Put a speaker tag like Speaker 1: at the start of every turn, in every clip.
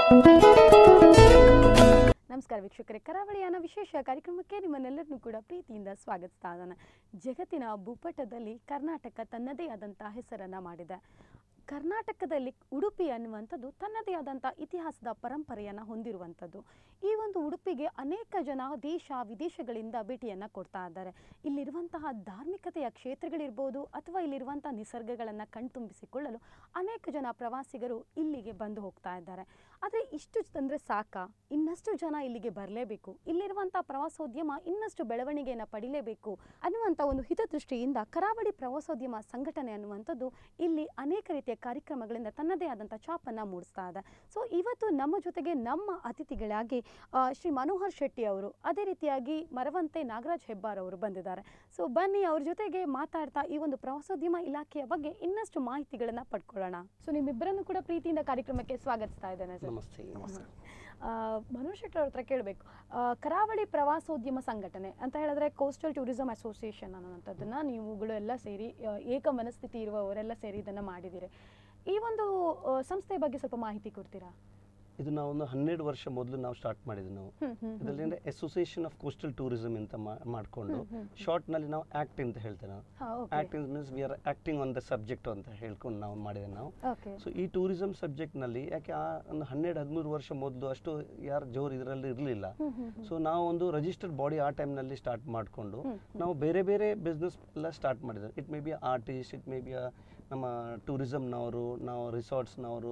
Speaker 1: ನಮಸ್ಕಾರ ವೀಕ್ಷಕರೇ ಕರಾವಳಿಯನ ವಿಶೇಷ ಕಾರ್ಯಕ್ರಮಕ್ಕೆ ನಿಮ್ಮನ್ನೆಲ್ಲರನ್ನೂ ಕೂಡ ಪ್ರೀತಿಯಿಂದ ಸ್ವಾಗತಿಸ್ತಾ ಇದ್ದಾನೆ ಜಗತ್ತಿನ ಭೂಪಟದಲ್ಲಿ ಕರ್ನಾಟಕ ತನ್ನದೇ ಆದಂಥ ಹೆಸರನ್ನು ಮಾಡಿದೆ ಕರ್ನಾಟಕದಲ್ಲಿ ಉಡುಪಿ ಅನ್ನುವಂಥದ್ದು ತನ್ನದೇ ಆದಂಥ ಇತಿಹಾಸದ ಪರಂಪರೆಯನ್ನು ಹೊಂದಿರುವಂಥದ್ದು ಈ ಒಂದು ಉಡುಪಿಗೆ ಅನೇಕ ಜನ ದೇಶ ವಿದೇಶಗಳಿಂದ ಭೇಟಿಯನ್ನು ಕೊಡ್ತಾ ಇದ್ದಾರೆ ಇಲ್ಲಿರುವಂತಹ ಧಾರ್ಮಿಕತೆಯ ಕ್ಷೇತ್ರಗಳಿರ್ಬೋದು ಅಥವಾ ಇಲ್ಲಿರುವಂಥ ನಿಸರ್ಗಗಳನ್ನು ಕಣ್ತುಂಬಿಸಿಕೊಳ್ಳಲು ಅನೇಕ ಜನ ಪ್ರವಾಸಿಗರು ಇಲ್ಲಿಗೆ ಬಂದು ಹೋಗ್ತಾ ಇದ್ದಾರೆ ಆದರೆ ಇಷ್ಟು ಅಂದರೆ ಸಾಕಾ ಇನ್ನಷ್ಟು ಜನ ಇಲ್ಲಿಗೆ ಬರಲೇಬೇಕು ಇಲ್ಲಿರುವಂಥ ಪ್ರವಾಸೋದ್ಯಮ ಇನ್ನಷ್ಟು ಬೆಳವಣಿಗೆಯನ್ನು ಪಡಿಲೇಬೇಕು ಅನ್ನುವಂಥ ಒಂದು ಹಿತದೃಷ್ಟಿಯಿಂದ ಕರಾವಳಿ ಪ್ರವಾಸೋದ್ಯಮ ಸಂಘಟನೆ ಅನ್ನುವಂಥದ್ದು ಇಲ್ಲಿ ಅನೇಕ ರೀತಿಯ ಕಾರ್ಯಕ್ರಮಗಳಿಂದ ತನ್ನದೇ ಆದಂಥ ಛಾಪನ್ನು ಮೂಡಿಸ್ತಾ ಇದೆ ಸೊ ಇವತ್ತು ನಮ್ಮ ಜೊತೆಗೆ ನಮ್ಮ ಅತಿಥಿಗಳಾಗಿ ಆ, ಶ್ರೀ ಮನೋಹರ್ ಶೆಟ್ಟಿ ಅವರು ಅದೇ ರೀತಿಯಾಗಿ ಮರವಂತೆ ನಾಗರಾಜ್ ಹೆಬ್ಬಾರ್ ಅವರು ಬಂದಿದ್ದಾರೆ ಸೊ ಬನ್ನಿ ಅವ್ರ ಜೊತೆಗೆ ಮಾತಾಡ್ತಾ ಈ ಒಂದು ಪ್ರವಾಸೋದ್ಯಮ ಇಲಾಖೆಯ ಬಗ್ಗೆ ಇನ್ನಷ್ಟು ಮಾಹಿತಿಗಳನ್ನು ಪಡ್ಕೊಳ್ಳೋಣ ಸೊ ನಿಮ್ಮಿಬ್ಬರನ್ನು ಕೂಡ ಪ್ರೀತಿಯಿಂದ ಕಾರ್ಯಕ್ರಮಕ್ಕೆ ಸ್ವಾಗತಿಸ್ತಾ ಇದ್ದೇನೆ ಸರ್
Speaker 2: ನಮಸ್ತೆ
Speaker 1: ಆ, ಮನೋಜ್ ಶೆಟ್ಟಿ ಅವ್ರ ಹತ್ರ ಕೇಳಬೇಕು ಕರಾವಳಿ ಪ್ರವಾಸೋದ್ಯಮ ಸಂಘಟನೆ ಅಂತ ಹೇಳಿದ್ರೆ ಕೋಸ್ಟಲ್ ಟೂರಿಸಂ ಅಸೋಸಿಯೇಷನ್ ಅನ್ನೋಂಥದ್ದನ್ನ ನೀವುಗಳು ಎಲ್ಲ ಸೇರಿ ಆ, ಏಕ ಮನಸ್ಥಿತಿ ಇರುವವರೆಲ್ಲ ಸೇರಿ ಇದನ್ನ ಮಾಡಿದ್ದೀರಿ ಈ ಒಂದು ಆ, ಸಂಸ್ಥೆಯ ಬಗ್ಗೆ ಸ್ವಲ್ಪ ಮಾಹಿತಿ ಕೊಡ್ತೀರಾ
Speaker 2: ಇದು ನಾವು ಒಂದು ಹನ್ನೆರಡು ವರ್ಷ ಮೊದಲು ನಾವು ಸ್ಟಾರ್ಟ್ ಮಾಡಿದ್ವಿ ನಾವು
Speaker 1: ಹ್ಮ್, ಹ್ಮ್, ಹ್ಮ್,
Speaker 2: ಇದರಲ್ಲಿ ಅಸೋಸಿಯೇಷನ್ ಆಫ್ ಕೋಸ್ಟಲ್ ಟೂರಿಸಮ್ ಅಂತ ಮಾ- ಮಾಡ್ಕೊಂಡು
Speaker 1: ಹ್ಮ್, ಹ್ಮ್, ಹ್ಮ್.
Speaker 2: ಶಾರ್ಟ್ ನಲ್ಲಿ ನಾವು ಆಕ್ಟ್ ಅಂತ ಹೇಳ್ತೇವೆ ನಾವು
Speaker 1: ಹಾ, okay.
Speaker 2: Act means we are acting on the subject ಅಂತ ಹೇಳ್ಕೊಂಡು ನಾವು ಮಾಡಿದೆ ನಾವು
Speaker 1: Okay.
Speaker 2: ಸೊ ಈ ಟೂರಿಸಂ ಸಬ್ಜೆಕ್ಟ್ನಲ್ಲಿ ಯಾಕೆ ಆ ಒಂದು ಹನ್ನೆರಡು ಹದಿಮೂರು ವರ್ಷ ಮೊದಲು ಅಷ್ಟು ಯಾರು ಜೋರು ಇದರಲ್ಲಿ ಇರಲಿಲ್ಲ
Speaker 1: ಹ್ಮ್, ಹ್ಮ್, ಹ್ಮ್.
Speaker 2: ಸೊ ನಾವು ಒಂದು ರಿಜಿಸ್ಟರ್ಡ್ ಬಾಡಿ ಆ ಟೈಮ್ನಲ್ಲಿ ಸ್ಟಾರ್ಟ್ ಮಾಡಿಕೊಂಡು
Speaker 1: ಹ್ಮ್, ಹ್ಮ್.
Speaker 2: ನಾವು ಬೇರೆ ಬೇರೆ ಬಿಸ್ನೆಸ್ ಎಲ್ಲ ಸ್ಟಾರ್ಟ್ ಮಾಡಿದ್ವಿ it may be artist it may be ನಮ್ಮ ಟೂರಿಸಮ್ನವರು ನಾವು ರಿಸಾರ್ಟ್ಸ್ನವರು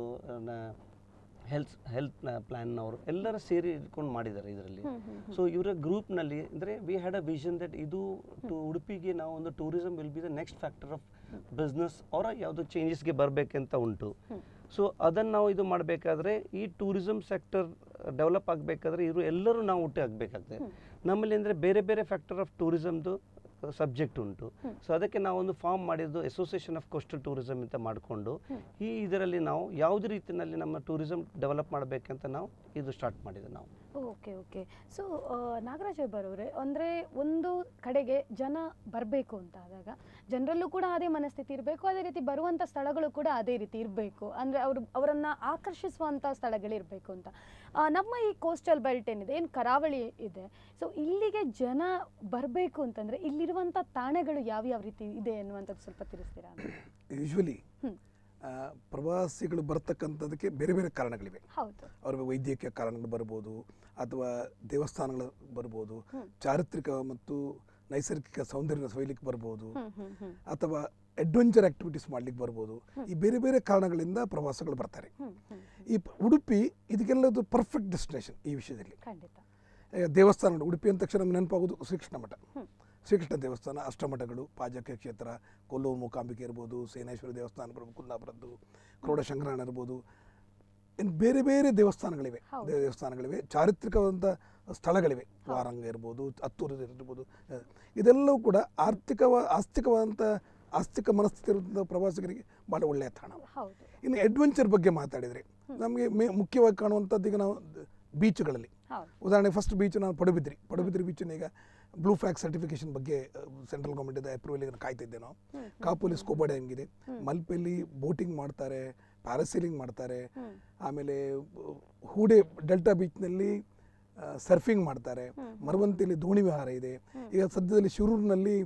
Speaker 2: ಹೆಲ್ತ್ ಹೆಲ್ತ್ ಪ್ಲ್ಯಾನ್ನವರು ಎಲ್ಲರೂ ಸೇರಿ ಇಟ್ಕೊಂಡು ಮಾಡಿದ್ದಾರೆ ಇದರಲ್ಲಿ
Speaker 1: ಹ್ಮ್, ಹ್ಮ್, ಹ್ಮ್.
Speaker 2: ಸೊ ಇವರ ಗ್ರೂಪ್ನಲ್ಲಿ ಅಂದರೆ we had a vision that ಇದು ಟು ಉಡುಪಿಗೆ ನಾವು ಒಂದು tourism will be the next factor of business ಅವರ ಯಾವುದೋ ಚೇಂಜಸ್ಗೆ ಬರಬೇಕಂತ ಉಂಟು
Speaker 1: ಹ್ಮ್.
Speaker 2: ಸೊ ಅದನ್ನು ನಾವು ಇದು ಮಾಡಬೇಕಾದ್ರೆ ಈ ಟೂರಿಸಂ ಸೆಕ್ಟರ್ ಡೆವಲಪ್ ಆಗಬೇಕಾದ್ರೆ ಇವರು ಎಲ್ಲರೂ ನಾವು ಒಟ್ಟೆ ಆಗಬೇಕಾಗ್ತದೆ
Speaker 1: ಹ್ಮ್.
Speaker 2: ನಮ್ಮಲ್ಲಿ ಅಂದರೆ ಬೇರೆ ಬೇರೆ ಫ್ಯಾಕ್ಟರ್ ಆಫ್ ಟೂರಿಸಮ್ದು ಸಬ್ಜೆಕ್ಟ್ ಉಂಟು
Speaker 1: ಹ್ಮ್.
Speaker 2: ಸೊ ಅದಕ್ಕೆ ನಾವೊಂದು ಫಾರ್ಮ್ ಮಾಡಿದ್ದು ಅಸೋಸಿಯೇಷನ್ ಆಫ್ ಕೋಸ್ಟಲ್ ಟೂರಿಸಮ್ ಅಂತ ಮಾಡಿಕೊಂಡು
Speaker 1: ಹ್ಮ್.
Speaker 2: ಈ ಇದರಲ್ಲಿ ನಾವು ಯಾವುದೇ ರೀತಿಯಲ್ಲಿ ನಮ್ಮ ಟೂರಿಸಂ ಡೆವಲಪ್ ಮಾಡಬೇಕಂತ ನಾವು ಇದು ಸ್ಟಾರ್ಟ್ ಮಾಡಿದ್ದೆ ನಾವು
Speaker 1: okay okay so Nagaraj Hebbar ಅವರೇ ಅಂದರೆ ಒಂದು ಕಡೆಗೆ ಜನ ಬರಬೇಕು ಅಂತ ಆದಾಗ ಜನರಲ್ಲೂ ಕೂಡ ಅದೇ ಮನಸ್ಥಿತಿ ಇರಬೇಕು ಅದೇ ರೀತಿ ಬರುವಂಥ ಸ್ಥಳಗಳು ಕೂಡ ಅದೇ ರೀತಿ ಇರಬೇಕು ಅಂದರೆ ಅವರು ಅವರನ್ನು ಆಕರ್ಷಿಸುವಂಥ ಸ್ಥಳಗಳಿರಬೇಕು ಅಂತ ಆ, ನಮ್ಮ ಈ ಕೋಸ್ಟಲ್ ಬೆಲ್ಟ್ ಏನಿದೆ ಏನು ಕರಾವಳಿ ಇದೆ ಸೊ ಇಲ್ಲಿಗೆ ಜನ ಬರಬೇಕು ಅಂತಂದರೆ ಇಲ್ಲಿರುವಂಥ ತಾಣಗಳು ಯಾವ್ಯಾವ ರೀತಿ ಇದೆ ಅನ್ನುವಂಥದ್ದು ಸ್ವಲ್ಪ ತಿಳಿಸ್ತೀರಾ
Speaker 3: ಯೂಶ್ವಲಿ
Speaker 1: ಹ್ಮ್.
Speaker 3: ಪ್ರವಾಸಿಗಳು ಬರ್ತಕ್ಕಂಥದಕ್ಕೆ ಬೇರೆ ಬೇರೆ ಕಾರಣಗಳಿವೆ
Speaker 1: ಹೌದು
Speaker 3: ಅವ್ರಿಗೆ ವೈದ್ಯಕೀಯ ಕಾರಣಗಳು ಬರ್ಬೋದು ಅಥವಾ ದೇವಸ್ಥಾನಗಳು ಬರ್ಬೋದು
Speaker 1: ಹ್ಮ್.
Speaker 3: ಚಾರಿತ್ರಿಕ ಮತ್ತು ನೈಸರ್ಗಿಕ ಸೌಂದರ್ಯ ಸೊಯ್ಲಿಕ್ಕೆ ಬರ್ಬೋದು
Speaker 1: ಹ್ಮ್ ಹ್ಮ್ ಹ್ಮ್
Speaker 3: ಅಥವಾ ಅಡ್ವೆಂಚರ್ ಆಕ್ಟಿವಿಟೀಸ್ ಮಾಡ್ಲಿಕ್ಕೆ ಬರ್ಬೋದು
Speaker 1: ಹ್ಮ್.
Speaker 3: ಈ ಬೇರೆ ಬೇರೆ ಕಾರಣಗಳಿಂದ ಪ್ರವಾಸಗಳು ಬರ್ತಾರೆ
Speaker 1: ಹ್ಮ್ ಹ್ಮ್
Speaker 3: ಈ ಪ- ಉಡುಪಿ ಇದಕ್ಕೆಲ್ಲದು ಪರ್ಫೆಕ್ಟ್ ಡೆಸ್ಟಿನೇಷನ್ ಈ ವಿಷಯದಲ್ಲಿ
Speaker 1: ಖಂಡಿತ
Speaker 3: ಈಗ ದೇವಸ್ಥಾನಗಳು ಉಡುಪಿ ಅಂದ ತಕ್ಷಣ ನಮ್ಗೆ ನೆನಪಾಗೋದು ಶ್ರೀಕೃಷ್ಣ ಮಠ
Speaker 1: ಹ್ಮ್.
Speaker 3: ಶ್ರೀಕೃಷ್ಣ ದೇವಸ್ಥಾನ ಅಷ್ಟಮಠಗಳು ಪಾಜಕ ಕ್ಷೇತ್ರ ಕೊಲ್ಲೂರು ಮೂಕಾಂಬಿಕೆ ಇರ್ಬೋದು ಸೇನೇಶ್ವರ ದೇವಸ್ಥಾನ ಬರ್ಬೋದು ಕುಂದಾಪುರದ್ದು ಕ್ರೋಡ ಶಂಕರಣ ಇರ್ಬೋದು ಇನ್ನು ಬೇರೆ ಬೇರೆ ದೇವಸ್ಥಾನಗಳಿವೆ
Speaker 1: ಹೌದು.
Speaker 3: ದೇವಸ್ಥಾನಗಳಿವೆ ಚಾರಿತ್ರಿಕವಾದಂಥ ಸ್ಥಳಗಳಿವೆ ವಾರಂಗ ಇರ್ಬೋದು ಹತ್ತೂರು ಇರ್ಬೋದು ಅಹ್, ಇದೆಲ್ಲವೂ ಕೂಡ ಆರ್ಥಿಕವ ಆಸ್ತಿಕವಾದಂಥ ಆಸ್ತಿಕ ಮನಸ್ಥಿತಿ ಇರುವಂಥ ಪ್ರವಾಸಿಗರಿಗೆ ಭಾಳ ಒಳ್ಳೆಯ ತಾಣ
Speaker 1: ಹೌದು
Speaker 3: ಇನ್ನು ಅಡ್ವೆಂಚರ್ ಬಗ್ಗೆ ಮಾತಾಡಿದರೆ ನಮಗೆ ಮೇ ಮುಖ್ಯವಾಗಿ ಕಾಣುವಂಥದ್ದು ಈಗ ನಾವು ಬೀಚ್ಗಳಲ್ಲಿ
Speaker 1: ಹೌದು
Speaker 3: ಉದಾಹರಣೆ ಫಸ್ಟ್ ಬೀಚ್ ನಾನು ಪಡುಬಿದ್ರಿ ಪಡುಬಿದ್ರಿ ಬೀಚನ್ನ ಈಗ ಬ್ಲೂ ಫ್ಲಾಗ್ ಸರ್ಟಿಫಿಕೇಶನ್ ಬಗ್ಗೆ ಸೆಂಟ್ರಲ್ ಗೌರ್ಮೆಂಟಿಂದ ಅಪ್ರೂವಲ್ ಕಾಯ್ತಿದ್ದೆ ನಾವು
Speaker 1: ಹ್ಮ್,
Speaker 3: ಕಾಪುಲಿ ಸ್ಕೂಬಾ ಡ್ಯಾಮ್ ಇದೆ ಮಲ್ಪೆಯಲ್ಲಿ ಬೋಟಿಂಗ್ ಮಾಡ್ತಾರೆ ಪ್ಯಾರಾಸೀಲಿಂಗ್ ಮಾಡ್ತಾರೆ
Speaker 1: ಹ್ಮ್.
Speaker 3: ಆಮೇಲೆ ಅಹ್, ಹೂಡೆ ಡೆಲ್ಟಾ ಬೀಚ್ನಲ್ಲಿ ಸರ್ಫಿಂಗ್ ಮಾಡ್ತಾರೆ ಮರವಂತಿಯಲ್ಲಿ ದೋಣಿ ವಿಹಾರ ಇದೆ ಈಗ ಸದ್ಯದಲ್ಲಿ ಶಿರೂರಿನಲ್ಲಿ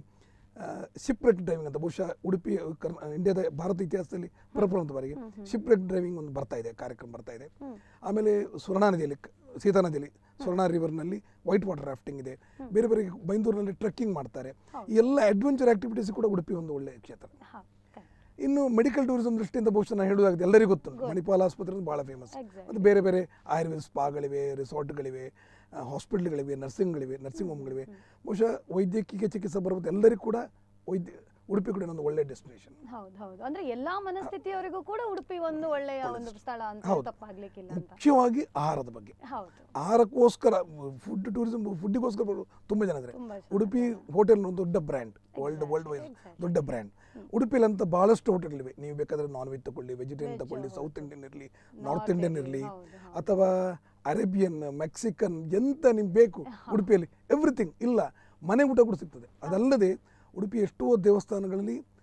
Speaker 3: ಶಿಪ್ ರೆಕ್ ಡ್ರೈವಿಂಗ್ ಅಂತ ಬಹುಶಃ ಉಡುಪಿ ಕರ್ನ ಇಂಡಿಯಾದ ಭಾರತ ಇತಿಹಾಸದಲ್ಲಿ ಪ್ರಪ್ರಥಮ ಬಾರಿಗೆ ಶಿಪ್ ರೆಕ್ ಡ್ರೈವಿಂಗ್ ಒಂದು ಬರ್ತಾ ಇದೆ ಕಾರ್ಯಕ್ರಮ ಬರ್ತಾ ಇದೆ
Speaker 1: ಹ್ಮ್.
Speaker 3: ಆಮೇಲೆ ಸ್ವರ್ಣ ನದಿಯಲ್ಲಿ ಕ- ಸೀತಾ ನದಿಯಲ್ಲಿ ಸ್ವರ್ಣ ರಿವರ್ನಲ್ಲಿ ವೈಟ್ ವಾಟರ್ ರಾಫ್ಟಿಂಗ್ ಇದೆ ಬೇರೆ ಬೇರೆ ಬೈಂದೂರಿನಲ್ಲಿ ಟ್ರೆಕ್ಕಿಂಗ್ ಮಾಡ್ತಾರೆ ಈ ಎಲ್ಲ ಅಡ್ವೆಂಚರ್ ಆಕ್ಟಿವಿಟೀಸ್ ಕೂಡ ಉಡುಪಿ ಒಂದು ಒಳ್ಳೆಯ ಕ್ಷೇತ್ರ
Speaker 1: ಹಾ ಕ-
Speaker 3: ಇನ್ನು ಮೆಡಿಕಲ್ ಟೂರಿಸಂ ದೃಷ್ಟಿಯಿಂದ ಬಹುಶಃ ನಾನು ಹೇಳುವುದಾಗಿದೆ ಎಲ್ಲರಿಗೂ ಗೊತ್ತು ಮಣಿಪಾಲ್ ಆಸ್ಪತ್ರೆ ಅಂದ್ರೆ ಭಾಳ ಫೇಮಸ್
Speaker 1: Exactly.
Speaker 3: ಮತ್ತು ಬೇರೆ ಬೇರೆ ಆಯುರ್ವೇದ ಸ್ಪಾಗಳಿವೆ ರಿಸಾರ್ಟ್ಗಳಿವೆ ಹಾಸ್ಪಿಟ್ಲ್ಗಳಿವೆ ನರ್ಸಿಂಗ್ಗಳಿವೆ ನರ್ಸಿಂಗ್ ಹೋಮ್ಗಳಿವೆ ಬಹುಶಃ ವೈದ್ಯಕೀಯ ಚಿಕಿತ್ಸೆ ಬರುವುದು ಎಲ್ಲರಿಗೂ ಕೂಡ ವೈದ್ಯ ಉಡುಪಿ ಕೂಡ ಒಂದು ಒಳ್ಳೆಯ ಡೆಸ್ಟಿನೇಷನ್
Speaker 1: ಹೌದು ಹೌದು ಅಂದ್ರೆ ಎಲ್ಲಾ ಮನಸ್ಥಿತಿಯವರಿಗೂ ಕೂಡ ಉಡುಪಿ ಒಂದು ಒಳ್ಳೆಯ ಒಂದು ಸ್ಥಳ ಅಂತ
Speaker 3: ಹೌದು.
Speaker 1: ತಪ್ಪಾಗ್ಲಿಕ್ಕಿಲ್ಲ ಅಂತ
Speaker 3: ಮುಖ್ಯವಾಗಿ ಆಹಾರದ ಬಗ್ಗೆ
Speaker 1: ಹೌದು
Speaker 3: ಆಹಾರಕ್ಕೋಸ್ಕರ ಫುಡ್ ಟೂರಿಸಂ ಫುಡ್ಡಿಗೋಸ್ಕರ ಬರೋರು ತುಂಬ ಜನ ಇದ್ದಾರೆ
Speaker 1: ತುಂಬಾ ಜನ.
Speaker 3: ಉಡುಪಿ ಹೋಟೆಲ್ ಒಂದು ದೊಡ್ಡ brand world world wise
Speaker 1: exactly.
Speaker 3: ದೊಡ್ಡ ಬ್ರ್ಯಾಂಡ್ ಉಡುಪಿಲಿ ಅಂತ ಬಹಳಷ್ಟು ಹೋಟೆಲ್ಗಳಿವೆ ನೀವು ಬೇಕಾದ್ರೆ ನಾನ್ ವೆಜ್ ತಗೊಳ್ಳಿ ವೆಜಿಟೇರಿಯನ್
Speaker 1: Veg,
Speaker 3: ತಗೊಳ್ಳಿ
Speaker 1: ಹೌದು.
Speaker 3: ಸೌತ್ ಇಂಡಿಯನ್ ಇರಲಿ
Speaker 1: North
Speaker 3: ನಾರ್ತ್ ಇಂಡಿಯನ್
Speaker 1: Indian,
Speaker 3: ಇರಲಿ
Speaker 1: ಹೌದು, ಹೌದು.
Speaker 3: ಅಥವಾ ಅರೇಬಿಯನ್ ಮೆಕ್ಸಿಕನ್ ಎಂತ ನಿಮ್ಗೆ ಬೇಕು ಉಡುಪಿಯಲ್ಲಿ ಎವ್ರಿಥಿಂಗ್ ಇಲ್ಲ ಮನೆ ಊಟ ಕೂಡ ಸಿಗ್ತದೆ ಅದಲ್ಲದೆ ಉಡುಪಿ ಎಷ್ಟೋ ದೇವಸ್ಥಾನಗಳಲ್ಲಿ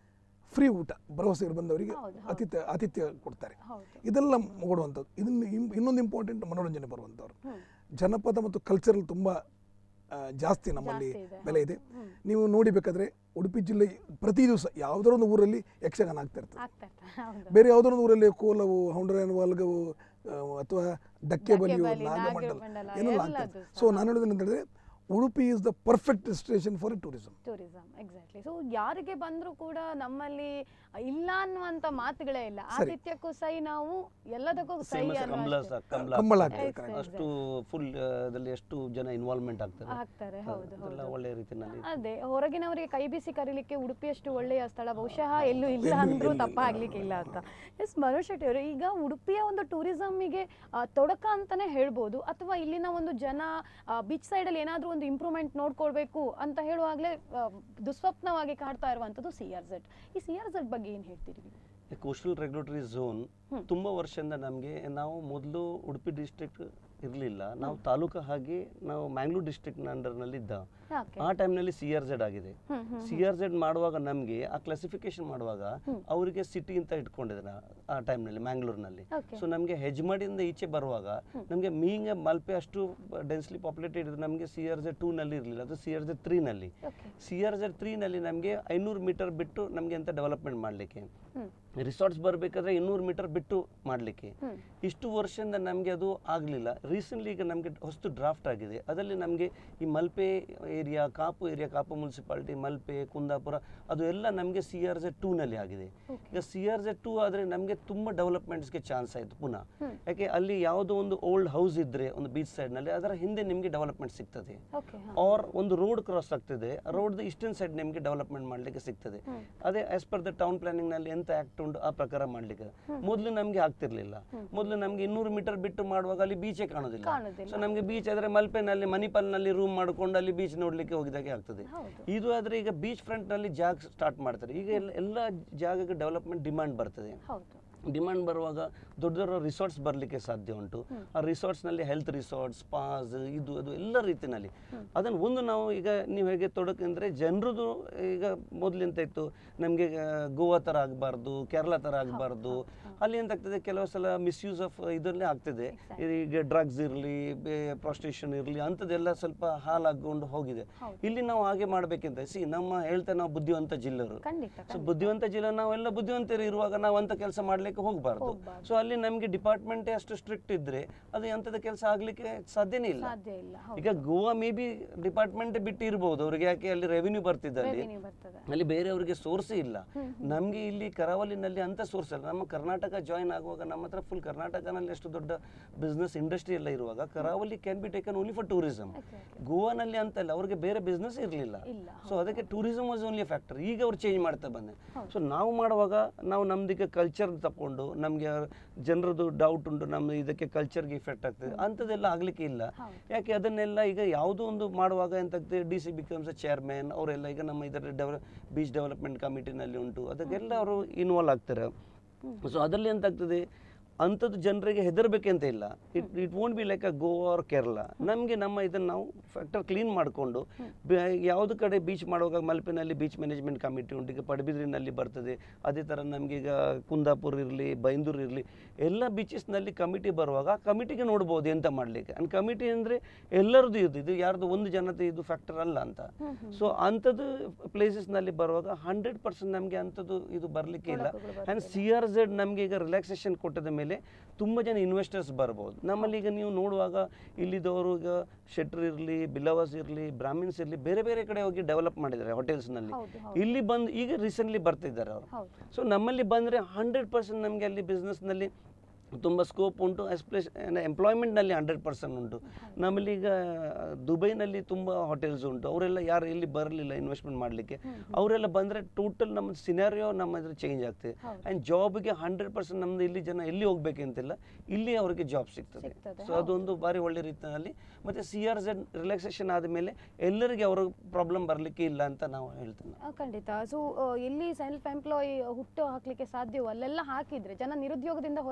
Speaker 3: ಫ್ರೀ ಊಟ ಭರವಸೆಗೆ ಬಂದವರಿಗೆ
Speaker 1: ಹೌದು, ಹೌದು.
Speaker 3: ಆತಿಥ್ಯ ಆತಿಥ್ಯ ಕೊಡ್ತಾರೆ
Speaker 1: ಹೌದು
Speaker 3: ಇದೆಲ್ಲ ಕೊಡುವಂಥದ್ದು ಇದನ್ನು ಇನ್- ಇನ್ನೊಂದು ಇಂಪಾರ್ಟೆಂಟ್ ಮನೋರಂಜನೆ ಬರುವಂಥವ್ರು
Speaker 1: ಹ್ಮ್.
Speaker 3: ಜನಪದ ಮತ್ತು ಕಲ್ಚರಲ್ ತುಂಬ ಆ, ಜಾಸ್ತಿ ನಮ್ಮಲ್ಲಿ
Speaker 1: ಜಾಸ್ತಿ ಇದೆ,
Speaker 3: ಬೆಲೆ ಇದೆ
Speaker 1: ಹ್ಮ್.
Speaker 3: ನೀವು ನೋಡಿಬೇಕಾದ್ರೆ ಉಡುಪಿ ಜಿಲ್ಲೆ ಪ್ರತಿ ದಿವಸ ಯಾವುದೋ ಒಂದು ಊರಲ್ಲಿ ಯಕ್ಷಗಾನ ಆಗ್ತಾ ಇರ್ತದೆ
Speaker 1: ಆಗ್ತಾ ಇರ್ತದೆ ಹೌದು
Speaker 3: ಬೇರೆ ಯಾವುದೋ ಒಂದು ಊರಲ್ಲಿ ಕೋಲವು ಹೌಂಡ್ರನ್ ವಾಲ್ಗವು ಆ, ಅಥವಾ ಡಕ್ಕೆ
Speaker 1: ಡಕ್ಕೆ
Speaker 3: ಬಲಿಯು
Speaker 1: ಬಲಿ,
Speaker 3: ನಾಗಮಂಡಲ
Speaker 1: ನಾಗಮಂಡಲ,
Speaker 3: ಏನೆಲ್ಲ
Speaker 1: ಎಲ್ಲದು
Speaker 3: ಆಗ್ತದೆ
Speaker 1: ಸಹ.
Speaker 3: ಸೊ ನಾನು ಹೇಳೋದು ಹೇಳಿದ್ರೆ Udupi is the perfect destination for tourism
Speaker 1: tourism exactly so ಯಾರಿಗೆ ಬಂದರೂ ಕೂಡ ನಮ್ಮಲ್ಲಿ ಇಲ್ಲ ಅನ್ನುವಂಥ ಮಾತುಗಳೇ ಇಲ್ಲ
Speaker 3: ಸರಿ.
Speaker 1: ಆತಿಥ್ಯಕ್ಕೂ ಸೈ ನಾವು ಎಲ್ಲದಕ್ಕೂ ಸೈ
Speaker 2: ಸೇಮ್
Speaker 1: ಅನ್ನೋ
Speaker 2: ಕಮಲ
Speaker 1: ಅಷ್ಟೇ.
Speaker 2: ಸಹ ಕಮಲ
Speaker 3: ಕಂಬಳ
Speaker 2: ಆಗ್ತದೆ.
Speaker 3: ಆಗ್ತದೆ,
Speaker 1: correct.
Speaker 2: ಅಷ್ಟು ಫುಲ್ ಅದಲ್ಲಿ ಎಷ್ಟು ಜನ ಇನ್ವಾಲ್ವ್ಮೆಂಟ್ ಆಗ್ತಾರೆ
Speaker 1: ಆಗ್ತಾರೆ ಹೌದು
Speaker 2: ಅದೆಲ್ಲ
Speaker 1: ಹೌದು
Speaker 2: ಒಳ್ಳೆ ರೀತಿಯಲ್ಲಿ
Speaker 1: ಅದೇ ಹೊರಗಿನವರಿಗೆ ಕೈ ಬೀಸಿ ಕರೀಲಿಕ್ಕೆ ಉಡುಪಿಯಷ್ಟು ಒಳ್ಳೆಯ ಸ್ಥಳ ಬಹುಶಃ ಎಲ್ಲೂ ಇಲ್ಲ ಅಂದ್ರೂ ತಪ್ಪಾಗ್ಲಿಕ್ಕೆ ಇಲ್ಲ ಅಂತ ಎಸ್ ಮನೋಜ್ ಶೆಟ್ಟಿ ಅವರು ಈಗ ಉಡುಪಿಯ ಒಂದು ಟೂರಿಸಮ್ಮಿಗೆ ತೊಡಕ ಅಂತಾನೆ ಹೇಳ್ಬೋದು ಅಥವಾ ಇಲ್ಲಿನ ಒಂದು ಜನ ಬೀಚ್ ಸೈಡಲ್ಲಿ ಏನಾದರೂ ಒಂದು ಇಂಪ್ರೂವ್ಮೆಂಟ್ ನೋಡ್ಕೊಳ್ಬೇಕು ಅಂತ ಹೇಳುವಾಗಲೇ ದುಸ್ವಪ್ನವಾಗಿ ಕಾಡ್ತಾ ಇರುವಂಥದ್ದು ಸಿ ಆರ್ ಝೆಡ್ ಈ ಸಿ ಆರ್ ಝೆಡ್ ಬಗ್ಗೆ ಏನು ಹೇಳ್ತೀರಿ ನೀವು?
Speaker 2: Coastal regulatory zone
Speaker 1: hmm.
Speaker 2: ತುಂಬ ವರ್ಷದಿಂದ ನಮಗೆ ನಾವು ಮೊದಲು ಉಡುಪಿ ಡಿಸ್ಟ್ರಿಕ್ಟ್ ಇರಲಿಲ್ಲ ನಾವು ತಾಲೂಕು ಹಾಗೆ ನಾವು ಮ್ಯಾಂಗ್ಳೂರ್ ಡಿಸ್ಟ್ರಿಕ್ಟ್ನ ಅಂಡರ್ನಲ್ಲಿ ಇದ್ದ
Speaker 1: ಯಾಕೆ
Speaker 2: ಆ ಟೈಮ್ನಲ್ಲಿ ಸಿ ಆರ್ ಝೆಡ್ ಆಗಿದೆ
Speaker 1: hmm hmm
Speaker 2: C R Z ಮಾಡುವಾಗ ನಮಗೆ ಆ ಕ್ಲಾಸಿಫಿಕೇಶನ್ ಮಾಡುವಾಗ
Speaker 1: ಹ್ಮ್.
Speaker 2: ಅವರಿಗೆ ಸಿಟಿ ಅಂತ ಇಟ್ಕೊಂಡಿದ್ರು ಆ ಟೈಮ್ನಲ್ಲಿ ಮ್ಯಾಂಗ್ಳೂರ್ನಲ್ಲಿ
Speaker 1: ಓಕೆ
Speaker 2: ಸೊ ನಮಗೆ ಹೆಜ್ಮಾಡಿಯಿಂದ ಈಚೆ ಬರುವಾಗ ನಮಗೆ ಮೀಂಗ ಮಲ್ಪೆ ಅಷ್ಟು ಡೆನ್ಸ್ಲಿ ಪಾಪ್ಯುಲೇಟೆಡ್ ಇದ್ರೆ ನಮಗೆ ಸಿ ಆರ್ ಝೆಡ್ ಟೂನಲ್ಲಿ ಇರಲಿಲ್ಲ ಅದು ಸಿ ಆರ್ ಝೆಡ್ ತ್ರೀನಲ್ಲಿ
Speaker 1: ಓಕೆ
Speaker 2: ಸಿ ಆರ್ ಝೆಡ್ ತ್ರೀನಲ್ಲಿ ನಮಗೆ ಐನೂರು ಮೀಟರ್ ಬಿಟ್ಟು ನಮಗೆ ಅಂತ ಡೆವಲಪ್ಮೆಂಟ್ ಮಾಡಲಿಕ್ಕೆ
Speaker 1: ಹ್ಮ್
Speaker 2: ರಿಸಾರ್ಟ್ಸ್ ಬರಬೇಕಾದ್ರೆ ಇನ್ನೂರು ಮೀಟರ್ ಬಿಟ್ಟು ಮಾಡಲಿಕ್ಕೆ
Speaker 1: ಹ್ಮ್
Speaker 2: ಇಷ್ಟು ವರ್ಷದಿಂದ ನಮಗೆ ಅದು ಆಗಲಿಲ್ಲ ರೀಸೆಂಟ್ಲಿ ಈಗ ನಮಗೆ ಹೊಸ್ತು ಡ್ರಾಫ್ಟ್ ಆಗಿದೆ ಅದರಲ್ಲಿ ನಮಗೆ ಈ Malpe area Kapu area Kapu municipality Malpe Kundapura ಅದು ಎಲ್ಲ ನಮಗೆ ಸಿ ಆರ್ ಝೆಡ್ ಟೂನಲ್ಲಿ ಆಗಿದೆ
Speaker 1: Okay.
Speaker 2: ಈಗ ಸಿ ಆರ್ ಝೆಡ್ ಟೂ ಆದರೆ ನಮಗೆ ತುಂಬ ಡೆವಲಪ್ಮೆಂಟ್ಸ್ಗೆ ಚಾನ್ಸ್ ಆಯಿತು ಪುನಃ
Speaker 1: ಹ್ಮ್.
Speaker 2: ಯಾಕೆ ಅಲ್ಲಿ ಯಾವುದೋ ಒಂದು ಓಲ್ಡ್ ಹೌಸ್ ಇದ್ದರೆ ಒಂದು ಬೀಚ್ ಸೈಡ್ನಲ್ಲಿ ಅದರ ಹಿಂದೆ ನಿಮಗೆ ಡೆವಲಪ್ಮೆಂಟ್ ಸಿಗ್ತದೆ
Speaker 1: ಓಕೆ ಹಾಂ
Speaker 2: ಆರ್ ಒಂದು ರೋಡ್ ಕ್ರಾಸ್ ಆಗ್ತದೆ ರೋಡ್ ಈಸ್ಟರ್ನ್ ಸೈಡ್ ನಿಮಗೆ ಡೆವಲಪ್ಮೆಂಟ್ ಮಾಡಲಿಕ್ಕೆ ಸಿಗ್ತದೆ
Speaker 1: ಹ್ಮ್.
Speaker 2: ಅದೇ as per the town planning ನಲ್ಲಿ ಎಂತ ಆಕ್ಟ್ ಉಂಟು ಆ ಪ್ರಕಾರ ಮಾಡ್ಲಿಕ್ಕೆ ಮೊದಲು ನಮಗೆ ಆಗ್ತಿರ್ಲಿಲ್ಲ ಮೊದಲು ನಮಗೆ ಇನ್ನೂರು ಮೀಟರ್ ಬಿಟ್ಟು ಮಾಡುವಾಗ ಅಲ್ಲಿ ಬೀಚೇ ಕಾಣೋದಿಲ್ಲ
Speaker 1: ಕಾಣೋದಿಲ್ಲ.
Speaker 2: ಸೊ ನಮಗೆ ಬೀಚ್ ಆದ್ರೆ ಮಲ್ಪೆನಲ್ಲಿ ಮಣಿಪಾಲ್ನಲ್ಲಿ ರೂಮ್ ಮಾಡ್ಕೊಂಡು ಅಲ್ಲಿ ಬೀಚ್ ನೋಡ್ಲಿಕ್ಕೆ ಹೋಗಿದಾಗೆ ಆಗ್ತದೆ
Speaker 1: ಹೌದು
Speaker 2: ಇದು ಆದ್ರೆ ಈಗ ಬೀಚ್ ಫ್ರಂಟ್ ನಲ್ಲಿ ಜಾಗ ಸ್ಟಾರ್ಟ್ ಮಾಡ್ತಾರೆ ಈಗ ಎಲ್ಲ ಎಲ್ಲ ಜಾಗಕ್ಕೆ ಡೆವಲಪ್ಮೆಂಟ್ ಡಿಮಾಂಡ್ ಬರ್ತದೆ
Speaker 1: ಹೌದು
Speaker 2: ಡಿಮಾಂಡ್ ಬರುವಾಗ ದೊಡ್ಡ ದೊಡ್ಡ ರಿಸಾರ್ಟ್ಸ್ ಬರಲಿಕ್ಕೆ ಸಾಧ್ಯ ಉಂಟು ಆ ರಿಸಾರ್ಟ್ಸ್ನಲ್ಲಿ ಹೆಲ್ತ್ ರಿಸಾರ್ಟ್ಸ್ ಸ್ಪಾಸ್ ಇದು ಅದು ಎಲ್ಲ ರೀತಿನಲ್ಲಿ ಅದನ್ನು ಒಂದು ನಾವು ಈಗ ನೀವು ಹೇಗೆ ತೊಡಕಂದ್ರೆ ಜನರದು ಈಗ ಮೊದಲೆಂತ ಇತ್ತು ನಮಗೆ ಗೋವಾ ಥರ ಆಗಬಾರ್ದು ಕೇರಳ ಥರ ಆಗಬಾರ್ದು ಅಲ್ಲಿ ಎಂತಾಗ್ತದೆ ಕೆಲವು ಸಲ ಮಿಸ್ಯೂಸ್ ಆಫ್ ಇದರಲ್ಲೇ ಆಗ್ತದೆ ಈಗ ಡ್ರಗ್ಸ್ ಇರಲಿ ಪ್ರಾಸ್ಟಿಟ್ಯೂಷನ್ ಇರಲಿ ಅಂಥದ್ದೆಲ್ಲ ಸ್ವಲ್ಪ ಹಾಲಾಕೊಂಡು ಹೋಗಿದೆ
Speaker 1: ಹೌದು.
Speaker 2: ಇಲ್ಲಿ ನಾವು ಹಾಗೆ ಮಾಡಬೇಕಂತ ಸಿ ನಮ್ಮ ಹೇಳ್ತಾ ನಾವು ಬುದ್ಧಿವಂತ ಜಿಲ್ಲೆಯವರು
Speaker 1: ಖಂಡಿತ
Speaker 2: ಸೊ ಬುದ್ಧಿವಂತ ಜಿಲ್ಲೆ ನಾವೆಲ್ಲ ಬುದ್ಧಿವಂತರು ಇರುವಾಗ ನಾವು ಅಂತ ಕೆಲಸ ಮಾಡ್ಲಿಕ್ಕೆ ಹೋಗಬಾರ್ದು
Speaker 1: ಹೋಗ್ಬಾರ್ದು.
Speaker 2: ಸೊ ಅಲ್ಲಿ ನಮಗೆ ಡಿಪಾರ್ಟ್ಮೆಂಟೇ ಅಷ್ಟು ಸ್ಟ್ರಿಕ್ಟ್ ಇದ್ರೆ ಅದು ಎಂಥದ ಕೆಲಸ ಆಗ್ಲಿಕ್ಕೆ ಸಾಧ್ಯನೇ ಇಲ್ಲ
Speaker 1: ಸಾಧ್ಯ ಇಲ್ಲ ಹೌದು
Speaker 2: ಈಗ ಗೋವಾ ಮೇ ಬಿ ಡಿಪಾರ್ಟ್ಮೆಂಟ್ ಬಿಟ್ಟು ಇರ್ಬೋದು ಅವ್ರಿಗೆ ಯಾಕೆ ಅಲ್ಲಿ ರೆವಿನ್ಯೂ ಬರ್ತಿದೆ ಅಲ್ಲಿ
Speaker 1: ರೆವಿನ್ಯೂ ಬರ್ತದೆ
Speaker 2: ಅಲ್ಲಿ ಬೇರೆಯವರಿಗೆ ಸೋರ್ಸೇ ಇಲ್ಲ ನಮಗೆ ಇಲ್ಲಿ ಕರಾವಳಿನಲ್ಲಿ ಅಂತ ಸೋರ್ಸ್ ಇಲ್ಲ ನಮ್ಮ ಕರ್ನಾಟಕ ಜಾಯಿನ್ ಆಗುವಾಗ ನಮ್ಮ ಹತ್ರ ಫುಲ್ ಕರ್ನಾಟಕನಲ್ಲಿ ಎಷ್ಟು ದೊಡ್ಡ ಬಿಸ್ನೆಸ್ ಇಂಡಸ್ಟ್ರಿ ಎಲ್ಲ ಇರುವಾಗ ಕರಾವಳಿ can be taken only for tourism
Speaker 1: Exactly.
Speaker 2: ಗೋವಾನಲ್ಲಿ ಅಂತಲ್ಲ ಅವ್ರಿಗೆ ಬೇರೆ ಬಿಸ್ನೆಸ್ ಇರಲಿಲ್ಲ
Speaker 1: ಇಲ್ಲ
Speaker 2: ಸೊ ಅದಕ್ಕೆ ಟೂರಿಸಂ ವಾಸ್ ಓನ್ಲಿ ಫ್ಯಾಕ್ಟರ್ ಈಗ ಅವ್ರು ಚೇಂಜ್ ಮಾಡ್ತಾ ಬಂದೆ ಸೊ ನಾವು ಮಾಡುವಾಗ ನಾವು ನಮ್ದಕ್ಕೆ ಕಲ್ಚರ್ ತಗೊಂಡು ನಮಗೆ ಜನರದ್ದು ಡೌಟ್ ಉಂಟು ನಮ್ಮ ಇದಕ್ಕೆ ಕಲ್ಚರ್ಗೆ ಇಫೆಕ್ಟ್ ಆಗ್ತದೆ ಅಂಥದ್ದೆಲ್ಲ ಆಗಲಿಕ್ಕೆ ಇಲ್ಲ
Speaker 1: ಹೌದು.
Speaker 2: ಯಾಕೆ ಅದನ್ನೆಲ್ಲ ಈಗ ಯಾವುದೋ ಒಂದು ಮಾಡುವಾಗ ಎಂತಾಗ್ತದೆ ಡಿ ಸಿ ಬಿಕಮ್ಸ್ ಚೇರ್ಮನ್ ಅವರೆಲ್ಲ ಈಗ ನಮ್ಮ ಇದರ ಡೆವಲಪ್ ಬೀಚ್ ಡೆವಲಪ್ಮೆಂಟ್ ಕಮಿಟಿನಲ್ಲಿ ಉಂಟು ಅದಕ್ಕೆಲ್ಲ ಅವರು ಇನ್ವಾಲ್ವ್ ಆಗ್ತಾರೆ ಸೊ ಅದರಲ್ಲಿ ಎಂತಾಗ್ತದೆ ಅಂಥದ್ದು ಜನರಿಗೆ ಹೆದರ್ಬೇಕಂತ ಇಲ್ಲ it it won't be like a Goa or Kerala ನಮಗೆ ನಮ್ಮ ಇದನ್ನು ನಾವು ಫ್ಯಾಕ್ಟರ್ ಕ್ಲೀನ್ ಮಾಡಿಕೊಂಡು ಯಾವುದು ಕಡೆ ಬೀಚ್ ಮಾಡುವಾಗ ಮಲ್ಪೆನಲ್ಲಿ ಬೀಚ್ ಮ್ಯಾನೇಜ್ಮೆಂಟ್ ಕಮಿಟಿ ಉಂಟು ಈಗ ಪಡುಬಿದ್ರಿನಲ್ಲಿ ಬರ್ತದೆ ಅದೇ ಥರ ನಮಗೆ ಈಗ ಕುಂದಾಪುರ ಇರಲಿ ಬೈಂದೂರು ಇರಲಿ ಎಲ್ಲ ಬೀಚಸ್ನಲ್ಲಿ ಕಮಿಟಿ ಬರುವಾಗ ಆ ಕಮಿಟಿಗೆ ನೋಡ್ಬೋದು ಎಂತ ಮಾಡಲಿಕ್ಕೆ ಆ್ಯಂಡ್ ಕಮಿಟಿ ಅಂದರೆ ಎಲ್ಲರದ್ದು ಇದು ಇದು ಯಾರ್ದು ಒಂದು ಜನತೆ ಇದು ಫ್ಯಾಕ್ಟರ್ ಅಲ್ಲ ಅಂತ ಸೊ ಅಂಥದ್ದು ಪ್ಲೇಸಸ್ನಲ್ಲಿ ಬರುವಾಗ ಹಂಡ್ರೆಡ್ ಪರ್ಸೆಂಟ್ ನಮಗೆ ಅಂಥದ್ದು ಇದು ಬರಲಿಕ್ಕೆ ಇಲ್ಲ
Speaker 1: ತೊಡಕುಗಳು
Speaker 2: ಆ್ಯಂಡ್ ಸಿ ಆರ್ ಝೆಡ್ ನಮಗೆ ಈಗ ರಿಲ್ಯಾಕ್ಸೇಷನ್ ಕೊಟ್ಟದ ಮೇಲೆ ತುಂಬ ಜನ ಇನ್ವೆಸ್ಟರ್ಸ್ ಬರ್ಬೋದು ನಮ್ಮಲ್ಲಿ ಈಗ ನೀವು ನೋಡುವಾಗ ಇಲ್ಲಿದವರು ಈಗ ಶೆಟ್ರ್ ಇರಲಿ ಬಿಲವಾಸ್ ಇರಲಿ ಬ್ರಾಹ್ಮಿನ್ಸ್ ಇರಲಿ ಬೇರೆ ಬೇರೆ ಕಡೆ ಹೋಗಿ ಡೆವಲಪ್ ಮಾಡಿದ್ದಾರೆ ಹೋಟೆಲ್ಸ್ನಲ್ಲಿ
Speaker 1: ಹೌದು ಹೌದು
Speaker 2: ಇಲ್ಲಿ ಬಂದು ಈಗ ರೀಸೆಂಟ್ಲಿ ಬರ್ತಿದ್ದಾರೆ ಅವರು
Speaker 1: ಹೌದು
Speaker 2: ಸೊ ನಮ್ಮಲ್ಲಿ ಬಂದರೆ ಹಂಡ್ರೆಡ್ ಪರ್ಸೆಂಟ್ ನಮಗೆ ಅಲ್ಲಿ ಬಿಸ್ನೆಸ್ನಲ್ಲಿ ತುಂಬ ಸ್ಕೋಪ್ ಉಂಟು ಎಸ್ಪ್ಲೆಸ್ ಎಂಪ್ಲಾಯ್ಮೆಂಟ್ನಲ್ಲಿ ಹಂಡ್ರೆಡ್ ಪರ್ಸೆಂಟ್ ಉಂಟು ನಮ್ಮಲ್ಲಿ ಈಗ ದುಬೈನಲ್ಲಿ ತುಂಬ ಹೋಟೆಲ್ಸ್ ಉಂಟು ಅವರೆಲ್ಲ ಯಾರು ಇಲ್ಲಿ ಬರಲಿಲ್ಲ ಇನ್ವೆಸ್ಟ್ಮೆಂಟ್ ಮಾಡಲಿಕ್ಕೆ ಅವರೆಲ್ಲ ಬಂದರೆ ಟೋಟಲ್ ನಮ್ಮ ಸಿನಾರಿಯೋ ನಮ್ಮ ಇದ್ರ ಚೇಂಜ್ ಆಗ್ತದೆ
Speaker 1: ಹೌದು.
Speaker 2: ಆ್ಯಂಡ್ ಜಾಬ್ಗೆ ಹಂಡ್ರೆಡ್ ಪರ್ಸೆಂಟ್ ನಮ್ದು ಇಲ್ಲಿ ಜನ ಎಲ್ಲಿ ಹೋಗ್ಬೇಕಂತಿಲ್ಲ ಇಲ್ಲಿ ಅವರಿಗೆ ಜಾಬ್ ಸಿಗ್ತದೆ
Speaker 1: ಸಿಗ್ತದೆ,
Speaker 2: ಸೊ ಅದೊಂದು ಬಾರಿ ಒಳ್ಳೆ ರೀತಿಯಲ್ಲಿ ಮತ್ತು ಸಿ ಆರ್ ಝೆಡ್ ರಿಲ್ಯಾಕ್ಸೇಷನ್ ಆದಮೇಲೆ ಎಲ್ಲರಿಗೆ ಅವರ ಪ್ರಾಬ್ಲಮ್ ಬರಲಿಕ್ಕೆ ಇಲ್ಲ ಅಂತ ನಾವು ಹೇಳ್ತೇನೆ
Speaker 1: ಆ, ಖಂಡಿತ ಸೊ ಎಲ್ಲಿ ಸೆಲ್ಫ್ ಎಂಪ್ಲಾಯ್ ಹುಟ್ಟು ಹಾಕ್ಲಿಕ್ಕೆ ಸಾಧ್ಯವೋ ಅಲ್ಲೆಲ್ಲ ಹಾಕಿದ್ರೆ ಜನ ನಿರುದ್ಯೋಗದಿಂದ ಹೊರಗಡೆ ಬರ್ಲಿಕ್ಕೆ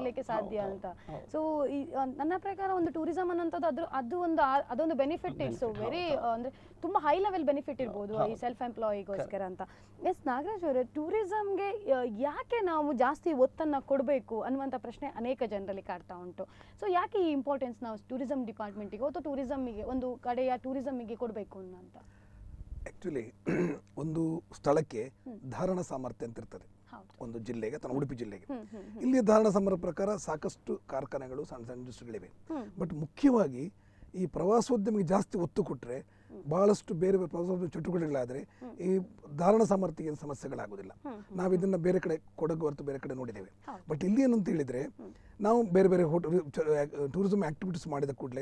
Speaker 1: ಆಗ್ಲಿಕ್ಕೆ ಸಾಧ್ಯ
Speaker 2: ಹೌದು,
Speaker 1: ಅಂತ
Speaker 2: ಹೌದು.
Speaker 1: ಸೊ ನನ್ನ ಪ್ರಕಾರ ಒಂದು ಟೂರಿಸಂ ಅನ್ನೋಂಥದ್ದು ಅದ್ರ ಅದು ಒಂದು ಆ- ಅದೊಂದು ಬೆನಿಫಿಟ್ ಇಟ್ಸ್
Speaker 2: Benefit,
Speaker 1: ವೆರಿ
Speaker 2: ಹೌದು.
Speaker 1: ಅಂದ್ರೆ ತುಂಬಾ ಹೈ ಲೆವೆಲ್ ಬೆನಿಫಿಟ್ ಇರ್ಬೋದು ಈ
Speaker 2: ಹೌದು.
Speaker 1: ಸೆಲ್ಫ್ ಎಂಪ್ಲಾಯಿಗೋಸ್ಕರ ಅಂತ ಎಸ್ ನಾಗರಾಜ್ ಅವರೇ ಟೂರಿಸಂಗೆ ಯಾಕೆ ನಾವು ಜಾಸ್ತಿ ಒತ್ತನ್ನ ಕೊಡಬೇಕು ಅನ್ನುವಂಥ ಪ್ರಶ್ನೆ ಅನೇಕ ಜನರಲ್ಲಿ ಕಾಡ್ತಾ ಉಂಟು ಸೊ ಯಾಕೆ ಈ ಇಂಪಾರ್ಟೆನ್ಸ್ ನಾವು ಟೂರಿಸಂ ಡಿಪಾರ್ಟ್ಮೆಂಟಿಗೆ ಅಥವಾ ಟೂರಿಸಮ್ಮಿಗೆ ಒಂದು ಕಡೆಯ ಟೂರಿಸಮ್ಮಿಗೆ ಕೊಡಬೇಕು ಅನ್ನೋಂಥ
Speaker 3: ಆ್ಯಕ್ಚುಲಿ ಒಂದು ಸ್ಥಳಕ್ಕೆ ಧಾರಣ ಸಾಮರ್ಥ್ಯ ಅಂತ ಇರ್ತದೆ
Speaker 1: ಹೌದು
Speaker 3: ಒಂದು ಜಿಲ್ಲೆಗೆ ಅಥವಾ ಉಡುಪಿ ಜಿಲ್ಲೆಗೆ
Speaker 1: ಹ್ಮ್ ಹ್ಮ್ ಹ್ಮ್.
Speaker 3: ಇಲ್ಲಿ ಧಾರಣ ಸಾಮರ್ಥ್ಯ ಪ್ರಕಾರ ಸಾಕಷ್ಟು ಕಾರ್ಖಾನೆಗಳು ಸಣ್ಣ ಸಣ್ಣ ಇಂಡಸ್ಟ್ರಿಗಳಿವೆ
Speaker 1: ಹ್ಮ್.
Speaker 3: ಬಟ್ ಮುಖ್ಯವಾಗಿ ಈ ಪ್ರವಾಸೋದ್ಯಮಿಗೆ ಜಾಸ್ತಿ ಒತ್ತು ಕೊಟ್ಟರೆ ಬಹಳಷ್ಟು ಬೇರೆ ಬೇರೆ ಪ್ರವಾಸೋದ್ಯಮ ಚಟುವಟಿಕೆಗಳಾದರೆ ಈ ಧಾರಣ ಸಾಮರ್ಥ್ಯಕ್ಕೆ ಏನು ಸಮಸ್ಯೆಗಳಾಗೋದಿಲ್ಲ
Speaker 1: ಹ್ಮ್,
Speaker 3: ನಾವು ಇದನ್ನು ಬೇರೆ ಕಡೆ ಕೊಡಗು ಹೊರತು ಬೇರೆ ಕಡೆ ನೋಡಿದ್ದೇವೆ
Speaker 1: ಹೌದು.
Speaker 3: ಬಟ್ ಇಲ್ಲಿ ಏನಂತ ಹೇಳಿದರೆ ನಾವು ಬೇರೆ ಬೇರೆ ಟೂರಿಸಂ ಆ್ಯಕ್ಟಿವಿಟೀಸ್ ಮಾಡಿದ ಕೂಡಲೇ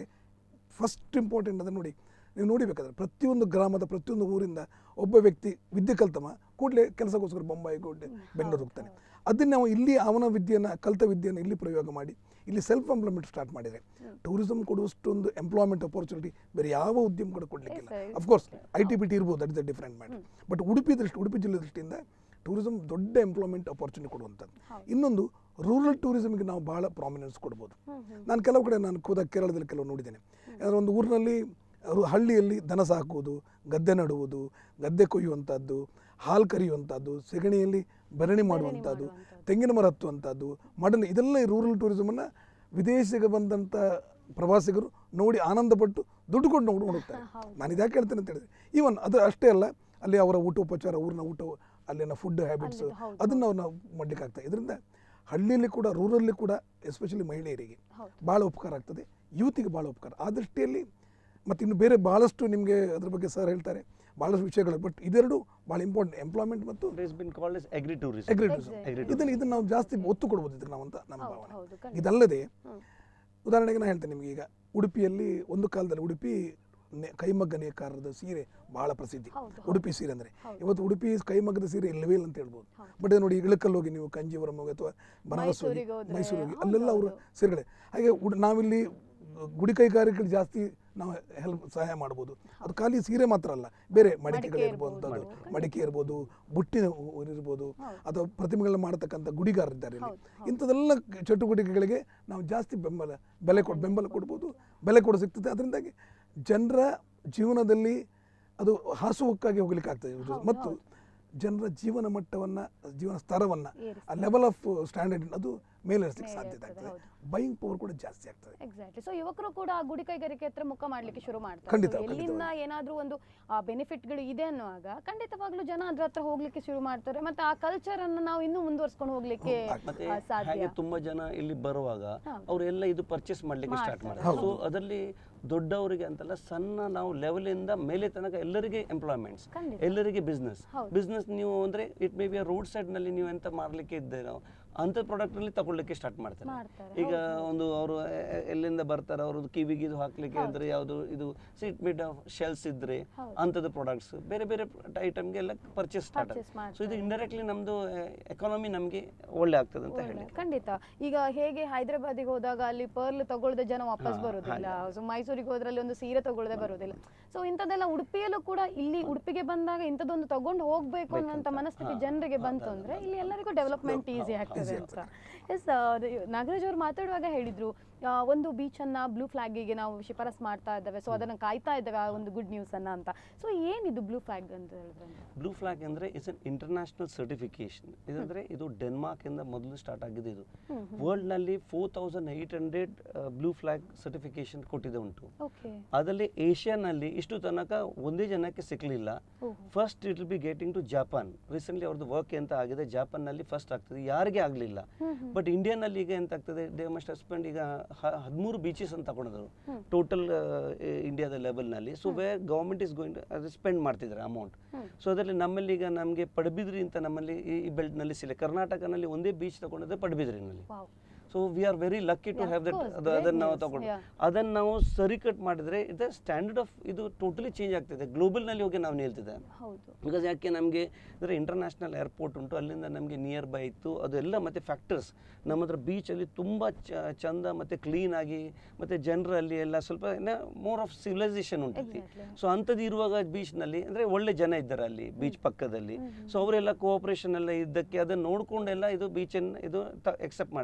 Speaker 3: ಫಸ್ಟ್ ಇಂಪಾರ್ಟೆಂಟ್ ಅಂದರೆ ನೋಡಿ ನೀವು ನೋಡಿಬೇಕಾದ್ರೆ ಪ್ರತಿಯೊಂದು ಗ್ರಾಮದ ಪ್ರತಿಯೊಂದು ಊರಿಂದ ಒಬ್ಬ ವ್ಯಕ್ತಿ ವಿದ್ಯೆ ಕಲ್ತಮ ಕೂಡಲೇ ಕೆಲಸಕ್ಕೋಸ್ಕರ ಬೊಂಬಾಯಿ ಕೂಡಲೇ ಬೆಂಗಳೂರು ಹೋಗ್ತಾನೆ ಅದನ್ನ ನಾವು ಇಲ್ಲಿ ಅವನ ವಿದ್ಯೆಯನ್ನು ಕಲಿತ ವಿದ್ಯೆಯನ್ನು ಇಲ್ಲಿ ಪ್ರಯೋಗ ಮಾಡಿ ಇಲ್ಲಿ ಸೆಲ್ಫ್ ಎಂಪ್ಲಾಯ್ಮೆಂಟ್ ಸ್ಟಾರ್ಟ್ ಮಾಡಿದರೆ ಟೂರಿಸಂ ಕೊಡುವಷ್ಟೊಂದು ಎಂಪ್ಲಾಯ್ಮೆಂಟ್ ಅಪರ್ಚುನಿಟಿ ಬೇರೆ ಯಾವ ಉದ್ಯಮ ಕೂಡ ಕೊಡಲಿಕ್ಕಿಲ್ಲ
Speaker 1: Yes, sir.
Speaker 3: Of course I T B T ಇರ್ಬೋದು that is a different matter but Udupi ದೃಷ್ಟಿ ಉಡುಪಿ ಜಿಲ್ಲೆ ದೃಷ್ಟಿಯಿಂದ ಟೂರಿಸಂ ದೊಡ್ಡ ಎಂಪ್ಲಾಯ್ಮೆಂಟ್ ಅಪರ್ಚುನಿಟಿ ಕೊಡುವಂಥದ್ದು ಇನ್ನೊಂದು ರೂರಲ್ ಟೂರಿಸಮ್ಗೆ ನಾವು ಭಾಳ ಪ್ರಾಮಿನೆನ್ಸ್ ಕೊಡ್ಬೋದು ನಾನು ಕೆಲವು ಕಡೆ ನಾನು ಹೋದಾಗ ಕೇರಳದಲ್ಲಿ ಕೆಲವು ನೋಡಿದ್ದೇನೆ ಯಾವ್ದಾದ್ರು ಒಂದು ಊರಿನಲ್ಲಿ ರು- ಹಳ್ಳಿಯಲ್ಲಿ ದನ ಸಾಕುವುದು ಗದ್ದೆ ನಡುವುದು ಗದ್ದೆ ಕೊಯ್ಯುವಂಥದ್ದು ಹಾಲು ಕರೆಯುವಂಥದ್ದು ಸೆಗಣಿಯಲ್ಲಿ ಭರಣಿ ಮಾಡುವಂಥದ್ದು ತೆಂಗಿನ ಮರ ಹತ್ತುವಂಥದ್ದು ಮಡಲು ಇದೆಲ್ಲ ಈ ರೂರಲ್ ಟೂರಿಸಮನ್ನು ವಿದೇಶಿಗೆ ಬಂದಂಥ ಪ್ರವಾಸಿಗರು ನೋಡಿ ಆನಂದಪಟ್ಟು ದುಡ್ಡು ಕೊಟ್ಟು ನೋಡಿ ನೋಡುತ್ತಾರೆ ನಾನು ಇದ್ಯಾಕೆ ಹೇಳ್ತೇನೆ ಅಂತ ಹೇಳಿದ್ರೆ ಈವನ್ ಅದು ಅಷ್ಟೇ ಅಲ್ಲ ಅಲ್ಲಿ ಅವರ ಊಟೋಪಚಾರ ಊರಿನ ಊಟ ಅಲ್ಲಿನ ಫುಡ್ ಹ್ಯಾಬಿಟ್ಸ್
Speaker 1: ಅಲ್ಲಿದು, ಹೌದು,
Speaker 3: ಅದನ್ನು ನಾವು ನಾವು ಮಾಡ್ಲಿಕ್ಕೆ ಆಗ್ತದೆ ಇದರಿಂದ ಹಳ್ಳಿಯಲ್ಲಿ ಕೂಡ ರೂರಲ್ಲಿ ಕೂಡ ಎಸ್ಪೆಷಲಿ ಮಹಿಳೆಯರಿಗೆ
Speaker 1: ಹೌದು.
Speaker 3: ಭಾಳ ಉಪಕಾರ ಆಗ್ತದೆ ಯೂತಿಗೆ ಭಾಳ ಉಪಕಾರ ಆ ದೃಷ್ಟಿಯಲ್ಲಿ ಮತ್ತು ಇನ್ನು ಬೇರೆ ಭಾಳಷ್ಟು ನಿಮಗೆ ಅದ್ರ ಬಗ್ಗೆ ಸರ್ ಹೇಳ್ತಾರೆ ಭಾಳಷ್ಟು ವಿಷಯಗಳು ಬಟ್ ಇದೆರಡು ಭಾಳ ಇಂಪಾರ್ಟೆಂಟ್ ಎಂಪ್ಲಾಯ್ಮೆಂಟ್ ಮತ್ತು
Speaker 2: it is been called as agritourism
Speaker 3: agritourism
Speaker 1: Exactly.
Speaker 3: ಇದನ್ನು ಇದನ್ನು ನಾವು ಜಾಸ್ತಿ ಒತ್ತು ಕೊಡ್ಬೋದು ಇದಕ್ಕೆ ನಾವು ಅಂತ ನಮ್ಮ
Speaker 1: ಹೌದು,
Speaker 3: ಭಾವನೆ
Speaker 1: ಹೌದು, ಖಂಡಿತ.
Speaker 3: ಇದಲ್ಲದೆ
Speaker 1: ಹ್ಮ್.
Speaker 3: ಉದಾಹರಣೆಗೆ ನಾನು ಹೇಳ್ತೇನೆ ನಿಮಗೆ ಈಗ ಉಡುಪಿಯಲ್ಲಿ ಒಂದು ಕಾಲದಲ್ಲಿ ಉಡುಪಿ ನೆ- ಕೈಮಗ್ಗ ನೇಕಾರರದ ಸೀರೆ ಬಹಳ ಪ್ರಸಿದ್ಧಿ
Speaker 1: ಹೌದು, ಹೌದು.
Speaker 3: ಉಡುಪಿ ಸೀರೆ ಅಂದರೆ
Speaker 1: ಹೌದು.
Speaker 3: ಇವತ್ತು ಉಡುಪಿ ಕೈಮಗ್ಗದ ಸೀರೆ ಇಲ್ಲವೇ ಇಲ್ಲ ಅಂತ ಹೇಳ್ಬೋದು
Speaker 1: ಹೌದು.
Speaker 3: ಬಟ್ ನೋಡಿ ಇಳಕಲ್ಲಿ ಹೋಗಿ ನೀವು ಕಂಜೀವರಂ ಹೋಗಿ ಅಥವಾ ಬನಾರಸ್ ಹೋಗಿ
Speaker 1: ಮೈಸೂರಿಗೆ ಹೋದ್ರೆ,
Speaker 3: ಮೈಸೂರು ಹೋಗಿ
Speaker 1: ಹೌದು,
Speaker 3: ಅಲ್ಲೆಲ್ಲ ಅವರು
Speaker 1: ಹೌದು.
Speaker 3: ಸೀರೆಗಳೇ ಹಾಗೆ ಉಡ್- ನಾವಿಲ್ಲಿ ಗುಡಿ ಕೈಗಾರಿಕೆಗಳು ಜಾಸ್ತಿ ನಾವು ಹೆಲ್ಪ್ ಸಹಾಯ ಮಾಡ್ಬೋದು ಅದು ಖಾಲಿ ಸೀರೆ ಮಾತ್ರ ಅಲ್ಲ ಬೇರೆ ಮಡಿಕೆಗಳು
Speaker 1: ಮಡಿಕೆ
Speaker 3: ಇರ್ಬೋದು
Speaker 1: ಇರ್ಬೋದು.
Speaker 3: ಮಡಿಕೆ ಇರ್ಬೋದು ಬುಟ್ಟಿ ಇರ್ಬೋದು ಅಥವಾ ಪ್ರತಿಮೆಗಳನ್ನ ಮಾಡತಕ್ಕಂಥ ಗುಡಿಗಾರರಿದ್ದಾರೆ ಇಲ್ಲಿ.
Speaker 1: ಹೌದು,
Speaker 3: ಇಂಥದ್ದೆಲ್ಲ ಚಟುವಟಿಕೆಗಳಿಗೆ ನಾವು ಜಾಸ್ತಿ ಬೆಂಬಲ ಬೆಲೆ ಕೊಡ್ ಬೆಂಬಲ ಕೊಡ್ಬೋದು ಬೆಲೆ ಕೊಡ ಸಿಗ್ತದೆ ಅದರಿಂದಾಗಿ ಜನರ ಜೀವನದಲ್ಲಿ ಅದು ಹಾಸುಹೊಕ್ಕಾಗಿ ಹೋಗ್ಲಿಕ್ಕೆ ಆಗ್ತದೆ ಇದು.
Speaker 1: ಹೌದು,
Speaker 3: ಮತ್ತು
Speaker 1: ಹೌದು.
Speaker 3: ಜನರ ಜೀವನ ಮಟ್ಟವನ್ನ ಜೀವನ ಸ್ತರವನ್ನ
Speaker 1: ಏರಿಸ್ತದೆ.
Speaker 3: ಆ ಲೆವೆಲ್ ಆಫ್ ಸ್ಟ್ಯಾಂಡರ್ಡ್ ಅದು ಮೇಲೇರಿಸಲಿಕ್ಕೆ
Speaker 1: ಮೇಲೆ
Speaker 3: ಸಾಧ್ಯತೆ
Speaker 1: ಇರ್ತದೆ,
Speaker 3: ಆಗ್ತದೆ ಬೈಯಿಂಗ್ ಪವರ್ ಕೂಡ ಜಾಸ್ತಿ ಆಗ್ತದೆ
Speaker 1: ಎಕ್ಸಾಕ್ಟ್ಲಿ ಸೊ ಯುವಕರು ಕೂಡ ಆ ಗುಡಿ ಕೈಗಾರಿಕೆ ಹತ್ರ ಮುಖ ಮಾಡ್ಲಿಕ್ಕೆ ಶುರು ಮಾಡ್ತಾರೆ
Speaker 3: ಖಂಡಿತ,
Speaker 1: So, ಎಲ್ಲಿಂದ
Speaker 3: ಖಂಡಿತವಾಗಿ.
Speaker 1: ಏನಾದ್ರೂ ಒಂದು ಬೆನಿಫಿಟ್ಗಳು ಇದೆ ಅನ್ನುವಾಗ ಖಂಡಿತವಾಗ್ಲೂ ಜನ ಅದ್ರ ಹತ್ರ ಹೋಗ್ಲಿಕ್ಕೆ ಶುರು ಮಾಡ್ತಾರೆ ಮತ್ತೆ ಆ ಕಲ್ಚರ್ ಅನ್ನು ನಾವು ಇನ್ನೂ ಮುಂದುವರ್ಸ್ಕೊಂಡು ಹೋಗ್ಲಿಕ್ಕೆ
Speaker 2: ಮತ್ತೆ
Speaker 1: ಆ, ಸಾಧ್ಯ
Speaker 2: ಹಾಗೆ ತುಂಬಾ ಜನ ಇಲ್ಲಿ ಬರುವಾಗ
Speaker 1: ಹೌದು.
Speaker 2: ಅವರೆಲ್ಲ ಇದು ಪರ್ಚೇಸ್ ಮಾಡ್ಲಿಕ್ಕೆ ಸ್ಟಾರ್ಟ್
Speaker 1: ಮಾಡ್ತಾರೆ.
Speaker 2: ಮಾಡ್ತಾರೆ ಸೊ ಅದರಲ್ಲಿ ದೊಡ್ಡವರಿಗೆ ಅಂತಲ್ಲ ಸಣ್ಣ ನಾವು ಲೆವೆಲ್ ಇಂದ ಮೇಲೆ ತನಕ ಎಲ್ಲರಿಗೆ ಎಂಪ್ಲಾಯ್ಮೆಂಟ್ಸ್
Speaker 1: ಖಂಡಿತ.
Speaker 2: ಎಲ್ಲರಿಗೆ ಬಿಸ್ನೆಸ್
Speaker 1: ಹೌದು.
Speaker 2: ಬಿಸ್ನೆಸ್ ನೀವು ಅಂದ್ರೆ it may be road side ನಲ್ಲಿ ನೀವು ಎಂತ ಮಾರ್ಲಿಕ್ಕೆ ಇದ್ದೀರೋ ಅಂತ ಪ್ರಾಡಕ್ಟ್ ಅಲ್ಲಿ ತಗೊಳ್ಳಿಕ್ಕೆ ಸ್ಟಾರ್ಟ್ ಮಾಡ್ತಾರೆ
Speaker 1: ಮಾಡ್ತಾರೆ,
Speaker 2: ಈಗ ಒಂದು ಅವರು ಎಲ್ಲಿಂದ ಬರ್ತಾರೆ ಅವರು ಕಿವಿಗೆ ಇದು ಹಾಕ್ಲಿಕ್ಕೆ ಅಂದ್ರೆ ಯಾವುದು ಇದು ಸೀಟ್ ಮಿಡ್ ಶೆಲ್ಸ್ ಇದ್ರೆ
Speaker 1: ಹೌದು.
Speaker 2: ಅಂಥದ್ದು ಪ್ರಾಡಕ್ಟ್ಸ್ ಬೇರೆ ಬೇರೆ ಐಟಮ್ಗೆ ಎಲ್ಲ ಪರ್ಚೇಸ್ ಸ್ಟಾರ್ಟ್
Speaker 1: Purchase
Speaker 2: ಸೊ ಇದು ಇಂಡೈರೆಕ್ಟ್ಲಿ ನಮ್ದು ಎಕಾನಮಿ ನಮಗೆ ಒಳ್ಳೆ ಆಗ್ತದೆ ಅಂತ ಹೇಳಿ
Speaker 1: ಖಂಡಿತ ಈಗ ಹೇಗೆ ಹೈದರಾಬಾದಿಗೆ ಹೋದಾಗ ಅಲ್ಲಿ ಪರ್ಲ್ ತಗೊಳ್ಳದೆ ಜನ ವಾಪಸ್
Speaker 2: ಹಾ,
Speaker 1: ಬರೋದಿಲ್ಲ ಸೊ ಮೈಸೂರಿಗೆ ಹೋದ್ರಲ್ಲಿ ಒಂದು ಸೀರೆ ತಗೊಳ್ಳದೆ ಬರೋದಿಲ್ಲ ಸೊ ಇಂಥದ್ದೆಲ್ಲ ಉಡುಪಿಯಲ್ಲೂ ಕೂಡ ಇಲ್ಲಿ ಉಡುಪಿಗೆ ಬಂದಾಗ ಇಂಥದ್ದೊಂದು ತಗೊಂಡು ಹೋಗ್ಬೇಕು ಅನ್ನುವಂಥ ಮನಸ್ಥಿತಿ ಜನರಿಗೆ ಬಂತು ಅಂದ್ರೆ ಇಲ್ಲಿ ಎಲ್ಲರಿಗೂ ಡೆವಲಪ್ಮೆಂಟ್ ಈಸಿ ಆಗ್ತದೆ ಅಂತ ಎಸ್ ನಾಗರಾಜ್ ಅವರು ಮಾತಾಡುವಾಗ ಹೇಳಿದ್ರು ಆ, ಒಂದು ಬೀಚ್ ಅನ್ನ ಬ್ಲೂ ಫ್ಲಾಗಿಗೆ ನಾವು ಶಿಫಾರಸ್ ಮಾಡ್ತಾ ಇದ್ದೇವೆ ಸೊ ಅದನ್ನ ಕಾಯ್ತಾ ಇದ್ದೇವೆ ಆ ಒಂದು ಗುಡ್ ನ್ಯೂಸ್ ಅನ್ನ ಅಂತ ಸೊ ಏನಿದು ಬ್ಲೂ ಫ್ಲಾಗ್ ಅಂತ ಹೇಳಿದ್ರೆ
Speaker 2: ಬ್ಲೂ ಫ್ಲಾಗ್ ಅಂದ್ರೆ ಇಟ್ಸ್ ಅನ್ ಇಂಟರ್ನ್ಯಾಷನಲ್ ಸರ್ಟಿಫಿಕೇಶನ್ ಇದಂದ್ರೆ ಇದು ಡೆನ್ಮಾರ್ಕ್ ಇಂದ ಮೊದಲು ಸ್ಟಾರ್ಟ್ ಆಗಿದೆ ಇದು ವರ್ಲ್ಡ್ ನಲ್ಲಿ four thousand eight hundred blue flag certification ಕೊಟ್ಟಿದೆ ಉಂಟು
Speaker 1: ಓಕೆ
Speaker 2: ಅದರಲ್ಲಿ ಏಷ್ಯಾನಲ್ಲಿ ಇಷ್ಟು ತನಕ ಒಂದೇ ಜನಕ್ಕೆ ಸಿಕ್ಕಲಿಲ್ಲ first it will be getting to Japan recently ಅವ್ರದ್ದು ವರ್ಕ್ ಎಂತ ಆಗಿದೆ ಜಪಾನ್ ನಲ್ಲಿ ಫಸ್ಟ್ ಆಗ್ತದೆ ಯಾರಿಗೆ ಆಗಲಿಲ್ಲ ಬಟ್ ಇಂಡಿಯಾನಲ್ಲಿ ಈಗ ಎಂತ ಆಗ್ತದೆ ದೇ ಮಸ್ಟ್ ಹಸ್ಬೆಂಡ್ ಈಗ ಹದಿಮೂರು ಬೀಚಸ್ ಅಂತ ತಗೊಂಡಿದ್ರು ಟೋಟಲ್ ಇಂಡಿಯಾದ ಲೆವೆಲ್ನಲ್ಲಿ so where government is going ಅದು ಸ್ಪೆಂಡ್ ಮಾಡ್ತಿದ್ದಾರೆ ಅಮೌಂಟ್ ಸೊ ಅದರಲ್ಲಿ ನಮ್ಮಲ್ಲಿ ಈಗ ನಮಗೆ ಪಡುಬಿದ್ರಿ ಅಂತ ನಮ್ಮಲ್ಲಿ ಈ ಈ ಬೆಲ್ಟ್ನಲ್ಲಿ ಸಿಲೆ ಕರ್ನಾಟಕನಲ್ಲಿ ಒಂದೇ ಬೀಚ್ ತಗೊಂಡಿದ್ದೆ ಪಡುಬಿದ್ರಿನಲ್ಲಿ
Speaker 1: wow
Speaker 2: so we are very lucky to
Speaker 1: Yeah,
Speaker 2: have
Speaker 1: of
Speaker 2: that
Speaker 1: course,
Speaker 2: ಅದು
Speaker 1: great
Speaker 2: ಅದನ್ನು ನಾವು
Speaker 1: news,
Speaker 2: ತಗೊಂಡು
Speaker 1: yeah.
Speaker 2: ಅದನ್ನು ನಾವು ಸರಿ ಕಟ್ ಮಾಡಿದ್ರೆ ಇದು ಸ್ಟ್ಯಾಂಡರ್ಡ್ ಆಫ್ ಇದು ಟೋಟಲಿ ಚೇಂಜ್ ಆಗ್ತಿದೆ ಗ್ಲೋಬಲ್ನಲ್ಲಿ ಹೋಗಿ ನಾವು ನಿಲ್ತಿದೆ
Speaker 1: ಹೌದು
Speaker 2: ಬಿಕಾಸ್ ಯಾಕೆ ನಮಗೆ ಅಂದರೆ ಇಂಟರ್ನ್ಯಾಷನಲ್ ಏರ್ಪೋರ್ಟ್ ಉಂಟು ಅಲ್ಲಿಂದ ನಮಗೆ ನಿಯರ್ ಬೈ ಇತ್ತು ಅದೆಲ್ಲ ಮತ್ತು ಫ್ಯಾಕ್ಟರ್ಸ್ ನಮ್ಮ ಹತ್ರ ಬೀಚಲ್ಲಿ ತುಂಬ ಚಂದ ಮತ್ತು ಕ್ಲೀನಾಗಿ ಮತ್ತು ಜನರಲ್ಲಿ ಎಲ್ಲ ಸ್ವಲ್ಪ ಮೋರ್ ಆಫ್ ಸಿವಿಲೈಸೇಷನ್ ಉಂಟು
Speaker 1: Exactly.
Speaker 2: ಸೊ ಅಂಥದ್ದು ಇರುವಾಗ ಬೀಚ್ನಲ್ಲಿ ಅಂದರೆ ಒಳ್ಳೆ ಜನ ಇದ್ದಾರೆ ಅಲ್ಲಿ ಬೀಚ್ ಪಕ್ಕದಲ್ಲಿ ಸೊ ಅವರೆಲ್ಲ ಕೋಆಪರೇಷನ್ ಎಲ್ಲ ಇದ್ದಕ್ಕೆ ಅದನ್ನು ನೋಡ್ಕೊಂಡೆಲ್ಲ ಇದು ಬೀಚನ್ನು ಇದು ಎಕ್ಸೆಪ್ಟ್ ಮಾಡಿದ್ರೆ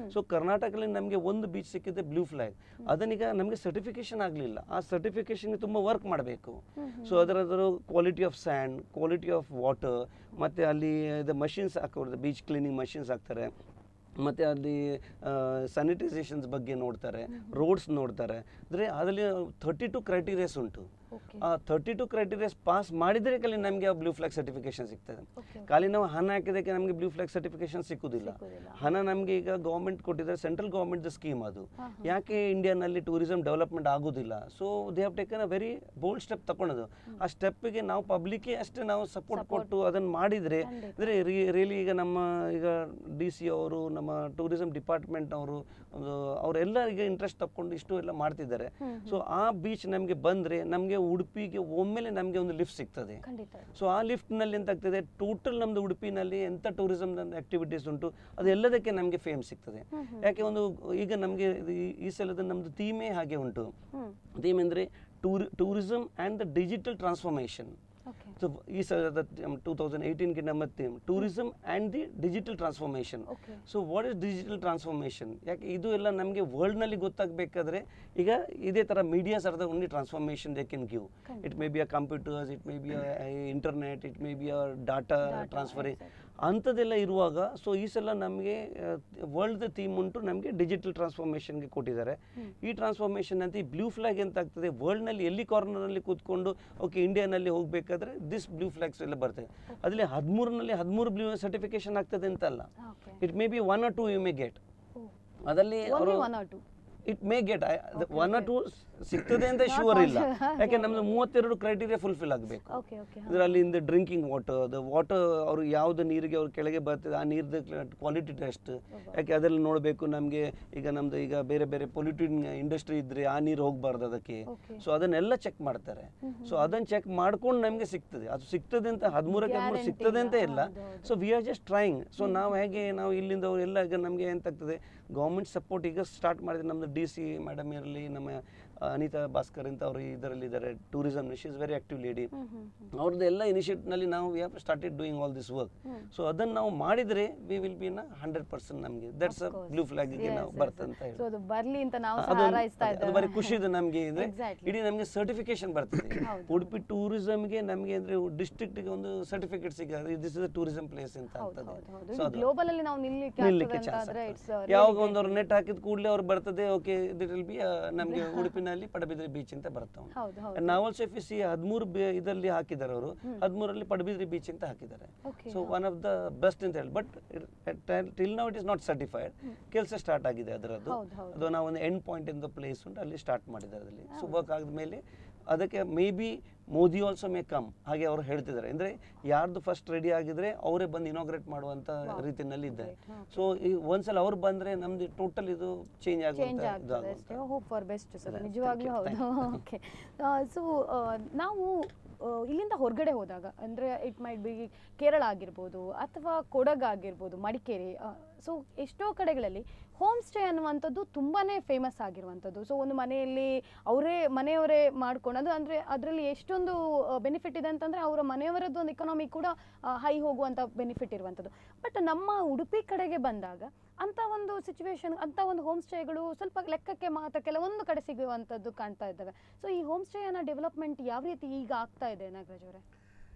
Speaker 2: ಸೊ ಕರ್ನಾಟಕದಲ್ಲಿ ನಮಗೆ ಒಂದು ಬೀಚ್ ಸಿಕ್ಕಿದೆ ಬ್ಲೂ ಫ್ಲಾಗ್ ಅದನ್ನೀಗ ನಮಗೆ ಸರ್ಟಿಫಿಕೇಶನ್ ಆಗಲಿಲ್ಲ ಆ ಸರ್ಟಿಫಿಕೇಶನ್ಗೆ ತುಂಬ ವರ್ಕ್ ಮಾಡಬೇಕು ಸೊ ಅದರದ್ದು quality of sand quality of water ಮತ್ತು ಅಲ್ಲಿ ಇದು ಮಷಿನ್ಸ್ ಹಾಕೋದು ಬೀಚ್ ಕ್ಲೀನಿಂಗ್ ಮಷಿನ್ಸ್ ಹಾಕ್ತಾರೆ ಮತ್ತು ಅಲ್ಲಿ ಸ್ಯಾನಿಟೈಸೇಷನ್ಸ್ ಬಗ್ಗೆ ನೋಡ್ತಾರೆ ರೋಡ್ಸ್ ನೋಡ್ತಾರೆ ಅಂದರೆ ಅದರಲ್ಲಿ ಥರ್ಟಿ ಟು ಕ್ರೈಟೀರಿಯಾಸ್ ಉಂಟು
Speaker 1: ಓಕೆ
Speaker 2: ಆ ಥರ್ಟಿ ಟು ಕ್ರೈಟೀರಿಯಾಸ್ ಪಾಸ್ ಮಾಡಿದರೆ ಖಾಲಿ ನಮಗೆ ಆ ಬ್ಲೂ ಫ್ಲಾಗ್ ಸರ್ಟಿಫಿಕೇಶನ್ ಸಿಗ್ತದೆ
Speaker 1: ಓಕೆ
Speaker 2: ಖಾಲಿ ನಾವು ಹಣ ಹಾಕಿದಕ್ಕೆ ನಮಗೆ ಬ್ಲೂ ಫ್ಲಾಗ್ ಸರ್ಟಿಫಿಕೇಶನ್ ಸಿಕ್ಕುದಿಲ್ಲ
Speaker 1: ಸಿಕ್ಕುದಿಲ್ಲ.
Speaker 2: ಹಣ ನಮಗೆ ಈಗ ಗೌರ್ಮೆಂಟ್ ಕೊಟ್ಟಿದ್ದಾರೆ ಸೆಂಟ್ರಲ್ ಗೌರ್ಮೆಂಟ್ ಸ್ಕೀಮ್ ಅದು
Speaker 1: ಹಾ,
Speaker 2: ಯಾಕೆ ಇಂಡಿಯಾನಲ್ಲಿ ಟೂರಿಸಮ್ ಡೆವಲಪ್ಮೆಂಟ್ ಆಗೋದಿಲ್ಲ so they have taken a very bold step ತಗೊಳ್ಳೋದು ಆ ಸ್ಟೆಪ್ಪಿಗೆ ನಾವು ಪಬ್ಲಿಕ್ಗೆ ಅಷ್ಟೇ ನಾವು ಸಪೋರ್ಟ್ ಕೊಟ್ಟು ಅದನ್ನು ಮಾಡಿದರೆ
Speaker 1: ಖಂಡಿತ.
Speaker 2: ಅಂದರೆ ರಿಯಲಿ ಈಗ ನಮ್ಮ ಈಗ ಡಿ ಸಿ ಅವರು ನಮ್ಮ ಟೂರಿಸಮ್ ಡಿಪಾರ್ಟ್ಮೆಂಟ್ ಅವರು ಒಂದು ಅವರೆಲ್ಲರಿಗೆ ಇಂಟ್ರೆಸ್ಟ್ ತಗೊಂಡು ಇಷ್ಟು ಎಲ್ಲ ಮಾಡ್ತಿದ್ದಾರೆ ಸೊ ಆ ಬೀಚ್ ನಮಗೆ ಬಂದರೆ ನಮಗೆ ಉಡುಪಿಗೆ ಒಮ್ಮೆಲೆ ನಮಗೆ ಒಂದು ಲಿಫ್ಟ್ ಸಿಗ್ತದೆ
Speaker 1: ಖಂಡಿತ
Speaker 2: ಸೊ ಆ ಲಿಫ್ಟ್ನಲ್ಲಿ ಎಂತ ಆಗ್ತದೆ ಟೋಟಲ್ ನಮ್ಮದು ಉಡುಪಿನಲ್ಲಿ ಎಂಥ ಟೂರಿಸಮ್ ಆಕ್ಟಿವಿಟೀಸ್ ಉಂಟು ಅದು ಎಲ್ಲದಕ್ಕೆ ನಮಗೆ ಫೇಮ್ ಸಿಗ್ತದೆ ಯಾಕೆ ಒಂದು ಈಗ ನಮಗೆ ಈ ಸಲದ ನಮ್ಮದು ಥೀಮೇ ಹಾಗೆ ಉಂಟು
Speaker 1: ಹ್ಮ್
Speaker 2: ಥೀಮ್ ಅಂದರೆ ಟೂರಿ tourism and the digital transformation
Speaker 1: okay
Speaker 2: so ಈ ಸಲದ ಟೂ ತೌಸಂಡ್ ಏಯ್ಟೀನ್ಗೆ ನಮ್ಮ theme tourism and the digital transformation
Speaker 1: okay
Speaker 2: so what is digital transformation ಯಾಕೆ ಇದು ಎಲ್ಲ ನಮಗೆ ವರ್ಲ್ಡ್ನಲ್ಲಿ ಗೊತ್ತಾಗಬೇಕಾದ್ರೆ ಈಗ ಇದೇ ಥರ medias are the only transformation they can give it may be a computers it may be a internet it may be a data transferring ಅಂಥದ್ದೆಲ್ಲ ಇರುವಾಗ ಸೊ ಈ ಸಲ ನಮಗೆ ವರ್ಲ್ಡ್ ಥೀಮ್ ಉಂಟು ನಮಗೆ ಡಿಜಿಟಲ್ ಟ್ರಾನ್ಸ್ಫಾರ್ಮೇಷನ್ಗೆ ಕೊಟ್ಟಿದ್ದಾರೆ ಈ ಟ್ರಾನ್ಸ್ಫಾರ್ಮೇಷನ್ ಅಂತ ಈ ಬ್ಲೂ ಫ್ಲಾಗ್ ಎಂತ ಆಗ್ತದೆ ವರ್ಲ್ಡ್ನಲ್ಲಿ ಎಲ್ಲಿ ಕಾರ್ನರ್ನಲ್ಲಿ ಕೂತ್ಕೊಂಡು ಓಕೆ ಇಂಡಿಯಾನಲ್ಲಿ ಹೋಗಬೇಕಾದ್ರೆ ದಿಸ್ ಬ್ಲೂ ಫ್ಲಾಗ್ಸ್ ಎಲ್ಲ ಬರ್ತದೆ ಅದರಲ್ಲಿ ಹದಿಮೂರನಲ್ಲಿ ಹದಿಮೂರು ಬ್ಲೂ ಸರ್ಟಿಫಿಕೇಶನ್ ಆಗ್ತದೆ ಅಂತಲ್ಲ
Speaker 1: okay
Speaker 2: it may be one or two you may get ಅದರಲ್ಲಿ ಅವರು
Speaker 1: one or two
Speaker 2: it may get one or two ಸಿಗ್ತದೆ ಅಂತ ಶೂರ್ ಇಲ್ಲ ಯಾಕೆ ನಮ್ದು ಮೂವತ್ತೆರಡು ಕ್ರೈಟೀರಿಯಾ ಫುಲ್ಫಿಲ್ ಆಗಬೇಕು
Speaker 1: ಓಕೆ ಓಕೆ
Speaker 2: ಇದರಲ್ಲಿ ಇಂದ ಡ್ರಿಂಕಿಂಗ್ ವಾಟರ್ ಅದು ವಾಟರ್ ಅವರು ಯಾವ್ದು ನೀರಿಗೆ ಅವ್ರು ಕೆಳಗೆ ಬರ್ತದೆ ಆ ನೀರ್ದು ಕ್ವಾಲಿಟಿ ಟೆಸ್ಟ್ ಯಾಕೆ ಅದೆಲ್ಲ ನೋಡಬೇಕು ನಮಗೆ ಈಗ ನಮ್ದು ಈಗ ಬೇರೆ ಬೇರೆ ಪೊಲ್ಯೂಟಿಂಗ್ ಇಂಡಸ್ಟ್ರಿ ಇದ್ರೆ ಆ ನೀರು ಹೋಗ್ಬಾರ್ದು ಅದಕ್ಕೆ
Speaker 1: Okay.
Speaker 2: ಸೊ ಅದನ್ನೆಲ್ಲ ಚೆಕ್ ಮಾಡ್ತಾರೆ ಸೊ ಅದನ್ನ ಚೆಕ್ ಮಾಡ್ಕೊಂಡು ನಮಗೆ ಸಿಗ್ತದೆ ಅದು ಸಿಗ್ತದೆ ಅಂತ ಹದಿಮೂರಕ್ಕೆ ಹದಿಮೂರು
Speaker 1: Guarantee
Speaker 2: ಸಿಗ್ತದೆ ಅಂತ
Speaker 1: ಇಲ್ಲ.
Speaker 2: ಇಲ್ಲ
Speaker 1: ಹೌದು, ಹೌದು.
Speaker 2: So we are just trying so ನಾವು ಹೇಗೆ ನಾವು ಇಲ್ಲಿಂದ ಎಲ್ಲ ಈಗ ನಮಗೆ ಎಂತಾಗ್ತದೆ ಗೌರ್ಮೆಂಟ್ ಸಪೋರ್ಟ್ ಈಗ ಸ್ಟಾರ್ಟ್ ಮಾಡಿದ್ರೆ ನಮ್ಮದು ಡಿ ಸಿ ಮೇಡಮ್ ಇರಲಿ ನಮ್ಮ ಅನಿತಾ ಭಾಸ್ಕರ್ ಅಂತ ಅವರು ಇದರಲ್ಲಿ ಇದ್ದಾರೆ tourism she is very active lady
Speaker 1: hmm hmm hmm
Speaker 2: ಅವ್ರದ್ದು ಎಲ್ಲ ಇನಿಷಿಯೇಟ್ನಲ್ಲಿ ನಾವು we have started doing all this work so ಅದನ್ನು ನಾವು ಮಾಡಿದರೆ we will be a hundred percent ನಮಗೆ ದಟ್ಸ್ ಅ ಬ್ಲೂ ಫ್ಲಾಗ್ಗೆ ನಾವು ಬರ್ತದೆ ಅಂತ ಹೇಳಿ
Speaker 1: ಸೊ ಅದು ಬರ್ಲಿ ಅಂತ ನಾವು ಸಹ
Speaker 2: ಅದು
Speaker 1: ಹಾರೈಸ್ತಾ
Speaker 2: ಅದು
Speaker 1: ಇದ್ದೇವೆ
Speaker 2: ಬರೀ ಖುಷಿ ಇದೆ ನಮಗೆ ಅಂದ್ರೆ
Speaker 1: Exactly.
Speaker 2: ಇಡೀ ನಮಗೆ ಸರ್ಟಿಫಿಕೇಶನ್ ಬರ್ತದೆ
Speaker 1: ಹೌದು,
Speaker 2: ಉಡುಪಿ ಟೂರಿಸಮ್ಗೆ ನಮಗೆ ಅಂದ್ರೆ ಡಿಸ್ಟ್ರಿಕ್ಟ್ಗೆ ಒಂದು ಸರ್ಟಿಫಿಕೇಟ್ ಸಿಗೋದು ದಿಸ್ ಇಸ್ ಟೂರಿಸಂ ಪ್ಲೇಸ್ ಅಂತ
Speaker 1: ಹೌದು
Speaker 2: ಆಗ್ತದೆ
Speaker 1: ಹೌದು ಹೌದು
Speaker 2: So
Speaker 1: ಇದು
Speaker 2: ಅದು
Speaker 1: ಗ್ಲೋಬಲ್ ಅಲ್ಲಿ ನಾವು ನಿಲ್ಲಿಕ್ಕೆ
Speaker 2: ನಿಲ್ಲಿಕ್ಕೆ
Speaker 1: ಆಗ್ತದೆ
Speaker 2: ಚಾನ್ಸ್
Speaker 1: ಅಂತಾದ್ರೆ ಇಟ್ಸ್
Speaker 2: ಯಾವಾಗ ಒಂದು ಅವ್ರು ನೆಟ್ ಹಾಕಿದ ಕೂಡಲೇ ಅವ್ರು ಬರ್ತದೆ ಓಕೆ ದಿಟ್ ವಿಲ್ ಬಿ ನಮಗೆ ಉಡುಪಿನಲ್ಲಿ ಪಡಬಿದ್ರಿ ಬೀಚ್ ಅಂತ ಬರ್ತಾವೆ
Speaker 1: ಹೌದು ಹೌದು
Speaker 2: ನಾವು ಆಲ್ಸೋ ಎಫ್ ಸಿ ಹದಿಮೂರು ಇದರಲ್ಲಿ ಹಾಕಿದ್ದಾರೆ ಅವರು ಹದಿಮೂರಲ್ಲಿ ಪಡಬಿದ್ರಿ ಬೀಚ್ ಅಂತ ಹಾಕಿದ್ದಾರೆ
Speaker 1: okay
Speaker 2: so one of the best ಅಂತ ಹೇಳಿ but till now it is not certified ಕೆಲಸ ಸ್ಟಾರ್ಟ್ ಆಗಿದೆ ಅದರದ್ದು
Speaker 1: ಹೌದು ಹೌದು
Speaker 2: ಅದು ನಾವು ಒಂದು end point in the place ಉಂಟು ಅಲ್ಲಿ ಸ್ಟಾರ್ಟ್ ಮಾಡಿದ್ದಾರೆ ಅದರಲ್ಲಿ ಸೊ ವರ್ಕ್ ಆದ್ಮೇಲೆ ಅದಕ್ಕೆ maybe Modi also may come ಹಾಗೆ ಅವರು ಹೇಳ್ತಿದ್ದಾರೆ ಅಂದರೆ ಯಾರ್ದು ಫಸ್ಟ್ ರೆಡಿ ಆಗಿದ್ರೆ ಅವರೇ ಬಂದು ಇನಾಗ್ರೇಟ್ ಮಾಡುವಂಥ ರೀತಿಯಲ್ಲಿ ಇದೆ ಸೊ ಈ ಒಂದ್ಸಲ ಅವ್ರು ಬಂದರೆ ನಮ್ದು ಟೋಟಲ್ ಇದು ಚೇಂಜ್
Speaker 1: ಚೇಂಜ್
Speaker 2: ಆಗುವಂಥ ಇದು
Speaker 1: ಆಗ್ತದೆ
Speaker 2: ಆಗುವಂಥ
Speaker 1: ಅಷ್ಟೇ hope for best sir
Speaker 2: Yeah,
Speaker 1: ನಿಜವಾಗ್ಲೂ
Speaker 2: thank you,
Speaker 1: ಹೌದು ಓಕೆ ಸೊ ನಾವು ಆ, ಇಲ್ಲಿಂದ ಹೊರಗಡೆ ಹೋದಾಗ ಅಂದರೆ ಇಟ್ ಮೈಟ್ ಬಿ ಕೇರಳ ಆಗಿರ್ಬೋದು ಅಥವಾ ಕೊಡಗು ಆಗಿರ್ಬೋದು ಮಡಿಕೇರಿ ಸೊ ಎಷ್ಟೋ ಕಡೆಗಳಲ್ಲಿ ಹೋಮ್ ಸ್ಟೇ ಅನ್ನುವಂಥದ್ದು ತುಂಬಾ ಫೇಮಸ್ ಆಗಿರುವಂಥದ್ದು ಸೊ ಒಂದು ಮನೆಯಲ್ಲಿ ಅವರೇ ಮನೆಯವರೇ ಮಾಡ್ಕೊಂಡು ಅದು ಅಂದರೆ ಅದರಲ್ಲಿ ಎಷ್ಟೊಂದು ಬೆನಿಫಿಟ್ ಇದೆ ಅಂತಂದರೆ ಅವರ ಮನೆಯವರದ್ದು ಒಂದು ಇಕನಾಮಿ ಕೂಡ ಹೈ ಹೋಗುವಂಥ ಬೆನಿಫಿಟ್ ಇರುವಂಥದ್ದು ಬಟ್ ನಮ್ಮ ಉಡುಪಿ ಕಡೆಗೆ ಬಂದಾಗ ಅಂಥ ಒಂದು ಸಿಚುವೇಶನ್ ಅಂಥ ಒಂದು ಹೋಮ್ ಸ್ಟೇಗಳು ಸ್ವಲ್ಪ ಲೆಕ್ಕಕ್ಕೆ ಮಾತ್ರ ಕೆಲವೊಂದು ಕಡೆ ಸಿಗುವಂಥದ್ದು ಕಾಣ್ತಾ ಇದ್ದಾವೆ ಸೊ ಈ ಹೋಮ್ ಸ್ಟೇಯನ್ನು ಡೆವಲಪ್ಮೆಂಟ್ ಯಾವ ರೀತಿ ಈಗ ಆಗ್ತಾ ಇದೆ ನಾಗರಾಜ್ ಅವರೇ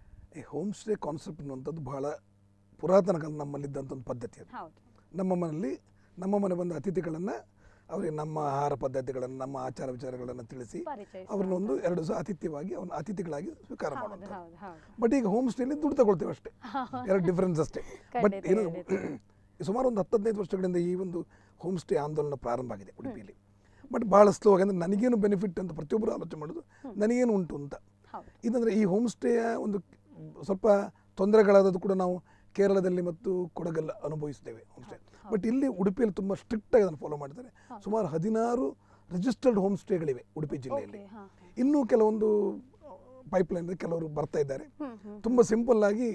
Speaker 3: ಈ ಹೋಮ್ ಸ್ಟೇ ಕಾನ್ಸೆಪ್ಟ್ ಅನ್ನುವಂಥದ್ದು ಬಹಳ ಪುರಾತನ ಕಾಲ ನಮ್ಮಲ್ಲಿದ್ದಂಥ ಒಂದು ಪದ್ಧತಿ ಅದು
Speaker 1: ಹೌದು
Speaker 3: ನಮ್ಮ ಮನೆಯಲ್ಲಿ ನಮ್ಮ ಮನೆ ಬಂದ ಅತಿಥಿಗಳನ್ನು ಅವರಿಗೆ ನಮ್ಮ ಆಹಾರ ಪದ್ಧತಿಗಳನ್ನು ನಮ್ಮ ಆಚಾರ ವಿಚಾರಗಳನ್ನು ತಿಳಿಸಿ
Speaker 1: ಪರಿಚಯ
Speaker 3: ಅವ್ರನ್ನ ಒಂದು ಎರಡು ದಿವಸ ಆತಿಥ್ಯವಾಗಿ ಅವ್ರನ್ನ ಅತಿಥಿಗಳಾಗಿ ಸ್ವೀಕಾರ
Speaker 1: ಹೌದು
Speaker 3: ಮಾಡುವಂಥದ್ದು
Speaker 1: ಹೌದು ಹೌದು
Speaker 3: ಬಟ್ ಈಗ ಹೋಮ್ ಸ್ಟೇಲಿ ದುಡ್ಡು ತಗೊಳ್ತೇವೆ ಅಷ್ಟೇ ಎರಡು ಡಿಫ್ರೆನ್ಸ್ ಅಷ್ಟೇ ಬಟ್
Speaker 1: ಖಂಡಿತ,
Speaker 3: ಏನು
Speaker 1: ಖಂಡಿತ.
Speaker 3: ಸುಮಾರು ಒಂದು ಹತ್ತು ಹದಿನೈದು ವರ್ಷಗಳಿಂದ ಈ ಒಂದು ಹೋಮ್ ಸ್ಟೇ ಆಂದೋಲನ ಪ್ರಾರಂಭ ಆಗಿದೆ ಉಡುಪಿಯಲ್ಲಿ ಬಟ್ ಭಾಳ ಸ್ಲೋ ಆಗಿ ಅಂದರೆ ನನಗೇನು ಬೆನಿಫಿಟ್ ಅಂತ ಪ್ರತಿಯೊಬ್ಬರು ಆಲೋಚನೆ ಮಾಡೋದು ನನಗೇನು ಉಂಟು ಅಂತ
Speaker 1: ಹೌದು
Speaker 3: ಇದಂದರೆ ಈ ಹೋಮ್ ಸ್ಟೇಯ ಒಂದು ಸ್ವಲ್ಪ ತೊಂದರೆಗಳಾದದ್ದು ಕೂಡ ನಾವು ಕೇರಳದಲ್ಲಿ ಮತ್ತು ಕೊಡಗಲ್ಲ ಅನುಭವಿಸ್ತೇವೆ ಹೋಮ್ ಸ್ಟೇ ಬಟ್ ಇಲ್ಲಿ ಉಡುಪಿಯಲ್ಲಿ ತುಂಬ ಸ್ಟ್ರಿಕ್ಟಾಗಿ ಅದನ್ನು ಫಾಲೋ ಮಾಡ್ತಾರೆ ಸುಮಾರು ಹದಿನಾರು ರಿಜಿಸ್ಟರ್ಡ್ ಹೋಮ್ ಸ್ಟೇಗಳಿವೆ ಉಡುಪಿ ಜಿಲ್ಲೆಯಲ್ಲಿ
Speaker 1: ಓಕೆ ಹಾಂ
Speaker 3: ಇನ್ನೂ ಕೆಲವೊಂದು ಪೈಪ್ಲೈನ್ ಕೆಲವರು ಬರ್ತಾ ಇದ್ದಾರೆ
Speaker 1: ಹ್ಮ್ ಹ್ಮ್
Speaker 3: ತುಂಬ ಸಿಂಪಲ್ ಆಗಿ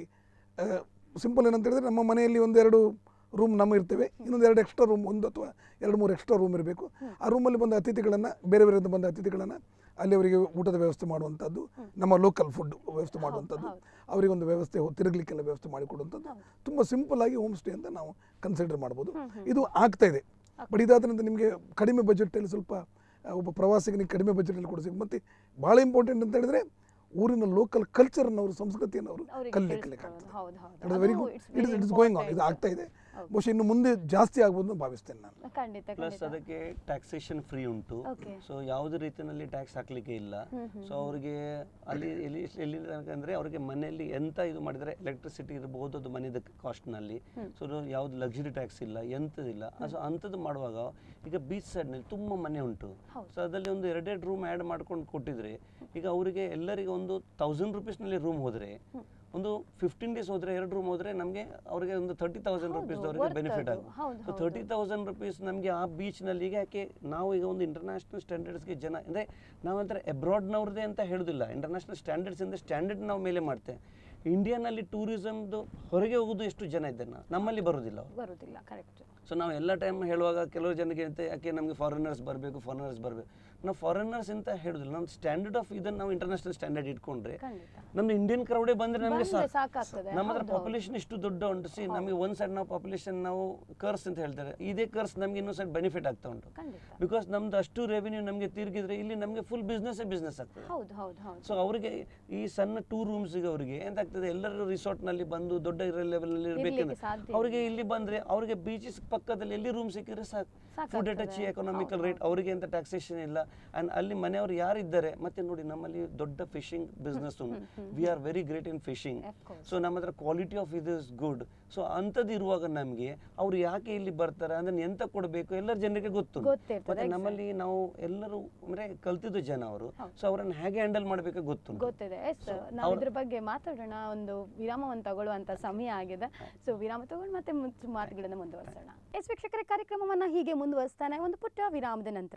Speaker 3: ಸಿಂಪಲ್ ಏನಂತ ಹೇಳಿದ್ರೆ ನಮ್ಮ ಮನೆಯಲ್ಲಿ ಒಂದೆರಡು ರೂಮ್ ನಮ್ಮ ಇರ್ತೇವೆ ಇನ್ನೊಂದು ಎರಡು ಎಕ್ಸ್ಟ್ರಾ ರೂಮ್ ಒಂದು ಅಥವಾ ಎರಡು ಮೂರು ಎಕ್ಸ್ಟ್ರಾ ರೂಮ್ ಇರಬೇಕು ಆ ರೂಮಲ್ಲಿ ಬಂದ ಅತಿಥಿಗಳನ್ನು ಬೇರೆ ಬೇರೆ ಬಂದ ಅತಿಥಿಗಳನ್ನು ಅಲ್ಲಿ ಅವರಿಗೆ ಊಟದ ವ್ಯವಸ್ಥೆ ಮಾಡುವಂಥದ್ದು ನಮ್ಮ ಲೋಕಲ್ ಫುಡ್ ವ್ಯವಸ್ಥೆ ಮಾಡುವಂಥದ್ದು ಅವರಿಗೆ ಒಂದು ವ್ಯವಸ್ಥೆ ಹೊ- ತಿರುಗಲಿಕ್ಕೆಲ್ಲ ವ್ಯವಸ್ಥೆ ಮಾಡಿಕೊಡುವಂಥದ್ದು ತುಂಬ ಸಿಂಪಲ್ ಆಗಿ ಹೋಮ್ ಸ್ಟೇ ಅಂತ ನಾವು ಕನ್ಸಿಡರ್ ಮಾಡ್ಬೋದು ಇದು ಆಗ್ತಾ ಇದೆ ಬಟ್ ಇದಾದ್ರಿಂದ ನಿಮಗೆ ಕಡಿಮೆ ಬಜೆಟಲ್ಲಿ ಸ್ವಲ್ಪ ಆ, ಒಬ್ಬ ಪ್ರವಾಸಿಗನಿಗೆ ಕಡಿಮೆ ಬಜೆಟಲ್ಲಿ ಕೊಡಿಸಿ ಮತ್ತು ಭಾಳ ಇಂಪಾರ್ಟೆಂಟ್ ಅಂತ ಹೇಳಿದ್ರೆ ಊರಿನ ಲೋಕಲ್ ಕಲ್ಚರ್ನ ಅವರು ಸಂಸ್ಕೃತಿಯನ್ನು ಅವರು
Speaker 1: ಅವ್ರಿಗೆ
Speaker 3: ಕಲಿಲಿಕ್ಕೆ
Speaker 1: ತಿಳಿಸ್ಕೊಳ್ಳೋದು. ಹೌದು, ಹೌದು.
Speaker 3: ಇಟ್ಸ್ ವೆರಿ
Speaker 1: ಅದು
Speaker 3: good
Speaker 1: it's
Speaker 3: it
Speaker 1: very
Speaker 3: it is going on ಇದು
Speaker 1: important.
Speaker 3: ಆಗ್ತಾ ಇದೆ
Speaker 1: ಹೌದು.
Speaker 3: ಬಹುಶಃ ಇನ್ನು ಮುಂದೆ ಜಾಸ್ತಿ ಆಗ್ಬೋದು ಅಂತ ಭಾವಿಸ್ತೇನೆ ನಾನು
Speaker 1: ಖಂಡಿತ
Speaker 2: ಪ್ಲಸ್
Speaker 1: ಖಂಡಿತ
Speaker 2: ಅದಕ್ಕೆ ಟ್ಯಾಕ್ಸೇಷನ್ ಫ್ರೀ ಉಂಟು
Speaker 1: Okay.
Speaker 2: ಸೊ ಯಾವುದೇ ರೀತಿಯಲ್ಲಿ ಟ್ಯಾಕ್ಸ್ ಹಾಕ್ಲಿಕ್ಕೆ ಇಲ್ಲ
Speaker 1: ಹ್ಮ್, ಹ್ಮ್,
Speaker 2: ಸೊ ಅವರಿಗೆ ಅಲ್ಲಿ ಎಲ್ಲಿ ಎಲ್ಲಿ ತನಕ ಅಂದರೆ ಅವರಿಗೆ ಮನೆಯಲ್ಲಿ ಎಂತ ಇದು ಮಾಡಿದರೆ ಎಲೆಕ್ಟ್ರಿಸಿಟಿ ಇರ್ಬೋದು ಅದು ಮನೆದ ಕಾಸ್ಟ್ನಲ್ಲಿ ಸೊ ಯಾವ್ದು ಲಕ್ಸುರಿ ಟ್ಯಾಕ್ಸ್ ಇಲ್ಲ ಎಂಥದಿಲ್ಲ ಸೊ ಅಂಥದ್ದು ಮಾಡುವಾಗ ಈಗ ಬೀಚ್ ಸೈಡ್ನಲ್ಲಿ ತುಂಬ ಮನೆ ಉಂಟು
Speaker 1: ಹೌದು.
Speaker 2: ಸೊ ಅದರಲ್ಲಿ ಒಂದು ಎರಡೆರಡು ರೂಮ್ ಆ್ಯಡ್ ಮಾಡ್ಕೊಂಡು ಕೊಟ್ಟಿದ್ರೆ ಈಗ ಅವರಿಗೆ ಎಲ್ಲರಿಗೆ ಒಂದು ತೌಸಂಡ್ ರುಪೀಸ್ನಲ್ಲಿ ರೂಮ್ ಹೋದರೆ ಒಂದು ಫಿಫ್ಟೀನ್ ಡೇಸ್ ಹೋದರೆ ಎರಡು ರೂಮ್ ಹೋದರೆ ನಮಗೆ ಅವರಿಗೆ ಒಂದು ತರ್ಟಿ ತೌಸಂಡ್
Speaker 1: ಹೌದು,
Speaker 2: ರುಪೀಸ್ ಅವರಿಗೆ
Speaker 1: worth
Speaker 2: ಬೆನಿಫಿಟ್
Speaker 1: ಅದು.
Speaker 2: ಆಗುತ್ತೆ
Speaker 1: ಹೌದು,
Speaker 2: ಸೊ
Speaker 1: ಹೌದು.
Speaker 2: ತರ್ಟಿ ತೌಸಂಡ್ ರುಪೀಸ್ ನಮಗೆ ಆ ಬೀಚ್ನಲ್ಲಿ ಈಗ ಯಾಕೆ ನಾವು ಈಗ ಒಂದು ಇಂಟರ್ನ್ಯಾಷನಲ್ ಸ್ಟ್ಯಾಂಡರ್ಡ್ಸ್ಗೆ ಜನ ಅಂದರೆ ನಾವಂದ್ರೆ ಅಬ್ರಾಡ್ನವ್ರದ್ದೇ ಅಂತ ಹೇಳೋದಿಲ್ಲ ಇಂಟರ್ನ್ಯಾಷನಲ್ ಸ್ಟ್ಯಾಂಡರ್ಡ್ಸಿಂದ ಸ್ಟ್ಯಾಂಡರ್ಡ್ ನಾವು ಮೇಲೆ ಮಾಡ್ತೇವೆ ಇಂಡಿಯಾನಲ್ಲಿ ಟೂರಿಸಮ್ದು ಹೊರಗೆ ಹೋಗೋದು ಎಷ್ಟು ಜನ ಇದ್ದಾರೆ ನಾ- ನಮ್ಮಲ್ಲಿ ಬರೋದಿಲ್ಲ ಅವ್ರು
Speaker 1: ಬರುದಿಲ್ಲ ಕರೆಕ್ಟ್
Speaker 2: ಸೊ ನಾವು ಎಲ್ಲ ಟೈಮ್ ಹೇಳುವಾಗ ಕೆಲವರು ಜನಕ್ಕೆ ಅಂತ ಯಾಕೆ ನಮಗೆ ಫಾರಿನರ್ಸ್ ಬರಬೇಕು ಫಾರಿನರ್ಸ್ ಬರಬೇಕು ನಾವು ಫಾರಿನರ್ಸ್ ಅಂತ ಹೇಳೋದಿಲ್ಲ ನಮ್ಮ ಸ್ಟ್ಯಾಂಡರ್ಡ್ ಆಫ್ ಇದನ್ನು ನಾವು ಇಂಟರ್ನ್ಯಾಷನಲ್ ಸ್ಟ್ಯಾಂಡರ್ಡ್ ಇಟ್ಕೊಂಡ್ರೆ
Speaker 1: ಖಂಡಿತ
Speaker 2: ನಮ್ದು ಇಂಡಿಯನ್ ಕ್ರೌಡೇ ಬಂದ್ರೆ ನಮಗೆ
Speaker 1: ಬಂದ್ರೆ ಸಾಕಾಗ್ತದೆ.
Speaker 2: ನಮ್ಮ ಹತ್ರ
Speaker 1: ಹೌದು, ಹೌದು.
Speaker 2: ಪಾಪ್ಯುಲೇಷನ್ ಇಷ್ಟು ದೊಡ್ಡ ಉಂಟು ಸಿ ನಮಗೆ ಒಂದು ಸೈಡ್ ನಾವು ಪಾಪ್ಯುಲೇಷನ್ ನಾವು ಕರ್ಸ್ ಅಂತ ಹೇಳ್ತಾರೆ ಇದೇ ಕರ್ಸ್ ನಮಗೆ ಇನ್ನೊಂದು ಸೈಡ್ ಬೆನಿಫಿಟ್ ಆಗ್ತಾ ಉಂಟು
Speaker 1: ಖಂಡಿತ
Speaker 2: ಬಿಕಾಸ್ ನಮ್ದು ಅಷ್ಟು ರೆವೆನ್ಯೂ ನಮಗೆ ತಿರುಗಿದ್ರೆ ಇಲ್ಲಿ ನಮಗೆ ಫುಲ್ ಬಿಸ್ನೆಸ್ಸೇ ಬಿಸ್ನೆಸ್ ಆಗ್ತದೆ
Speaker 1: ಹೌದು ಹೌದು ಹೌದು
Speaker 2: ಸೊ ಅವರಿಗೆ ಈ ಸಣ್ಣ ಟೂ ರೂಮ್ಸ್ಗೆ ಅವರಿಗೆ ಎಂತಾಗ್ತದೆ ಎಲ್ಲರೂ ರಿಸಾರ್ಟ್ನಲ್ಲಿ ಬಂದು ದೊಡ್ಡ ಲೆವೆಲ್ನಲ್ಲಿ ಇರಬೇಕಂದ್ರೆ
Speaker 1: ಸಾಧ್ಯ
Speaker 2: ಅವರಿಗೆ ಇಲ್ಲಿ ಬಂದ್ರೆ ಅವರಿಗೆ ಬೀಚಸ್ ಪಕ್ಕದಲ್ಲಿ ಎಲ್ಲಿ ರೂಮ್ ಸಿಕ್ಕಿದ್ರೆ ಸಾಕು ಫುಡ್
Speaker 1: ಸಾಕಾಗ್ತದೆ.
Speaker 2: ಟಚ್ ಎಕನಾಮಿಕಲ್ ರೇಟ್ ಅವರಿಗೆ ಅಂತ ಟ್ಯಾಕ್ಸೇಷನ್ ಇಲ್ಲ ಅಂಡ್ ಅಲ್ಲಿ ಮನೆಯವರು ಯಾರಿದ್ದಾರೆ ಮತ್ತೆ ನೋಡಿ ನಮ್ಮಲ್ಲಿ ದೊಡ್ಡ ಫಿಶಿಂಗ್ ಬಿಸ್ನೆಸ್ ಉಂಟು we are very great in fishing
Speaker 1: Of course.
Speaker 2: So ನಮ್ಮ ಹತ್ರ ಕ್ವಾಲಿಟಿ ಆಫ್ ಇದು ಇಸ್ ಗುಡ್ ಸೊ ಅಂಥದ್ದು ಇರುವಾಗ ನಮಗೆ ಅವ್ರು ಯಾಕೆ ಇಲ್ಲಿ ಬರ್ತಾರೆ ಅದನ್ನ ಎಂತ ಕೊಡಬೇಕು ಎಲ್ಲರ ಜನರಿಗೆ ಗೊತ್ತು
Speaker 1: ಗೊತ್ತಿರ್ತದೆ,
Speaker 2: ಮತ್ತೆ
Speaker 1: exactly.
Speaker 2: ನಮ್ಮಲ್ಲಿ ನಾವು ಎಲ್ಲರೂ ಅಂದ್ರೆ ಕಲ್ತಿದ್ದು ಜನ ಅವರು ಸೊ ಅವರನ್ನು ಹೇಗೆ ಹ್ಯಾಂಡಲ್ ಮಾಡಬೇಕು ಗೊತ್ತು
Speaker 1: ಗೊತ್ತಿದೆ ಎಸ್ ನಾವು ಇದ್ರ ಬಗ್ಗೆ ಮಾತಾಡೋಣ ಒಂದು ವಿರಾಮವನ್ನು ತಗೊಳ್ಳುವಂತ ಸಮಯ ಆಗಿದೆ ಸೊ ವಿರಾಮ ತಗೊಂಡು ಮತ್ತೆ ಮುಂಚೆ ಮಾತುಗಳನ್ನು ಮುಂದುವರಿಸೋಣ ಎಸ್ ವೀಕ್ಷಕರ ಕಾರ್ಯಕ್ರಮವನ್ನ ಹೀಗೆ ಮುಂದುವರಿಸ್ತಾನೆ ಒಂದು ಪುಟ್ಟ ವಿರಾಮದ ನಂತರ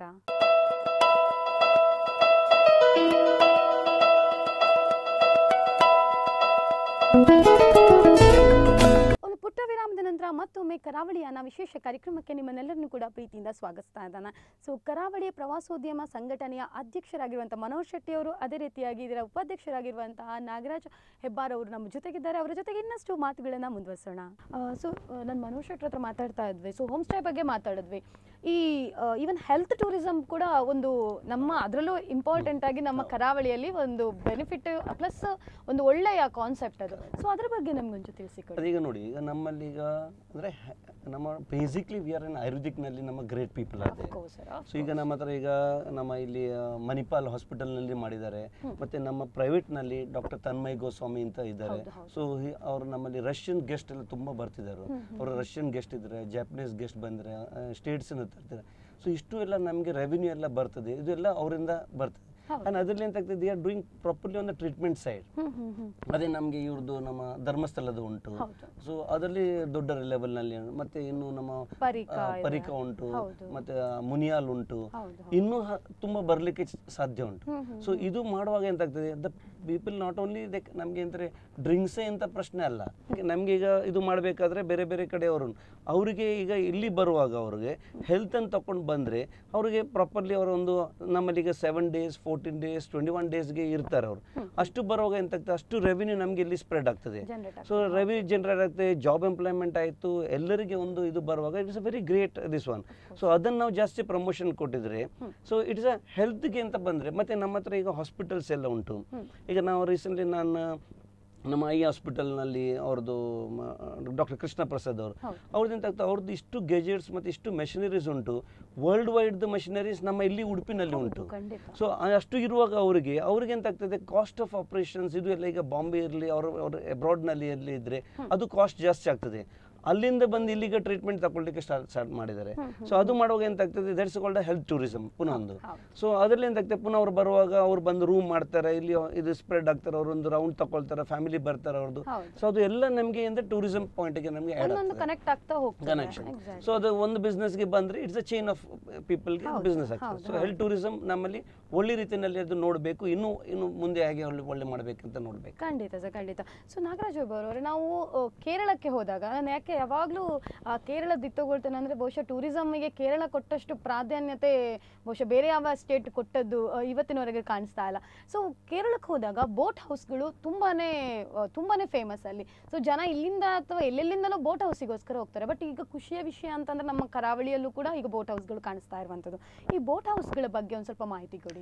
Speaker 1: ಒಂದು ಪುಟ್ಟ ವಿರಾಮದ ನಂತರ ಮತ್ತೊಮ್ಮೆ ಕರಾವಳಿಯನ ವಿಶೇಷ ಕಾರ್ಯಕ್ರಮಕ್ಕೆ ನಿಮ್ಮನ್ನೆಲ್ಲರನ್ನೂ ಕೂಡ ಪ್ರೀತಿಯಿಂದ ಸ್ವಾಗತಿಸ್ತಾ ಇದ್ದಾನೆ ಸೊ ಕರಾವಳಿಯ ಪ್ರವಾಸೋದ್ಯಮ ಸಂಘಟನೆಯ ಅಧ್ಯಕ್ಷರಾಗಿರುವಂತಹ ಮನೋಹರ್ ಶೆಟ್ಟಿ ಅವರು ಅದೇ ರೀತಿಯಾಗಿ ಇದರ ಉಪಾಧ್ಯಕ್ಷರಾಗಿರುವಂತಹ ನಾಗರಾಜ್ ಹೆಬ್ಬಾರ್ ಅವರು ನಮ್ಮ ಜೊತೆಗಿದ್ದಾರೆ ಅವರ ಜೊತೆಗೆ ಇನ್ನಷ್ಟು ಮಾತುಗಳನ್ನು ಮುಂದುವರಿಸೋಣ ಸೊ ನಾನು ಮನೋಹರ್ ಶೆಟ್ಟಿ ಹತ್ರ ಮಾತಾಡ್ತಾ ಇದ್ವಿ ಸೊ ಹೋಮ್ ಸ್ಟೇ ಬಗ್ಗೆ ಮಾತಾಡಿದ್ವಿ ಈ ಈವನ್ ಹೆಲ್ತ್ ಟೂರಿಸಂ ಕೂಡ ಒಂದು ನಮ್ಮ ಅದರಲ್ಲೂ ಇಂಪಾರ್ಟೆಂಟ್ ಆಗಿ ನಮ್ಮ ಕರಾವಳಿಯಲ್ಲಿ ಒಂದು ಬೆನಿಫಿಟ್ ಪ್ಲಸ್ ಒಂದು ಒಳ್ಳೆಯ ಕಾನ್ಸೆಪ್ಟ್ ಅದು ಸೊ ಅದ್ರ ಬಗ್ಗೆ ನಮ್ಗೊಂಚು ತಿಳಿಸಿಕೊಡಿ
Speaker 2: ಅದೀಗ ನೋಡಿ ಈಗ ನಮ್ಮಲ್ಲಿ ಈಗ ಅಂದ್ರೆ ಹ- ನಮ್ಮ ಬೇಸಿಕ್ಲಿ ವಿ ಆರ್ ಇನ್ ಆಯುರ್ವೇದಿಕ್ನಲ್ಲಿ ನಮ್ಮ ಗ್ರೇಟ್ ಪೀಪಲ್ ಅದೇ
Speaker 1: course, sir, of
Speaker 2: ಸೊ ಈಗ ನಮ್ಮ ಹತ್ರ ಈಗ ನಮ್ಮ ಇಲ್ಲಿ ಆ, ಮಣಿಪಾಲ್ ಹಾಸ್ಪಿಟಲ್ನಲ್ಲಿ ಮಾಡಿದ್ದಾರೆ ಮತ್ತೆ ನಮ್ಮ ಪ್ರೈವೇಟ್ನಲ್ಲಿ ಡಾಕ್ಟರ್ ತನ್ಮಯ್ ಗೋಸ್ವಾಮಿ ಅಂತ ಇದ್ದಾರೆ
Speaker 1: ಹೌದು, ಹೌದು.
Speaker 2: ಸೊ ಅವರು ನಮ್ಮಲ್ಲಿ ರಷ್ಯನ್ ಗೆಸ್ಟ್ ಎಲ್ಲ ತುಂಬ ಬರ್ತಿದ್ದಾರೆ ಅವರು ರಷ್ಯನ್ ಗೆಸ್ಟ್ ಇದ್ದಾರೆ ಜಾಪನೀಸ್ ಗೆಸ್ಟ್ ಬಂದರೆ ಸ್ಟೇಟ್ಸಿಂದ ತರ್ತಾರೆ ಸೊ ಇಷ್ಟು ಎಲ್ಲ ನಮಗೆ ರೆವಿನ್ಯೂ ಎಲ್ಲ ಬರ್ತದೆ ಇದೆಲ್ಲ ಅವರಿಂದ ಬರ್ತದೆ
Speaker 1: ಹೌದು.
Speaker 2: ಆ್ಯಂಡ್ ಅದರಲ್ಲಿ ಎಂತಾಗ್ತದೆ they are doing properly on the treatment side
Speaker 1: hmm hmm hmm
Speaker 2: ಅದೇ ನಮಗೆ ಇವ್ರದ್ದು ನಮ್ಮ ಧರ್ಮಸ್ಥಳದ ಉಂಟು
Speaker 1: ಹೌದು.
Speaker 2: ಸೊ ಅದರಲ್ಲಿ ದೊಡ್ಡ ಲೆವೆಲ್ನಲ್ಲಿ ಮತ್ತೆ ಇನ್ನು ನಮ್ಮ
Speaker 1: ಪರಿಕ
Speaker 2: ಆ,
Speaker 1: ಇದೆ.
Speaker 2: ಪರಿಕ ಉಂಟು
Speaker 1: ಹೌದು.
Speaker 2: ಮತ್ತೆ ಆ, ಮುನಿಯಾಲ್ ಉಂಟು
Speaker 1: ಹೌದು,
Speaker 2: ಇನ್ನೂ ಹ- ತುಂಬಾ ಬರ್ಲಿಕ್ಕೆ ಚ- ಸಾಧ್ಯ ಉಂಟು
Speaker 1: ಹ್ಮ್, ಹ್ಮ್,
Speaker 2: ಸೊ ಇದು ಮಾಡುವಾಗ ಎಂತಾಗ್ತದೆ ದ ಪೀಪಲ್ ನಾಟ್ ಓನ್ಲಿ ನಮಗೆ ಅಂತಾರೆ ಡ್ರಿಂಕ್ಸೇ ಅಂತ ಪ್ರಶ್ನೆ ಅಲ್ಲ ನಮ್ಗೆ ಈಗ ಇದು ಮಾಡಬೇಕಾದ್ರೆ ಬೇರೆ ಬೇರೆ ಕಡೆಯವರು ಅವರಿಗೆ ಈಗ ಇಲ್ಲಿ ಬರುವಾಗ ಅವ್ರಿಗೆ ಹೆಲ್ತ್ ಅಂತ ತಕೊಂಡು ಬಂದರೆ ಅವರಿಗೆ ಪ್ರಾಪರ್ಲಿ ಅವರು ಒಂದು ನಮ್ಮಲ್ಲಿ ಈಗ seven days fourteen days twenty one ಡೇಸ್ಗೆ ಇರ್ತಾರೆ ಅವರು ಅಷ್ಟು ಬರುವಾಗ ಎಂತಾಗ್ತದೆ ಅಷ್ಟು ರೆವಿನ್ಯೂ ನಮಗೆ ಇಲ್ಲಿ ಸ್ಪ್ರೆಡ್ ಆಗ್ತದೆ
Speaker 1: Generate
Speaker 2: ಸೊ ರೆವಿನ್ಯೂ ಜನರೇಟ್ ಆಗ್ತದೆ ಜಾಬ್ ಎಂಪ್ಲಾಯ್ಮೆಂಟ್ ಆಯಿತು ಎಲ್ಲರಿಗೆ ಒಂದು ಇದು ಬರುವಾಗ it's a very great this one so ಅದನ್ನು ನಾವು ಜಾಸ್ತಿ ಪ್ರಮೋಷನ್ ಕೊಟ್ಟಿದ್ರೆ ಸೊ ಇಟ್ಸ್ ಅ ಹೆಲ್ತ್ಗೆ ಅಂತ ಬಂದರೆ ಮತ್ತೆ ನಮ್ಮ ಹತ್ರ ಈಗ ಹಾಸ್ಪಿಟಲ್ಸ್ ಎಲ್ಲ ಉಂಟು ಈಗ ನಾವು ರೀಸೆಂಟ್ಲಿ ನಾನು ನಮ್ಮ ಐ ಹಾಸ್ಪಿಟಲ್ನಲ್ಲಿ ಅವ್ರದ್ದು ಡಾಕ್ಟರ್ ಕೃಷ್ಣ ಪ್ರಸಾದ್ ಅವರು
Speaker 1: ಹೌದು.
Speaker 2: ಅವ್ರದ್ದು ಎಂತ ಆಗ್ತದೆ ಅವ್ರದ್ದು ಇಷ್ಟು ಗೆಜೆಟ್ಸ್ ಮತ್ತು ಇಷ್ಟು ಮೆಷಿನರೀಸ್ ಉಂಟು ವರ್ಲ್ಡ್ ವೈಡ್ದು ಮೆಷಿನರೀಸ್ ನಮ್ಮ ಇಲ್ಲಿ ಉಡುಪಿನಲ್ಲಿ ಉಂಟು
Speaker 1: ಖಂಡಿತ
Speaker 2: ಸೊ ಅಷ್ಟು ಇರುವಾಗ ಅವರಿಗೆ ಅವ್ರಿಗೆ ಎಂತ ಆಗ್ತದೆ ಕಾಸ್ಟ್ ಆಫ್ ಆಪರೇಷನ್ಸ್ ಇದು ಎಲ್ಲ ಈಗ ಬಾಂಬೆ ಇರಲಿ ಅವರು ಅವರು ಅಬ್ರಾಡ್ನಲ್ಲಿ ಎಲ್ಲಿ ಇದ್ರೆ ಅದು ಕಾಸ್ಟ್ ಜಾಸ್ತಿ ಆಗ್ತದೆ ಅಲ್ಲಿಂದ ಬಂದು ಇಲ್ಲಿಗೆ ಟ್ರೀಟ್ಮೆಂಟ್ ತಗೊಳ್ಳಿಕ್ಕೆ ಸ್ಟಾರ್ಟ್ ಸ್ಟಾರ್ಟ್ ಮಾಡಿದ್ದಾರೆ ಸೊ ಅದು ಮಾಡುವಾಗ ಎಂತ ಆಗ್ತದೆ ದಟ್ಸ್ ಕಾಲ್ಡ್ ಹೆಲ್ತ್ ಟೂರಿಸಮ್ ಪುನಃ ಒಂದು
Speaker 1: ಹೌದು.
Speaker 2: ಸೊ ಅದರಲ್ಲಿ ಎಂತ ಆಗ್ತದೆ ಪುನಃ ಅವ್ರು ಬರುವಾಗ ಅವ್ರು ಬಂದು ರೂಮ್ ಮಾಡ್ತಾರೆ ಇಲ್ಲಿ ಇದು ಸ್ಪ್ರೆಡ್ ಆಗ್ತಾರೆ ಅವ್ರು ಒಂದು ರೌಂಡ್ ತಗೊಳ್ತಾರೆ ಫ್ಯಾಮಿಲಿ ಬರ್ತಾರೆ ಅವ್ರದ್ದು
Speaker 1: ಹೌದು.
Speaker 2: ಸೊ ಅದು ಎಲ್ಲ ನಮಗೆ ಅಂದ್ರೆ ಟೂರಿಸಮ್ ಪಾಯಿಂಟ್ಗೆ ನಮಗೆ ಆ್ಯಡ್
Speaker 1: ಒಂದೊಂದು
Speaker 2: ಆಗ್ತದೆ
Speaker 1: ಕನೆಕ್ಟ್ ಆಗ್ತಾ ಹೋಗ್ತದೆ
Speaker 2: ಕನೆಕ್ಷನ್
Speaker 1: Exactly.
Speaker 2: ಸೊ ಅದು ಒಂದು ಬಿಸ್ನೆಸ್ಗೆ ಬಂದ್ರೆ ಇಟ್ಸ್ ಅ ಚೈನ್ ಆಫ್ ಪೀಪಲ್ಗೆ
Speaker 1: ಹೌದು,
Speaker 2: ಬಿಸ್ನೆಸ್ ಆಗ್ತದೆ
Speaker 1: ಹೌದು,
Speaker 2: ಸೊ
Speaker 1: ಹೌದು.
Speaker 2: ಹೆಲ್ತ್ ಟೂರಿಸಮ್ ನಮ್ಮಲ್ಲಿ ಒಳ್ಳೆ ರೀತಿಯಲ್ಲಿ ಅದು ನೋಡಬೇಕು ಇನ್ನು ಇನ್ನು ಮುಂದೆ ಹೇಗೆ ಒಳ್ಳೆ ಒಳ್ಳೆ ಮಾಡಬೇಕಂತ ನೋಡಬೇಕು
Speaker 1: ಖಂಡಿತ ಸರ್ ಖಂಡಿತ ಸೊ ನಾಗರಾಜ್ ಬಾಬು ಅವರೇ ನಾವು ಆ, ಕೇರಳಕ್ಕೆ ಹೋದಾಗ ನಾನು ಯಾಕೆ ಯಾವಾಗಲೂ ಕೇರಳದ್ದು ತಗೊಳ್ತೇನೆ ಅಂದರೆ ಬಹುಶಃ ಟೂರಿಸಮ್ಗೆ ಕೇರಳ ಕೊಟ್ಟಷ್ಟು ಪ್ರಾಧಾನ್ಯತೆ ಬಹುಶಃ ಬೇರೆ ಯಾವ ಸ್ಟೇಟ್ ಕೊಟ್ಟದ್ದು ಆ, ಇವತ್ತಿನವರೆಗೆ ಕಾಣಿಸ್ತಾ ಇಲ್ಲ ಸೊ ಕೇರಳಕ್ಕೆ ಹೋದಾಗ ಬೋಟ್ ಹೌಸ್ಗಳು ತುಂಬಾ ತುಂಬಾ ಫೇಮಸ್ ಅಲ್ಲಿ ಸೊ ಜನ ಇಲ್ಲಿಂದ ಅಥವಾ ಎಲ್ಲೆಲ್ಲಿಂದಲೋ ಬೋಟ್ ಹೌಸಿಗೋಸ್ಕರ ಹೋಗ್ತಾರೆ ಬಟ್ ಈಗ ಖುಷಿಯ ವಿಷಯ ಅಂತಂದ್ರೆ ನಮ್ಮ ಕರಾವಳಿಯಲ್ಲೂ ಕೂಡ ಈಗ ಬೋಟ್ ಹೌಸ್ಗಳು ಕಾಣಿಸ್ತಾ ಇರುವಂಥದ್ದು ಈ ಬೋಟ್ ಹೌಸ್ಗಳ ಬಗ್ಗೆ ಒಂದು ಸ್ವಲ್ಪ ಮಾಹಿತಿ ಕೊಡಿ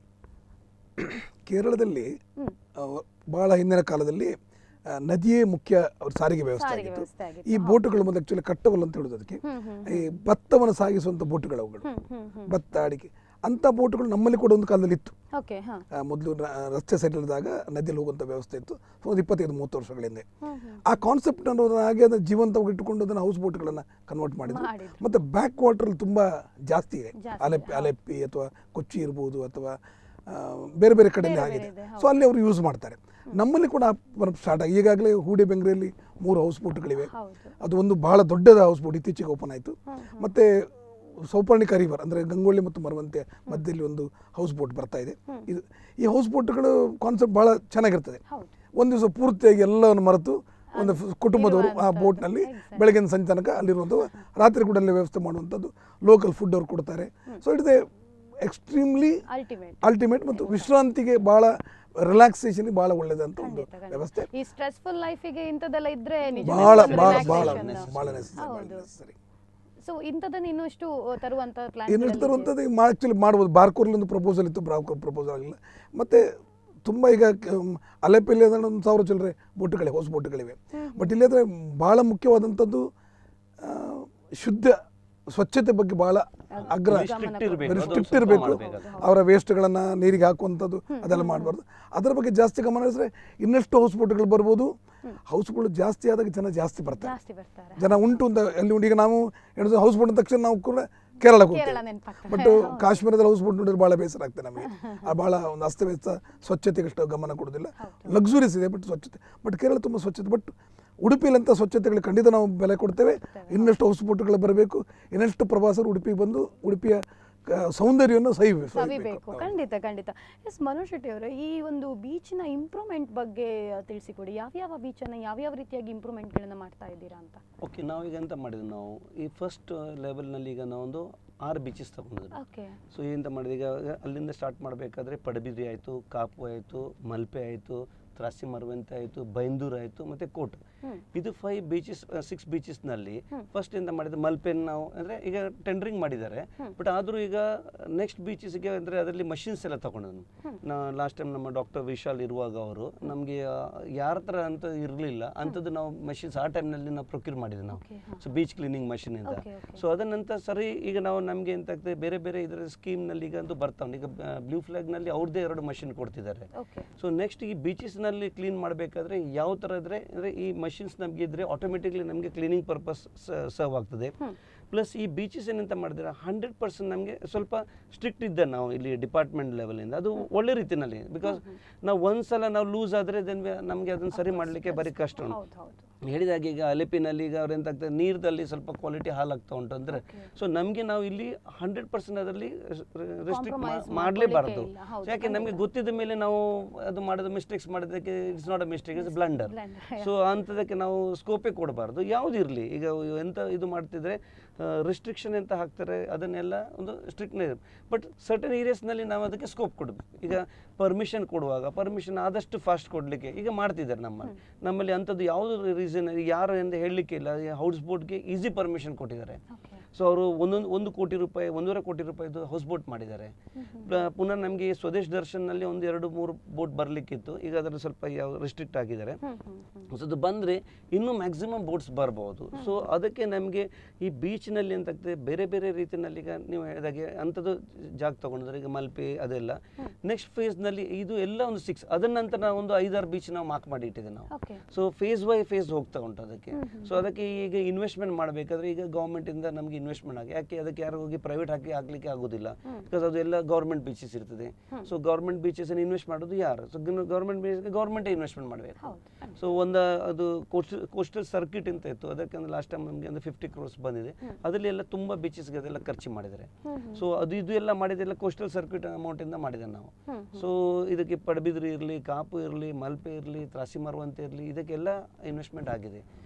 Speaker 3: ಕೇರಳದಲ್ಲಿ
Speaker 1: ಹ್ಮ್.
Speaker 3: ಆ, ಬಹಳ ಹಿಂದಿನ ಕಾಲದಲ್ಲಿ ಆ, ನದಿಯೇ ಮುಖ್ಯ ಅವ್ರ ಸಾರಿಗೆ ವ್ಯವಸ್ಥೆ
Speaker 1: ಸಾರಿಗೆ
Speaker 3: ಆಗಿತ್ತು
Speaker 1: ವ್ಯವಸ್ಥೆ ಆಗಿತ್ತು.
Speaker 3: ಈ
Speaker 1: ಹೌದು.
Speaker 3: ಬೋಟುಗಳು ಮೊದಲು ಆಕ್ಚುಲಿ ಕಟ್ಟವಲ್ ಅಂತ ಹೇಳುದು ಅದಕ್ಕೆ
Speaker 1: ಹ್ಮ್ ಹ್ಮ್
Speaker 3: ಈ ಭತ್ತವನ್ನು ಸಾಗಿಸುವಂತ ಬೋಟುಗಳು ಅವುಗಳು
Speaker 1: ಹ್ಮ್ ಹ್ಮ್ ಹ್ಮ್
Speaker 3: ಭತ್ತ ಅಡಿಕೆ ಅಂತ ಬೋಟುಗಳು ನಮ್ಮಲ್ಲಿ ಕೂಡ ಒಂದು ಕಾಲದಲ್ಲಿ ಇತ್ತು
Speaker 1: ಓಕೆ ಹಾಂ
Speaker 3: ಆ, ಮೊದಲು ರ- ರಸ್ತೆ ಸೈಡ್ ಇಳಿದಾಗ ನದಿಯಲ್ಲಿ ಹೋಗುವಂಥ ವ್ಯವಸ್ಥೆ ಇತ್ತು ಸೊ ಒಂದು ಇಪ್ಪತ್ತೈದು ಮೂವತ್ತು ವರ್ಷಗಳ ಹಿಂದೆ
Speaker 1: ಹ್ಮ್ ಹ್ಮ್
Speaker 3: ಆ ಕಾನ್ಸೆಪ್ಟ್ ಅನ್ನೋದನ್ನ ಹಾಗೆ ಅದನ್ನ ಜೀವಂತವಾಗಿ ಇಟ್ಟುಕೊಂಡು ಅದನ್ನು ಹೌಸ್ ಬೋಟ್ಗಳನ್ನು ಕನ್ವರ್ಟ್ ಮಾಡಿದ್ರು
Speaker 1: ಮಾಡಿದ್ರು.
Speaker 3: ಮತ್ತು ಬ್ಯಾಕ್ ವಾಟರ್ ತುಂಬ ಜಾಸ್ತಿ ಇದೆ
Speaker 1: ಜಾಸ್ತಿ
Speaker 3: ಅಲೆಪ್ಪಿ
Speaker 1: ಇದೆ,
Speaker 3: ಅಲೆಪ್ಪಿ ಅಥವಾ ಕೊಚ್ಚಿ ಇರ್ಬೋದು ಅಥವಾ ಆ, ಬೇರೆ ಬೇರೆ ಕಡೆಯಲ್ಲಿ
Speaker 1: ಬೇರೆ
Speaker 3: ಆಗಿದೆ
Speaker 1: ಬೇರೆ ಇದೆ,
Speaker 3: ಸೊ ಅಲ್ಲಿ ಅವರು ಯೂಸ್ ಮಾಡ್ತಾರೆ ನಮ್ಮಲ್ಲಿ ಕೂಡ ಸ್ಟಾರ್ಟ್ ಆಗಿ ಈಗಾಗಲೇ ಹೂಡಿ ಬೆಂಗ್ರೆಯಲ್ಲಿ ಮೂರು ಹೌಸ್ ಬೋಟ್ಗಳಿವೆ
Speaker 1: ಹೌದು
Speaker 3: ಅದು ಒಂದು ಬಹಳ ದೊಡ್ಡದ ಹೌಸ್ ಬೋಟ್ ಇತ್ತೀಚೆಗೆ ಓಪನ್ ಆಯಿತು
Speaker 1: ಹ್ಮ್,
Speaker 3: ಮತ್ತೆ ಸೌಪರ್ಣಿಕ ರಿವರ್ ಅಂದರೆ ಗಂಗೊಳ್ಳಿ ಮತ್ತು ಮರವಂತೆ ಮಧ್ಯದಲ್ಲಿ ಒಂದು ಹೌಸ್ ಬೋಟ್ ಬರ್ತಾ ಇದೆ ಇದು ಈ ಹೌಸ್ ಬೋಟ್ಗಳು ಕಾನ್ಸೆಪ್ಟ್ ಬಹಳ ಚೆನ್ನಾಗಿರ್ತದೆ
Speaker 1: ಹೌದು
Speaker 3: ಒಂದು ದಿವಸ ಪೂರ್ತಿಯಾಗಿ ಎಲ್ಲವನ್ನು ಮರೆತು ಒಂದು ಫ್- ಕುಟುಂಬದವರು ಆ
Speaker 1: ಇರುವಂಥದ್ದು.
Speaker 3: ಬೋಟ್ನಲ್ಲಿ
Speaker 1: Exactly.
Speaker 3: ಬೆಳಗಿನ ಸಂಜೆ ತನಕ ಅಲ್ಲಿರುವಂಥದ್ದು ರಾತ್ರಿ ಕೂಡ ಅಲ್ಲಿ ವ್ಯವಸ್ಥೆ ಮಾಡುವಂಥದ್ದು ಲೋಕಲ್ ಫುಡ್ ಅವ್ರು ಕೊಡ್ತಾರೆ so it is extremely
Speaker 1: ultimate
Speaker 3: ultimate ಮತ್ತು ವಿಶ್ರಾಂತಿಗೆ ಭಾಳ ರಿಲ್ಯಾಕ್ಸೇಷನ್ ಭಾಳ ಒಳ್ಳೆಯದಂತ ಒಂದು
Speaker 1: ಖಂಡಿತ, ಖಂಡಿತ.
Speaker 3: ವ್ಯವಸ್ಥೆ
Speaker 1: ಈ ಸ್ಟ್ರೆಸ್ಫುಲ್ ಲೈಫಿಗೆ ಇಂಥದ್ದೆಲ್ಲ ಇದ್ರೆ
Speaker 3: ಭಾಳ
Speaker 1: ನಿಜವಾಗ್ಲೂ
Speaker 3: ಭಾಳ
Speaker 1: relaxation.
Speaker 3: ಭಾಳ ಭಾಳ
Speaker 1: ಹೌದು.
Speaker 3: ನೆಸಸರಿ
Speaker 1: ಸೊ ಇಂಥದ್ದನ್ನ ಇನ್ನಷ್ಟು ತರುವಂತ ಪ್ಲಾನ್
Speaker 3: ಇನ್ನಷ್ಟು ತರುವಂಥದ್ದು ಆ್ಯಕ್ಚುಲಿ ಮಾಡ್ಬೋದು ಬಾರ್ಕೋರ್ಲಿ ಒಂದು ಪ್ರಪೋಸಲ್ ಇತ್ತು ಬ್ರಾಕೋರ್ ಪ್ರಪೋಸಲ್ ಆಗಿಲ್ಲ ಮತ್ತು ತುಂಬ ಈಗ ಕ- ಅಲೆಪಲ್ಲಿ ಅದನ್ನು ಒಂದು ಸಾವಿರ ಚಿಲ್ಲರೆ ಬೋಟುಗಳಿವೆ ಹೊಸ ಬೋಟುಗಳಿವೆ ಬಟ್ ಇಲ್ಲಿ ಅಂದರೆ ಭಾಳ ಮುಖ್ಯವಾದಂಥದ್ದು ಆ, ಶುದ್ಧ ಸ್ವಚ್ಛತೆ ಬಗ್ಗೆ ಭಾಳ ಅಗ್ರ
Speaker 2: ಸ್ಟ್ರಿಕ್ಟ್ ಇರಬೇಕು
Speaker 3: ವೆರಿ ಸ್ಟ್ರಿಕ್ಟ್ ಇರಬೇಕು ಅವರ ವೇಸ್ಟ್ಗಳನ್ನು ನೀರಿಗೆ ಹಾಕುವಂಥದ್ದು ಅದೆಲ್ಲ ಮಾಡಬಾರ್ದು ಅದರ ಬಗ್ಗೆ ಜಾಸ್ತಿ ಗಮನ ಹರಿಸಿದ್ರೆ ಇನ್ನಷ್ಟು ಹೌಸ್ ಬೋಟ್ಗಳು ಬರ್ಬೋದು ಹೌಸ್ಗಳು ಜಾಸ್ತಿ ಆದಾಗ ಜನ ಜಾಸ್ತಿ ಬರ್ತಾರೆ
Speaker 1: ಜಾಸ್ತಿ ಬರ್ತಾರೆ
Speaker 3: ಜನ ಉಂಟು ಅಂತ ಎಲ್ಲಿ ಉಂಟು ಈಗ ನಾವು ಏನು ಹೌಸ್ ಬೋಟ್ ಅಂದ ತಕ್ಷಣ ನಾವು ಕೂಡ ಕೇರಳಕ್ಕೆ
Speaker 1: ಕೇರಳ
Speaker 3: ಹೋಗ್ತೇವೆ
Speaker 1: ನೆನಪಾಗ್ತದೆ
Speaker 3: ಬಟ್ ಕಾಶ್ಮೀರದಲ್ಲಿ ಹೌಸ್ ಬೋಟ್ ನೋಡಿದ್ರೆ ಭಾಳ ಬೇಸರ ಆಗ್ತದೆ ನಮಗೆ ಆ ಭಾಳ ಒಂದು ಅಸ್ತವ್ಯಸ್ತ ಸ್ವಚ್ಛತೆಗೆ ಅಷ್ಟು ಗಮನ ಕೊಡೋದಿಲ್ಲ ಲಕ್ಸುರೀಸ್ ಇದೆ ಬಟ್ ಸ್ವಚ್ಛತೆ ಬಟ್ ಕೇರಳ ತುಂಬ ಸ್ವಚ್ಛತೆ ಬಟ್ ಉಡುಪಿಲಂಥ ಸ್ವಚ್ಛತೆಗಳಿಗೆ ಖಂಡಿತ ನಾವು ಬೆಲೆ ಕೊಡ್ತೇವೆ ಇನ್ನಷ್ಟು ಹೌಸ್ ಬೋಟ್ಗಳು ಬರಬೇಕು ಇನ್ನಷ್ಟು ಪ್ರವಾಸರು ಉಡುಪಿಗೆ ಬಂದು ಉಡುಪಿಯ ಕ- ಸೌಂದರ್ಯವನ್ನು ಸವಿಬೇಕು
Speaker 1: ಸವಿಬೇಕು ಖಂಡಿತ ಖಂಡಿತ ಎಸ್ ಮನೋಜ್ ಶೆಟ್ಟಿ ಅವರೇ ಈ ಒಂದು ಬೀಚಿನ ಇಂಪ್ರೂವ್ಮೆಂಟ್ ಬಗ್ಗೆ ಆ, ತಿಳಿಸಿಕೊಡಿ ಯಾವ್ಯಾವ ಬೀಚನ್ನು ಯಾವ್ಯಾವ ರೀತಿಯಾಗಿ ಇಂಪ್ರೂವ್ಮೆಂಟ್ಗಳನ್ನ ಮಾಡ್ತಾ ಇದ್ದೀರಾ ಅಂತ
Speaker 2: ಓಕೆ ನಾವೀಗ ಎಂತ ಮಾಡಿದ್ವಿ ನಾವು ಈ ಫಸ್ಟ್ ಲೆವೆಲ್ನಲ್ಲಿ ಈಗ ನಾವೊಂದು ಆರು ಬೀಚಸ್ ತಗೊಂಡಿದ್ವಿ
Speaker 1: ಓಕೆ
Speaker 2: ಸೊ ಎಂತ ಮಾಡಿದೆ ಈಗ ಅಲ್ಲಿಂದ ಸ್ಟಾರ್ಟ್ ಮಾಡಬೇಕಾದ್ರೆ ಪಡಬಿದ್ರಿ ಆಯಿತು ಕಾಪು ಆಯಿತು ಮಲ್ಪೆ ಆಯಿತು ತ್ರಾಸಿ ಮರವಂತೆ ಆಯಿತು ಬೈಂದೂರು ಆಯಿತು ಮತ್ತು ಕೋಟ್
Speaker 1: ಹ್ಮ್.
Speaker 2: ಇದು ಫೈವ್ ಬೀಚಸ್ ಸಿಕ್ಸ್ ಬೀಚಸ್ನಲ್ಲಿ ಫಸ್ಟ್ ಎಂತ ಮಾಡಿದ್ದು ಮಲ್ಪೆನ್ ನಾವು ಅಂದರೆ ಈಗ ಟೆಂಡರಿಂಗ್ ಮಾಡಿದ್ದಾರೆ ಬಟ್ ಆದರೂ ಈಗ ನೆಕ್ಸ್ಟ್ ಬೀಚಸ್ಗೆ ಅಂದರೆ ಅದರಲ್ಲಿ ಮಷಿನ್ಸ್ ಎಲ್ಲ ತಗೊಂಡು ನಾ ಲಾಸ್ಟ್ ಟೈಮ್ ನಮ್ಮ ಡಾಕ್ಟರ್ ವಿಶಾಲ್ ಇರುವಾಗ ಅವರು ನಮಗೆ ಯಾರ ಥರ ಅಂತ ಇರಲಿಲ್ಲ ಅಂಥದ್ದು ನಾವು ಮಷಿನ್ಸ್ ಆ ಟೈಮ್ನಲ್ಲಿ ನಾವು ಪ್ರೊಕ್ಯೂರ್ ಮಾಡಿದ್ವಿ ನಾವು
Speaker 1: Okay, ಹಾ.
Speaker 2: ಸೊ ಬೀಚ್ ಕ್ಲೀನಿಂಗ್ ಮಷಿನ್ ಅಂತ
Speaker 1: Okay, okay.
Speaker 2: ಸೊ ಅದನ್ನಂತ ಸರಿ ಈಗ ನಾವು ನಮಗೆ ಎಂತ ಆಗ್ತದೆ ಬೇರೆ ಬೇರೆ ಇದರ ಸ್ಕೀಮ್ನಲ್ಲಿ ಈಗ ಅಂತೂ ಬರ್ತಾವೆ ಈಗ ಬ್ಲೂ ಫ್ಲಾಗ್ನಲ್ಲಿ ಅವ್ರದ್ದೇ ಎರಡು ಮಷಿನ್ ಕೊಡ್ತಿದ್ದಾರೆ
Speaker 1: ಓಕೆ
Speaker 2: ಸೊ ನೆಕ್ಸ್ಟ್ ಈ ಬೀಚಸ್ನಲ್ಲಿ ಕ್ಲೀನ್ ಮಾಡಬೇಕಾದ್ರೆ ಯಾವ ಥರ ಇದ್ರೆ ಅಂದರೆ ಈ ಮಷಿನ್ಸ್ ನಮಗೆ ಇದ್ರೆ ಆಟೋಮೆಟಿಕ್ಲಿ ನಮಗೆ ಕ್ಲೀನಿಂಗ್ ಪರ್ಪಸ್ ಸರ್ವ್ ಆಗ್ತದೆ ಪ್ಲಸ್ ಈ ಬೀಚಸ್ ಏನಂತ ಮಾಡಿದ್ರೆ ಹಂಡ್ರೆಡ್ ಪರ್ಸೆಂಟ್ ನಮಗೆ ಸ್ವಲ್ಪ ಸ್ಟ್ರಿಕ್ಟ್ ಇದ್ದೆ ನಾವು ಇಲ್ಲಿ ಡಿಪಾರ್ಟ್ಮೆಂಟ್ ಲೆವೆಲಿಂದ ಅದು ಒಳ್ಳೆ ರೀತಿನಲ್ಲಿ ಬಿಕಾಸ್ ನಾವು ಒಂದ್ಸಲ ನಾವು ಲೂಸ್ ಆದರೆ ದೆನ್ ನಮಗೆ ಅದನ್ನು ಸರಿ ಮಾಡಲಿಕ್ಕೆ ಬರೀ ಕಷ್ಟ ಉಂಟು
Speaker 1: ಹೌದು ಹೌದು
Speaker 2: ಹೇಳಿದಾಗ ಈಗ ಅಲೆಪಿನಲ್ಲಿ ಈಗ ಅವ್ರು ಎಂತ ಆಗ್ತದೆ ನೀರದಲ್ಲಿ ಸ್ವಲ್ಪ ಕ್ವಾಲಿಟಿ ಹಾಲಾಗ್ತಾ ಉಂಟು ಅಂದರೆ ಸೊ ನಮಗೆ ನಾವು ಇಲ್ಲಿ ಹಂಡ್ರೆಡ್ ಪರ್ಸೆಂಟ್ ಅದರಲ್ಲಿ ರೆಸ್ಟ್ರಿಕ್ಟ್
Speaker 1: Compromise
Speaker 2: ಮಾಡಲೇಬಾರ್ದು
Speaker 1: ಮಾಡ್ಕೊಳ್ಳಿಕ್ಕೆ ಇಲ್ಲ. ಹೌದು,
Speaker 2: ಯಾಕೆ ನಮಗೆ ಗೊತ್ತಿದ್ದ ಮೇಲೆ ನಾವು ಅದು ಮಾಡಿದ ಮಿಸ್ಟೇಕ್ಸ್ ಮಾಡೋದಕ್ಕೆ it's not a mistake it's blunder
Speaker 1: Blunder,
Speaker 2: so ಅಂಥದಕ್ಕೆ ನಾವು ಸ್ಕೋಪೇ ಕೊಡಬಾರ್ದು ಯಾವ್ದು ಇರಲಿ ಈಗ ಎಂತ ಇದು ಮಾಡ್ತಿದ್ರೆ ರಿಸ್ಟ್ರಿಕ್ಷನ್ ಎಂತ ಹಾಕ್ತಾರೆ ಅದನ್ನೆಲ್ಲ ಒಂದು ಸ್ಟ್ರಿಕ್ಟ್ನೇ ಬಟ್ ಸರ್ಟನ್ ಏರಿಯಾಸ್ನಲ್ಲಿ ನಾವು ಅದಕ್ಕೆ ಸ್ಕೋಪ್ ಕೊಡಬೇಕು ಈಗ ಪರ್ಮಿಷನ್ ಕೊಡುವಾಗ ಪರ್ಮಿಷನ್ ಆದಷ್ಟು ಫಾಸ್ಟ್ ಕೊಡಲಿಕ್ಕೆ ಈಗ ಮಾಡ್ತಿದ್ದಾರೆ ನಮ್ಮ ನಮ್ಮಲ್ಲಿ ಅಂಥದ್ದು ಯಾವುದು ರೀಸನ್ ಯಾರು ಎಂದು ಹೇಳಲಿಕ್ಕೆ ಇಲ್ಲ ಹೌಸ್ ಬೋಟ್ಗೆ ಈಸಿ ಪರ್ಮಿಷನ್ ಕೊಟ್ಟಿದ್ದಾರೆ
Speaker 1: ಓಕೆ
Speaker 2: ಸೊ ಅವರು ಒಂದೊಂದು ಒಂದು ಕೋಟಿ ರೂಪಾಯಿ ಒಂದೂವರೆ ಕೋಟಿ ರೂಪಾಯಿದು ಹೌಸ್ ಬೋಟ್ ಮಾಡಿದ್ದಾರೆ ಪ್ಲ- ಪುನಃ ನಮಗೆ ಸ್ವದೇಶ್ ದರ್ಶನ್ನಲ್ಲಿ ಒಂದು ಎರಡು ಮೂರು ಬೋಟ್ ಬರಲಿಕ್ಕಿತ್ತು ಈಗ ಅದರಲ್ಲಿ ಸ್ವಲ್ಪ ಯಾವ ರಿಸ್ಟ್ರಿಕ್ಟ್ ಆಗಿದ್ದಾರೆ
Speaker 1: ಹ್ಮ್ ಹ್ಮ್ ಹ್ಮ್
Speaker 2: ಸೊ ಅದು ಬಂದರೆ ಇನ್ನೂ ಮ್ಯಾಕ್ಸಿಮಮ್ ಬೋಟ್ಸ್ ಬರ್ಬೋದು ಸೊ ಅದಕ್ಕೆ ನಮಗೆ ಈ ಬೀಚ್ನಲ್ಲಿ ಎಂತಾಗ್ತದೆ ಬೇರೆ ಬೇರೆ ರೀತಿಯಲ್ಲಿ ಈಗ ನೀವು ಹೇಳಿದಾಗೆ ಅಂಥದ್ದು ಜಾಗ ತೊಗೊಂಡಿದ್ರೆ ಈಗ ಮಲ್ಪೆ ಅದೆಲ್ಲ ನೆಕ್ಸ್ಟ್ ಫೇಸ್ನಲ್ಲಿ ಇದು ಎಲ್ಲ ಒಂದು ಸಿಕ್ಸ್ ಅದರ ನಂತರ ನಾವು ಒಂದು ಐದಾರು ಬೀಚ್ ನಾವು ಮಾರ್ಕ್ ಮಾಡಿ ಇಟ್ಟಿದ್ದೇವೆ ನಾವು
Speaker 1: okay
Speaker 2: so phase by phase ಹೋಗ್ತಾ ಉಂಟು ಅದಕ್ಕೆ ಸೊ ಅದಕ್ಕೆ ಈಗ ಇನ್ವೆಸ್ಟ್ಮೆಂಟ್ ಮಾಡಬೇಕಾದ್ರೆ ಈಗ ಗೌರ್ಮೆಂಟಿಂದ ನಮಗೆ ಇನ್ವೆಸ್ಟ್ಮೆಂಟ್ ಆಗಿ ಯಾಕೆ ಅದಕ್ಕೆ ಯಾರು ಹೋಗಿ ಪ್ರೈವೇಟ್ ಹಾಕಿ ಹಾಕ್ಲಿಕ್ಕೆ ಆಗೋದಿಲ್ಲ ಬಿಕಾಸ್ ಅದು ಎಲ್ಲ ಗೌರ್ಮೆಂಟ್ ಬೀಚಸ್ ಇರ್ತದೆ ಸೊ ಗೌರ್ಮೆಂಟ್ ಬೀಚಸ್ ಇನ್ವೆಸ್ಟ್ ಮಾಡೋದು ಯಾರು ಸೊ ಗೌರ್ಮೆಂಟ್ ಬೀಚಸ್ಗೆ ಗೌರ್ಮೆಂಟೇ ಇನ್ವೆಸ್ಟ್ಮೆಂಟ್ ಮಾಡಬೇಕು
Speaker 1: ಹೌದು
Speaker 2: ಸೊ ಒಂದು ಅದು ಕೋಸ್ಟಲ್ ಕೋಸ್ಟಲ್ ಸರ್ಕಿಟ್ ಅಂತ ಇತ್ತು ಅದಕ್ಕೆ ಒಂದು ಲಾಸ್ಟ್ ಟೈಮ್ ನಮಗೆ ಒಂದು ಫಿಫ್ಟಿ ಕ್ರೋರ್ಸ್ ಬಂದಿದೆ ಅದರಲ್ಲಿ ಎಲ್ಲ ತುಂಬ ಬೀಚಸ್ಗೆ ಅದೆಲ್ಲ ಖರ್ಚು ಮಾಡಿದ್ದಾರೆ ಸೊ ಅದು ಇದು ಎಲ್ಲ ಮಾಡಿದೆಲ್ಲ ಕೋಸ್ಟಲ್ ಸರ್ಕಿಟ್ ಅಮೌಂಟಿಂದ ಮಾಡಿದ್ದೇವೆ ನಾವು
Speaker 1: ಹ್ಮ್
Speaker 2: ಸೊ ಇದಕ್ಕೆ ಪಡಬಿದ್ರಿ ಇರಲಿ ಕಾಪು ಇರಲಿ ಮಲ್ಪೆ ಇರಲಿ ತ್ರಾಸಿ ಮರವಂತೆ ಇರಲಿ ಇದಕ್ಕೆಲ್ಲ ಇನ್ವೆಸ್ಟ್ಮೆಂಟ್ ಆಗಿದೆ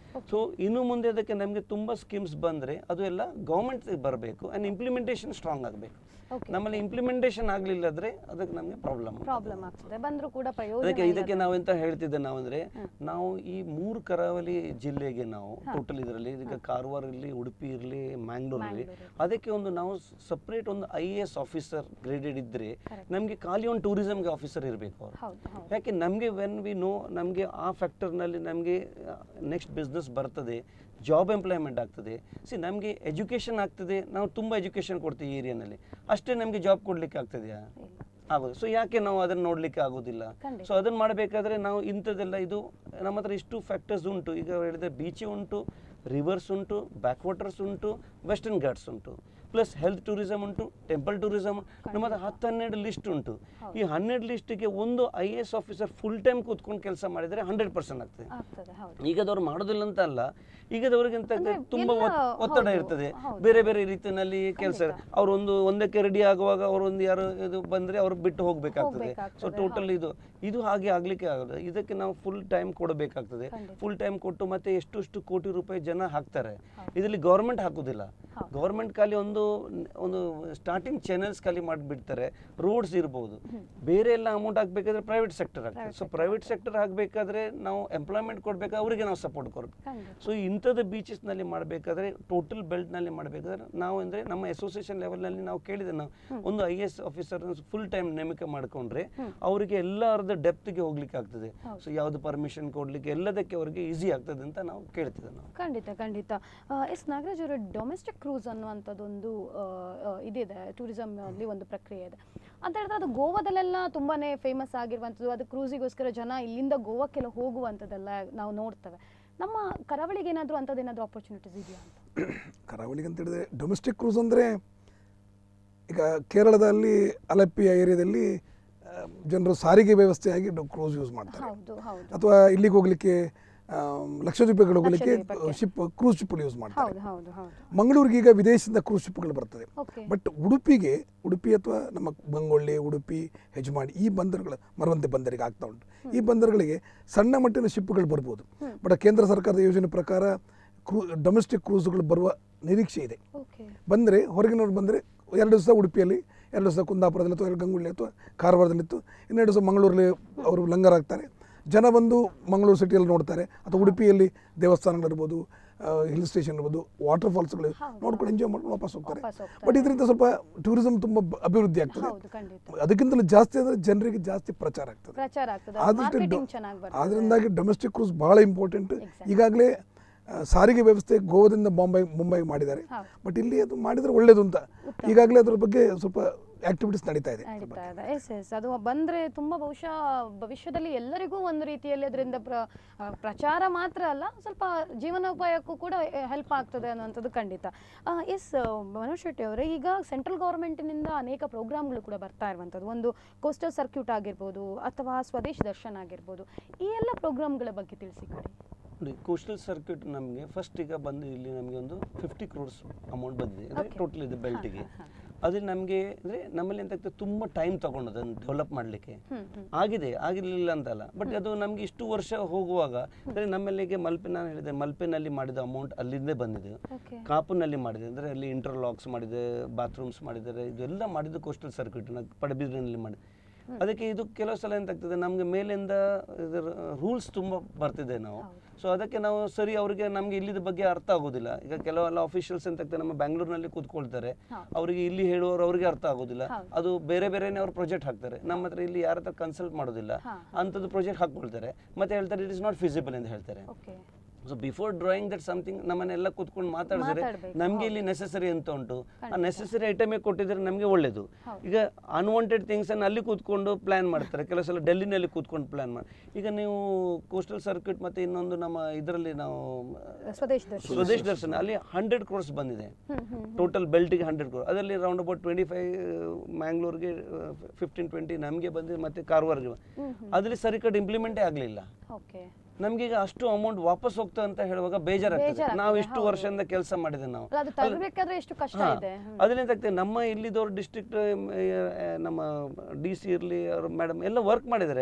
Speaker 2: ಸೊ ಇನ್ನು ಮುಂದೆ ಅದಕ್ಕೆ ನಮಗೆ ತುಂಬ ಸ್ಕೀಮ್ಸ್ ಬಂದರೆ ಅದು ಎಲ್ಲ ಗೌರ್ಮೆಂಟ್ ಬರಬೇಕು ಆ್ಯಂಡ್ ಇಂಪ್ಲಿಮೆಂಟೇಷನ್ ಸ್ಟ್ರಾಂಗ್ ಆಗಬೇಕು
Speaker 1: Okay.
Speaker 2: ನಮ್ಮಲ್ಲಿ ಇಂಪ್ಲಿಮೆಂಟೇಷನ್ ಆಗಲಿಲ್ಲದ್ರೆ ಅದಕ್ಕೆ ನಮಗೆ ಪ್ರಾಬ್ಲಮ್
Speaker 1: ಪ್ರಾಬ್ಲಮ್ ಆಗ್ತದೆ ಬಂದರೂ ಕೂಡ
Speaker 2: ಅದಕ್ಕೆ
Speaker 1: ಪ್ರಯೋಜನ
Speaker 2: ಇದಕ್ಕೆ ನಾವು ಎಂತ ಹೇಳ್ತಿದ್ದೆ ನಾವು ಅಂದ್ರೆ ನಾವು ಈ ಮೂರು ಕರಾವಳಿ ಜಿಲ್ಲೆಗೆ ನಾವು ಟೋಟಲ್ ಇದರಲ್ಲಿ ಈಗ ಕಾರವಾರ ಇರಲಿ ಉಡುಪಿ ಇರಲಿ ಮ್ಯಾಂಗ್ಳೂರ್ ಇರಲಿ ಅದಕ್ಕೆ ಒಂದು ನಾವು ಸಪ್ರೇಟ್ ಒಂದು I A S officer graded ಇದ್ರೆ ನಮಗೆ ಖಾಲಿ ಒಂದು ಟೂರಿಸಮ್ಗೆ ಆಫೀಸರ್ ಇರಬೇಕು ಅವರು
Speaker 1: ಹೌದು ಹೌದು
Speaker 2: ಯಾಕೆ ನಮಗೆ ವೆನ್ ವಿ ನೋ ನಮಗೆ ಆ ಫ್ಯಾಕ್ಟರ್ನಲ್ಲಿ ನಮಗೆ ನೆಕ್ಸ್ಟ್ ಬಿಸ್ನೆಸ್ ಬರ್ತದೆ ಜಾಬ್ ಎಂಪ್ಲಾಯ್ಮೆಂಟ್ ಆಗ್ತದೆ ಸಿ ನಮಗೆ ಎಜುಕೇಷನ್ ಆಗ್ತದೆ ನಾವು ತುಂಬ ಎಜುಕೇಷನ್ ಕೊಡ್ತೀವಿ ಏರಿಯಾನಲ್ಲಿ ಅಷ್ಟೇ ನಮಗೆ ಜಾಬ್ ಕೊಡಲಿಕ್ಕೆ ಆಗ್ತದೆಯಾ ಆಗೋದು ಸೊ ಯಾಕೆ ನಾವು ಅದನ್ನು ನೋಡಲಿಕ್ಕೆ ಆಗೋದಿಲ್ಲ
Speaker 1: ಖಂಡಿತ.
Speaker 2: ಸೊ ಅದನ್ನು ಮಾಡಬೇಕಾದ್ರೆ ನಾವು ಇಂಥದ್ದೆಲ್ಲ ಇದು ನಮ್ಮ ಹತ್ರ ಇಷ್ಟು ಫ್ಯಾಕ್ಟರ್ಸ್ ಉಂಟು ಈಗ ಹೇಳಿದ್ರೆ ಬೀಚಿ ಉಂಟು ರಿವರ್ಸ್ ಉಂಟು ಬ್ಯಾಕ್ ವಾಟರ್ಸ್ ಉಂಟು ವೆಸ್ಟರ್ನ್ ಘಾಟ್ಸ್ ಉಂಟು ಪ್ಲಸ್ ಹೆಲ್ತ್ ಟೂರಿಸಮ್ ಉಂಟು ಟೆಂಪಲ್ ಟೂರಿಸಮ್ ನಮ್ಮ ಹತ್ರ ಹತ್ತು ಹನ್ನೆರಡು ಲಿಸ್ಟ್ ಉಂಟು ಈ ಹನ್ನೆರಡು ಲಿಸ್ಟಿಗೆ ಒಂದು I A S officer full time ಕೂತ್ಕೊಂಡು ಕೆಲಸ ಮಾಡಿದರೆ ಹಂಡ್ರೆಡ್ ಪರ್ಸೆಂಟ್ ಆಗ್ತದೆ
Speaker 1: ಆಗ್ತದೆ ಹೌದು
Speaker 2: ಈಗದವ್ರು ಮಾಡೋದಿಲ್ಲ ಅಂತ ಅಲ್ಲ ಈಗದವ್ರಿಗೆ ಎಂತ
Speaker 1: ಅಂದ್ರೆ
Speaker 2: ತುಂಬಾ
Speaker 1: ಎಲ್ಲ
Speaker 2: ಒತ್- ಒತ್ತಡ
Speaker 1: ಹೌದು,
Speaker 2: ಇರ್ತದೆ
Speaker 1: ಹೌದು.
Speaker 2: ಬೇರೆ ಬೇರೆ ರೀತಿಯಲ್ಲಿ ಕೆಲಸ ಅವ್ರು ಒಂದು ಒಂದಕ್ಕೆ ರೆಡಿ ಆಗುವಾಗ ಅವ್ರು ಒಂದು ಯಾರು ಇದು ಬಂದ್ರೆ ಅವ್ರು ಬಿಟ್ಟು ಹೋಗ್ಬೇಕಾಗ್ತದೆ ಸೊ
Speaker 1: ಹೋಗ್ಬೇಕಾಗ್ತದೆ,
Speaker 2: ಟೋಟಲ್ ಇದು ಇದು ಹಾಗೆ ಆಗ್ಲಿಕ್ಕೆ ಆಗೋದು ಇದಕ್ಕೆ ನಾವು ಫುಲ್ ಟೈಮ್ ಕೊಡಬೇಕಾಗ್ತದೆ
Speaker 1: ಖಂಡಿತ.
Speaker 2: ಫುಲ್ ಟೈಮ್ ಕೊಟ್ಟು ಮತ್ತೆ ಎಷ್ಟೆಷ್ಟು ಕೋಟಿ ರೂಪಾಯಿ ಜನ ಹಾಕ್ತಾರೆ ಇದರಲ್ಲಿ ಗೌರ್ಮೆಂಟ್ ಹಾಕುದಿಲ್ಲ ಗೌರ್ಮೆಂಟ್ ಖಾಲಿ ಒಂದು ಒಂದು ಸ್ಟಾರ್ಟಿಂಗ್ ಚಾನೆಲ್ಸ್ ಖಾಲಿ ಮಾಡಿಬಿಡ್ತಾರೆ ರೋಡ್ಸ್ ಇರ್ಬೋದು ಬೇರೆ ಎಲ್ಲ ಅಮೌಂಟ್ ಹಾಕ್ಬೇಕಾದ್ರೆ ಪ್ರೈವೇಟ್ ಸೆಕ್ಟರ್ ಆಗ್ತದೆ ಸೊ ಪ್ರೈವೇಟ್ ಸೆಕ್ಟರ್ ಹಾಕಬೇಕಾದ್ರೆ ನಾವು ಎಂಪ್ಲಾಯ್ಮೆಂಟ್ ಕೊಡ್ಬೇಕು ಅವರಿಗೆ ನಾವು ಸಪೋರ್ಟ್ ಕೊಡ್ಬೇಕು
Speaker 1: ಖಂಡಿತ
Speaker 2: ಸೊ ಇಂಥದ್ದು ಬೀಚಸ್ನಲ್ಲಿ ಮಾಡಬೇಕಾದ್ರೆ ಟೋಟಲ್ ಬೆಲ್ಟ್ನಲ್ಲಿ ಮಾಡಬೇಕಾದ್ರೆ ನಾವು ಅಂದರೆ ನಮ್ಮ ಅಸೋಸಿಯೇಷನ್ ಲೆವೆಲ್ನಲ್ಲಿ ನಾವು ಕೇಳಿದೆ ನಾವು ಒಂದು I S officer full time ನೇಮಕ ಮಾಡಿಕೊಂಡ್ರೆ ಅವರಿಗೆ ಎಲ್ಲರದ ಡೆಪ್ತ್ಗೆ ಹೋಗ್ಲಿಕ್ಕೆ ಆಗ್ತದೆ ಸೊ ಯಾವುದು ಪರ್ಮಿಷನ್ ಕೊಡ್ಲಿಕ್ಕೆ ಎಲ್ಲದಕ್ಕೆ ಅವರಿಗೆ ಈಸಿ ಆಗ್ತದೆ ಅಂತ ನಾವು ಕೇಳ್ತಿದ್ದೆ ನಾವು
Speaker 1: ಖಂಡಿತ ಖಂಡಿತ ಆ, ಎಸ್ ನಾಗರಾಜ್ ಅವರ ಡೊಮೆಸ್ಟಿಕ್ ಕ್ರೂಸ್ ಅನ್ನುವಂಥದ್ದೊಂದು ಆ, ಆ, ಇದಿದೆ ಟೂರಿಸಮ್ ಅಲ್ಲಿ ಒಂದು ಪ್ರಕ್ರಿಯೆ ಇದೆ ಅಂತ ಹೇಳಿದ್ರೆ ಅದು ಗೋವಾದಲ್ಲೆಲ್ಲ ತುಂಬಾನೇ ಫೇಮಸ್ ಆಗಿರುವಂಥದ್ದು ಅದು ಕ್ರೂಸಿಗೋಸ್ಕರ ಜನ ಇಲ್ಲಿಂದ ಗೋವಾಕ್ಕೆಲ್ಲ ಹೋಗುವಂಥದ್ದೆಲ್ಲ ನಾವು ನೋಡ್ತೇವೆ ನಮ್ಮ ಕರಾವಳಿಗೆ ಏನಾದರೂ ಅಂಥದ್ದೇನಾದರೂ ಆಪರ್ಚುನಿಟೀಸ್ ಇದೆಯಾ ಅಂತ
Speaker 3: ಕರಾವಳಿಗೆ ಅಂತ ಹೇಳಿದ್ರೆ ಡೊಮೆಸ್ಟಿಕ್ ಕ್ರೂಸ್ ಅಂದರೆ ಈಗ ಕೇರಳದಲ್ಲಿ ಅಲಪ್ಪಿ ಏರಿಯಾದಲ್ಲಿ ಆ, ಜನರು ಸಾರಿಗೆ ವ್ಯವಸ್ಥೆಯಾಗಿ ಕ್ರೂಸ್ ಯೂಸ್ ಮಾಡ್ತಾರೆ
Speaker 1: ಹೌದು ಹೌದು
Speaker 3: ಅಥವಾ ಇಲ್ಲಿಗೆ ಹೋಗ್ಲಿಕ್ಕೆ ಆಮ್, ಲಕ್ಷದ್ವೀಪಕ್ಕೆ ಹೋಗ್ಲಿಕ್ಕೆ
Speaker 1: ಲಕ್ಷದ್ವೀಪಕ್ಕೆ.
Speaker 3: ಶಿಪ್ ಕ್ರೂಸ್ ಶಿಪ್ಗಳು ಯೂಸ್ ಮಾಡ್ತಾರೆ
Speaker 1: ಹೌದು ಹೌದು ಹೌದು
Speaker 3: ಮಂಗಳೂರಿಗೆ ಈಗ ವಿದೇಶದಿಂದ ಕ್ರೂಸ್ ಶಿಪ್ಗಳು ಬರ್ತದೆ
Speaker 1: ಓಕೆ
Speaker 3: ಬಟ್ ಉಡುಪಿಗೆ ಉಡುಪಿ ಅಥವಾ ನಮ್ಮ ಬಂಗೊಳ್ಳಿ ಉಡುಪಿ ಹೆಜ್ಮಾಡಿ ಈ ಬಂದರುಗಳು ಮರವಂತೆ ಬಂದರಿಗೆ ಆಗ್ತಾ ಉಂಟು ಈ ಬಂದರುಗಳಿಗೆ ಸಣ್ಣ ಮಟ್ಟಿನ ಶಿಪ್ಗಳು ಬರ್ಬೋದು ಬಟ್ ಕೇಂದ್ರ ಸರ್ಕಾರದ ಯೋಜನೆ ಪ್ರಕಾರ ಕ್ರೂ ಡೊಮೆಸ್ಟಿಕ್ ಕ್ರೂಸ್ಗಳು ಬರುವ ನಿರೀಕ್ಷೆ ಇದೆ
Speaker 1: ಓಕೆ
Speaker 3: ಬಂದರೆ ಹೊರಗಿನವ್ರು ಬಂದರೆ ಎರಡು ದಿವಸ ಉಡುಪಿಯಲ್ಲಿ ಎರಡು ದಿವಸ ಕುಂದಾಪುರದಲ್ಲಿ ಅಥವಾ ಗಂಗೊಳ್ಳಿ ಅಥವಾ ಕಾರವಾರದಲ್ಲಿತ್ತು ಇನ್ನೆರಡು ದಿವಸ ಮಂಗಳೂರಲ್ಲಿ ಅವರು ಲಂಗರಾಗ್ತಾರೆ ಜನ ಬಂದು ಮಂಗಳೂರು ಸಿಟಿಯಲ್ಲಿ ನೋಡ್ತಾರೆ ಅಥವಾ ಉಡುಪಿಯಲ್ಲಿ ದೇವಸ್ಥಾನಗಳಿರ್ಬೋದು ಹಿಲ್ ಸ್ಟೇಷನ್ ಇರ್ಬೋದು ವಾಟರ್ ಫಾಲ್ಸ್ಗಳು ನೋಡ್ಕೊಂಡು ಎಂಜಾಯ್ ಮಾಡ್ಕೊಂಡು ವಾಪಸ್ ಹೋಗ್ತಾರೆ
Speaker 1: ವಾಪಸ್ ಹೋಗ್ತಾರೆ.
Speaker 3: ಬಟ್ ಇದರಿಂದ ಸ್ವಲ್ಪ ಟೂರಿಸಂ ತುಂಬ ಬ- ಅಭಿವೃದ್ಧಿ ಆಗ್ತದೆ
Speaker 1: ಹೌದು ಖಂಡಿತ
Speaker 3: ಅದಕ್ಕಿಂತಲೂ ಜಾಸ್ತಿ ಅಂದರೆ ಜನರಿಗೆ ಜಾಸ್ತಿ ಪ್ರಚಾರ ಆಗ್ತದೆ
Speaker 1: ಪ್ರಚಾರ ಆಗ್ತದೆ
Speaker 3: ಆದಷ್ಟು
Speaker 1: ಮಾರ್ಕೆಟಿಂಗ್
Speaker 3: ಡೊ-
Speaker 1: ಚೆನ್ನಾಗಿ ಬರ್ತದೆ
Speaker 3: ಅದರಿಂದಾಗಿ ಡೊಮೆಸ್ಟಿಕ್ ಕ್ರೂಸ್ ಬಹಳ ಇಂಪಾರ್ಟೆಂಟ್ ಈಗಾಗಲೇ ಆ, ಸಾರಿಗೆ ವ್ಯವಸ್ಥೆ ಗೋವಾದಿಂದ ಬಾಂಬೈ ಮುಂಬೈಗೆ ಮಾಡಿದ್ದಾರೆ
Speaker 1: ಹೌದು.
Speaker 3: ಬಟ್ ಇಲ್ಲಿ ಅದು ಮಾಡಿದರೆ ಒಳ್ಳೇದು ಅಂತ ಈಗಾಗಲೇ ಅದ್ರ ಬಗ್ಗೆ ಸ್ವಲ್ಪ ಆಕ್ಟಿವಿಟೀಸ್ ನಡೀತಾ ಇದೆ
Speaker 1: ನಡೀತಾ ಇದೆ ಎಸ್ ಎಸ್ ಅದು ಬಂದ್ರೆ ತುಂಬಾ ಬಹುಶಃ ಭವಿಷ್ಯದಲ್ಲಿ ಎಲ್ಲರಿಗೂ ಒಂದು ರೀತಿಯಲ್ಲಿ ಅದರಿಂದ ಪ್ರ ಆ, ಪ್ರಚಾರ ಮಾತ್ರ ಅಲ್ಲ ಸ್ವಲ್ಪ ಜೀವನೋಪಾಯಕ್ಕೂ ಕೂಡ ಹೆಲ್ಪ್ ಆಗ್ತದೆ ಅನ್ನುವಂಥದ್ದು ಖಂಡಿತ ಎಸ್ ಮನೋಜ್ ಶೆಟ್ಟಿ ಅವರೇ ಈಗ ಸೆಂಟ್ರಲ್ ಗೌರ್ಮೆಂಟಿನಿಂದ ಅನೇಕ ಪ್ರೋಗ್ರಾಮ್ಗಳು ಕೂಡ ಬರ್ತಾ ಇರುವಂಥದ್ದು ಒಂದು ಕೋಸ್ಟಲ್ ಸರ್ಕ್ಯೂಟ್ ಆಗಿರ್ಬೋದು ಅಥವಾ ಸ್ವದೇಶ್ ದರ್ಶನ್ ಆಗಿರ್ಬೋದು ಈ ಎಲ್ಲ ಪ್ರೋಗ್ರಾಮ್ಗಳ ಬಗ್ಗೆ ತಿಳಿಸಿ ಕೊಡಿ
Speaker 2: ನೋಡಿ ಕೋಸ್ಟಲ್ ಸರ್ಕ್ಯೂಟ್ ನಮಗೆ ಫಸ್ಟ್ ಈಗ ಬಂದು ಇಲ್ಲಿ ನಮಗೆ ಒಂದು ಫಿಫ್ಟಿ ಕ್ರೋರ್ಸ್ ಅಮೌಂಟ್ ಬಂದಿದೆ ಅಂದರೆ ಟೋಟಲ್ ಇದೆ ಬೆಲ್ಟಿಗೆ ಅದೇ ನಮಗೆ ಅಂದರೆ ನಮ್ಮಲ್ಲಿ ಎಂತ ಆಗ್ತದೆ ತುಂಬ ಟೈಮ್ ತಗೊಂಡು ಅದನ್ನು ಡೆವಲಪ್ ಮಾಡಲಿಕ್ಕೆ
Speaker 1: ಹ್ಮ್ ಹ್ಮ್
Speaker 2: ಆಗಿದೆ ಆಗಿರಲಿಲ್ಲ ಅಂತಲ್ಲ ಬಟ್ ಅದು ನಮಗೆ ಇಷ್ಟು ವರ್ಷ ಹೋಗುವಾಗ ಅಂದರೆ ನಮ್ಮಲ್ಲಿಗೆ ಮಲ್ಪೆ ನಾನು ಹೇಳಿದೆ ಮಲ್ಪೆನಲ್ಲಿ ಮಾಡಿದ ಅಮೌಂಟ್ ಅಲ್ಲಿಂದೇ ಬಂದಿದೆ
Speaker 1: ಓಕೆ
Speaker 2: ಕಾಪುನಲ್ಲಿ ಮಾಡಿದೆ ಅಂದರೆ ಅಲ್ಲಿ ಇಂಟರ್ಲಾಕ್ಸ್ ಮಾಡಿದೆ ಬಾತ್ರೂಮ್ಸ್ ಮಾಡಿದ್ದಾರೆ ಇದೆಲ್ಲ ಮಾಡಿದ್ದು ಕೋಸ್ಟಲ್ ಸರ್ಕ್ಯೂಟ್ ಪಡಬಿದ್ರಿನಲ್ಲಿ ಮಾಡಿ ಅದಕ್ಕೆ ಇದು ಕೆಲವು ಸಲ ಎಂತಾಗ್ತದೆ ನಮಗೆ ಮೇಲಿಂದ ಇದರ ರೂಲ್ಸ್ ತುಂಬ ಬರ್ತಿದೆ ನಾವು ಸೊ ಅದಕ್ಕೆ ನಾವು ಸರಿ ಅವರಿಗೆ ನಮಗೆ ಇಲ್ಲಿದ ಬಗ್ಗೆ ಅರ್ಥ ಆಗೋದಿಲ್ಲ ಈಗ ಕೆಲವೆಲ್ಲ ಅಫಿಷಿಯಲ್ಸ್ ಎಂತಾಗ್ತದೆ ನಮ್ಮ ಬೆಂಗಳೂರಿನಲ್ಲಿ ಕೂತ್ಕೊಳ್ತಾರೆ ಅವರಿಗೆ ಇಲ್ಲಿ ಹೇಳುವವರು ಅವರಿಗೆ ಅರ್ಥ ಆಗೋದಿಲ್ಲ ಅದು ಬೇರೆ ಬೇರೆನೇ ಅವ್ರು ಪ್ರಾಜೆಕ್ಟ್ ಹಾಕ್ತಾರೆ ನಮ್ಮ ಹತ್ರ ಇಲ್ಲಿ ಯಾರ ಹತ್ರ ಕನ್ಸಲ್ಟ್ ಮಾಡೋದಿಲ್ಲ ಅಂಥದ್ದು ಪ್ರಾಜೆಕ್ಟ್ ಹಾಕ್ಕೊಳ್ತಾರೆ ಮತ್ತೆ ಹೇಳ್ತಾರೆ ಇಟ್ ಇಸ್ ನಾಟ್ ಫಿಸಿಬಲ್ ಅಂತ ಹೇಳ್ತಾರೆ
Speaker 1: okay
Speaker 2: so before drawing that something ನಮ್ಮನ್ನೆಲ್ಲ ಕೂತ್ಕೊಂಡು ಮಾತಾಡಿದ್ರೆ
Speaker 1: ಮಾತಾಡ್ಬೇಕು,
Speaker 2: ನಮಗೆ ಇಲ್ಲಿ ನೆಸೆಸರಿ ಅಂತ ಉಂಟು ಆ ನೆಸೆಸರಿ ಐಟಮೇ ಕೊಟ್ಟಿದ್ರೆ ನಮಗೆ ಒಳ್ಳೇದು ಈಗ ಅನ್ವಾಂಟೆಡ್ ಥಿಂಗ್ಸ್ ಅನ್ನು ಅಲ್ಲಿ ಕೂತ್ಕೊಂಡು ಪ್ಲಾನ್ ಮಾಡ್ತಾರೆ ಕೆಲವು ಸಲ ಡೆಲ್ಲಿನಲ್ಲಿ ಕೂತ್ಕೊಂಡು ಪ್ಲಾನ್ ಮಾಡಿ ಈಗ ನೀವು ಕೋಸ್ಟಲ್ ಸರ್ಕ್ಯೂಟ್ ಮತ್ತೆ ಇನ್ನೊಂದು ನಮ್ಮ ಇದರಲ್ಲಿ ನಾವು
Speaker 1: ಸ್ವದೇಶ್ ದರ್ಶನ್
Speaker 2: ಸ್ವದೇಶ್ ದರ್ಶನ ಅಲ್ಲಿ ಹಂಡ್ರೆಡ್ ಕ್ರೋರ್ಸ್ ಬಂದಿದೆ
Speaker 1: ಹ್ಮ್ ಹ್ಮ್
Speaker 2: ಟೋಟಲ್ ಬೆಲ್ಟಿಗೆ ಹಂಡ್ರೆಡ್ ಕ್ರೋರ್ ಅದರಲ್ಲಿ ರೌಂಡ್ ಅಬೌಟ್ ಟ್ವೆಂಟಿ ಫೈವ್ ಮ್ಯಾಂಗ್ಳೂರ್ಗೆ ಫಿಫ್ಟೀನ್ ಟ್ವೆಂಟಿ ನಮಗೆ ಬಂದಿದೆ ಮತ್ತೆ ಕಾರವಾರ್ಗೆ ಅದರಲ್ಲಿ ಸರಿಕಟ್ ಇಂಪ್ಲಿಮೆಂಟೇ ಆಗಲಿಲ್ಲ
Speaker 1: ಓಕೆ
Speaker 2: ನಮ್ಗೀಗ ಅಷ್ಟು ಅಮೌಂಟ್ ವಾಪಸ್ ಹೋಗ್ತಾ ಅಂತ ಹೇಳುವಾಗ ಬೇಜಾರಾಗ್ತದೆ
Speaker 1: ಬೇಜಾರಾಗ್ತದೆ,
Speaker 2: ನಾವು ಇಷ್ಟು ವರ್ಷದಿಂದ ಕೆಲಸ ಮಾಡಿದೆ ನಾವು
Speaker 1: ಅಲ್ಲ ಅದು ತರಬೇಕಾದ್ರೆ ಎಷ್ಟು ಕಷ್ಟ
Speaker 2: ಹಾ.
Speaker 1: ಇದೆ ಹ್ಮ್.
Speaker 2: ಅದರಿಂದ ಆಗ್ತದೆ ನಮ್ಮ ಇಲ್ಲಿದವ್ರು ಡಿಸ್ಟ್ರಿಕ್ಟ್ ನಮ್ಮ ಡಿ ಸಿ ಇರಲಿ ಅವ್ರ ಮೇಡಮ್ ಎಲ್ಲ ವರ್ಕ್ ಮಾಡಿದ್ದಾರೆ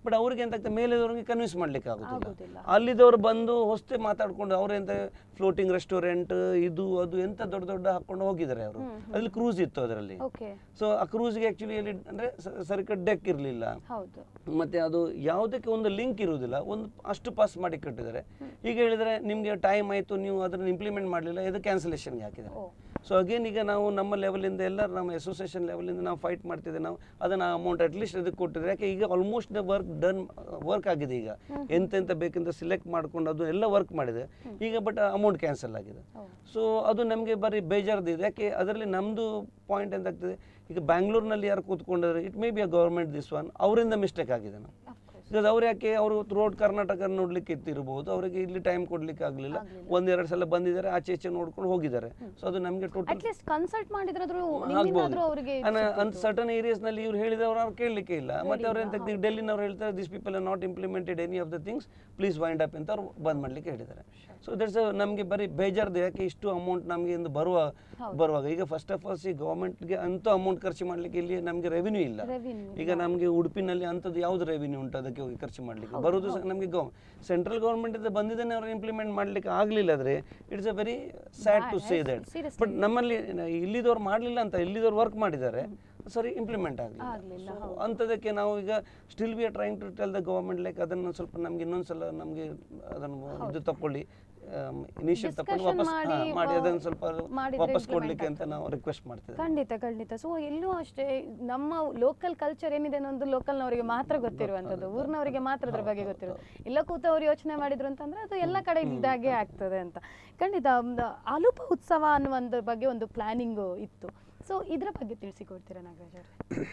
Speaker 2: ಬಟ್ ಅವ್ರಿಗೆ ಎಂತ ಆಗ್ತದೆ ಮೇಲೆದವ್ರಿಗೆ ಕನ್ವಿನ್ಸ್ ಮಾಡ್ಲಿಕ್ಕೆ ಆಗೋದಿಲ್ಲ
Speaker 1: ಆಗೋದಿಲ್ಲ.
Speaker 2: ಅಲ್ಲಿದ್ದವ್ರು ಬಂದು ಹೊಸ್ತೆ ಮಾತಾಡ್ಕೊಂಡು ಅವ್ರು ಎಂತ ಫ್ಲೋಟಿಂಗ್ ರೆಸ್ಟೋರೆಂಟ್ ಇದು ಅದು ಎಂತ ದೊಡ್ಡ ದೊಡ್ಡ ಹಾಕೊಂಡು ಹೋಗಿದ್ದಾರೆ ಅವರು ಅದ್ರಲ್ಲಿ ಕ್ರೂಸ್ ಇತ್ತು ಅದರಲ್ಲಿ
Speaker 1: ಓಕೆ
Speaker 2: ಸೊ ಆ ಕ್ರೂಸ್ಗೆ ಆಕ್ಚುಲಿ ಅಲ್ಲಿ ಅಂದ್ರೆ ಸರಿಕಟ್ ಡೆಕ್ ಇರಲಿಲ್ಲ
Speaker 1: ಹೌದು
Speaker 2: ಮತ್ತೆ ಅದು ಯಾವುದಕ್ಕೆ ಒಂದು ಲಿಂಕ್ ಇರುವುದಿಲ್ಲ ಒಂದು ಅಷ್ಟು ಪಾಸ್ ಮಾಡಿ ಕಟ್ಟಿದ್ದಾರೆ ಈಗ ಹೇಳಿದ್ರೆ ನಿಮಗೆ ಟೈಮ್ ಆಯಿತು ನೀವು ಅದನ್ನು ಇಂಪ್ಲಿಮೆಂಟ್ ಮಾಡಲಿಲ್ಲ ಇದು ಕ್ಯಾನ್ಸಲೇಷನ್ಗೆ ಹಾಕಿದ್ದಾರೆ
Speaker 1: ಓ.
Speaker 2: ಸೊ ಅಗೇನ್ ಈಗ ನಾವು ನಮ್ಮ ಲೆವೆಲಿಂದ ಎಲ್ಲ ನಮ್ಮ ಅಸೋಸಿಯೇಷನ್ ಲೆವೆಲಿಂದ ನಾವು ಫೈಟ್ ಮಾಡ್ತಿದ್ದೇವೆ ನಾವು ಅದನ್ನು ಅಮೌಂಟ್ ಅಟ್ಲೀಸ್ಟ್ ಅದಕ್ಕೆ ಕೊಟ್ಟಿದ್ರೆ ಯಾಕೆ ಈಗ almost the work done work ಆಗಿದೆ ಈಗ ಎಂತೆಂತ ಬೇಕಂತ ಸಿಲೆಕ್ಟ್ ಮಾಡ್ಕೊಂಡು ಅದು ಎಲ್ಲ ವರ್ಕ್ ಮಾಡಿದೆ ಈಗ ಬಟ್ ಅಮೌಂಟ್ ಕ್ಯಾನ್ಸಲ್ ಆಗಿದೆ
Speaker 1: ಓ.
Speaker 2: ಸೊ ಅದು ನಮಗೆ ಬರೀ ಬೇಜಾರದಿದೆ ಯಾಕೆ ಅದರಲ್ಲಿ ನಮ್ಮದು ಪಾಯಿಂಟ್ ಎಂತ ಆಗ್ತದೆ ಈಗ ಬ್ಯಾಂಗ್ಳೂರ್ನಲ್ಲಿ ಯಾರು ಕೂತ್ಕೊಂಡಿದ್ರೆ it may be a government this one ಅವರಿಂದ ಮಿಸ್ಟೇಕ್ ಆಗಿದೆ ನಾವು ಬಿಕಾಸ್ ಅವ್ರು ಯಾಕೆ ಅವರು ರೋಡ್ ಕರ್ನಾಟಕ ನೋಡ್ಲಿಕ್ಕೆ ಇತ್ತಿರ್ಬೋದು ಅವರಿಗೆ ಇಲ್ಲಿ ಟೈಮ್ ಕೊಡ್ಲಿಕ್ಕೆ ಆಗಲಿಲ್ಲ ಒಂದೆರಡು ಸಲ ಬಂದಿದ್ದಾರೆ ಆಚೆ ಈಚೆ ನೋಡ್ಕೊಂಡು ಹೋಗಿದ್ದಾರೆ ಸೊ ಅದು ನಮಗೆ ಟೋಟಲ್
Speaker 1: ಅಟ್ಲೀಸ್ಟ್ ಕನ್ಸಲ್ಟ್ ಮಾಡಿದ್ರಾದ್ರೂ
Speaker 2: ಆಗ್ಬೋದು
Speaker 1: ನಿಮ್ಮಿಂದಾದ್ರೂ ಅವರಿಗೆ
Speaker 2: ಅನ್ ಸರ್ಟನ್ ಏರಿಯಾಸ್ ನಲ್ಲಿ ಇವ್ರು ಹೇಳಿದವರು ಅವ್ರು ಕೇಳಲಿಕ್ಕೆ ಇಲ್ಲ ಮತ್ತೆ ಅವ್ರು ಎಂತ ಡೆಲ್ಲಿನವ್ರು ಹೇಳ್ತಾರೆ this people are not implemented any of the things please wind up ಅಂತ ಅವ್ರು ಬಂದ್ ಮಾಡ್ಲಿಕ್ಕೆ ಹೇಳಿದ್ದಾರೆ ಸೊ ದಟ್ಸ್ ನಮಗೆ ಬರೀ ಬೇಜಾರ್ದು ಯಾಕೆ ಇಷ್ಟು ಅಮೌಂಟ್ ನಮಗೆ ಇಂದ ಬರುವ ಬರುವಾಗ ಈಗ ಫಸ್ಟ್ ಆಫ್ ಆಲ್ ಸಿ ಗೌರ್ಮೆಂಟ್ಗೆ ಅಂತ ಅಮೌಂಟ್ ಖರ್ಚು ಮಾಡ್ಲಿಕ್ಕೆ ಇಲ್ಲಿ ನಮಗೆ ರೆವಿನ್ಯೂ ಇಲ್ಲ
Speaker 1: ರೆವಿನ್ಯೂ
Speaker 2: ಈಗ ನಮಗೆ ಉಡುಪಿನಲ್ಲಿ ಅಂಥದ್ದು ಯಾವ್ದು ರೆವಿನ್ಯೂ ಉಂಟು ಅದಕ್ಕೆ ಹೋಗಿ ಖರ್ಚು ಮಾಡಲಿಕ್ಕೆ ಬರೋದು ನಮಗೆ ಗೌ ಸೆಂಟ್ರಲ್ ಗೌರ್ಮೆಂಟ್ ಇಂದ ಬಂದಿದ್ದೇನೆ ಅವ್ರು ಇಂಪ್ಲಿಮೆಂಟ್ ಮಾಡಲಿಕ್ಕೆ ಆಗಲಿಲ್ಲ ಆದರೆ it's a very sad to say that
Speaker 1: seriously.
Speaker 2: But ನಮ್ಮಲ್ಲಿ ಇಲ್ಲಿದವ್ರು ಮಾಡಲಿಲ್ಲ ಅಂತ ಇಲ್ಲಿದವ್ರು ವರ್ಕ್ ಮಾಡಿದ್ದಾರೆ ಸರಿ ಇಂಪ್ಲಿಮೆಂಟ್
Speaker 1: ಆಗ್ಲಿಲ್ಲ,
Speaker 2: ಆಗಲಿಲ್ಲ ಅಂಥದಕ್ಕೆ ನಾವು ಈಗ still we are trying to tell the government like ಅದನ್ನು ಸ್ವಲ್ಪ ನಮ್ಗೆ ಇನ್ನೊಂದ್ಸಲ ನಮಗೆ ಅದನ್ನು ಇದು ತಕೊಳ್ಳಿ ಇನಿಷಿಯೇಟ್ ತಕೊಂಡು
Speaker 1: Discussion
Speaker 2: ವಾಪಸ್ ಹಾ,
Speaker 1: ಮಾಡಿ,
Speaker 2: ಮಾಡಿ
Speaker 1: ಆ,
Speaker 2: ಅದನ್ನು ಸ್ವಲ್ಪ
Speaker 1: ಮಾಡಿದ್ರೆ
Speaker 2: ವಾಪಸ್
Speaker 1: implement
Speaker 2: ಕೊಡ್ಲಿಕ್ಕೆ ಅಂತ ನಾವು ರಿಕ್ವೆಸ್ಟ್ ಮಾಡ್ತಿದ್ದೇವೆ
Speaker 1: ಖಂಡಿತ ಖಂಡಿತ ಸೊ ಎಲ್ಲೂ ಅಷ್ಟೇ ನಮ್ಮ ಲೋಕಲ್ ಕಲ್ಚರ್ ಏನಿದೆ ಅನ್ನೋದು ಲೋಕಲ್ನವರಿಗೆ ಮಾತ್ರ ಗೊತ್ತಿರುವಂಥದ್ದು ಊರಿನವರಿಗೆ ಮಾತ್ರ ಅದ್ರ ಬಗ್ಗೆ ಗೊತ್ತಿರೋದು ಎಲ್ಲ ಕೂತವ್ರು ಯೋಚನೆ ಮಾಡಿದ್ರು ಅಂತಂದ್ರೆ ಅದು ಎಲ್ಲ ಕಡೆ ಇದ್ದಾಗೆ ಆಗ್ತದೆ ಅಂತ ಖಂಡಿತ ಒಂದು ಆಲೂಪ ಉತ್ಸವ ಅನ್ನುವಂದ್ರ ಬಗ್ಗೆ ಒಂದು ಪ್ಲಾನಿಂಗು ಇತ್ತು ಸೊ ಇದ್ರ ಬಗ್ಗೆ ತಿಳಿಸಿಕೊಡ್ತೀರಾ ನಾಗರಾಜ್ ಅವ್ರೆ?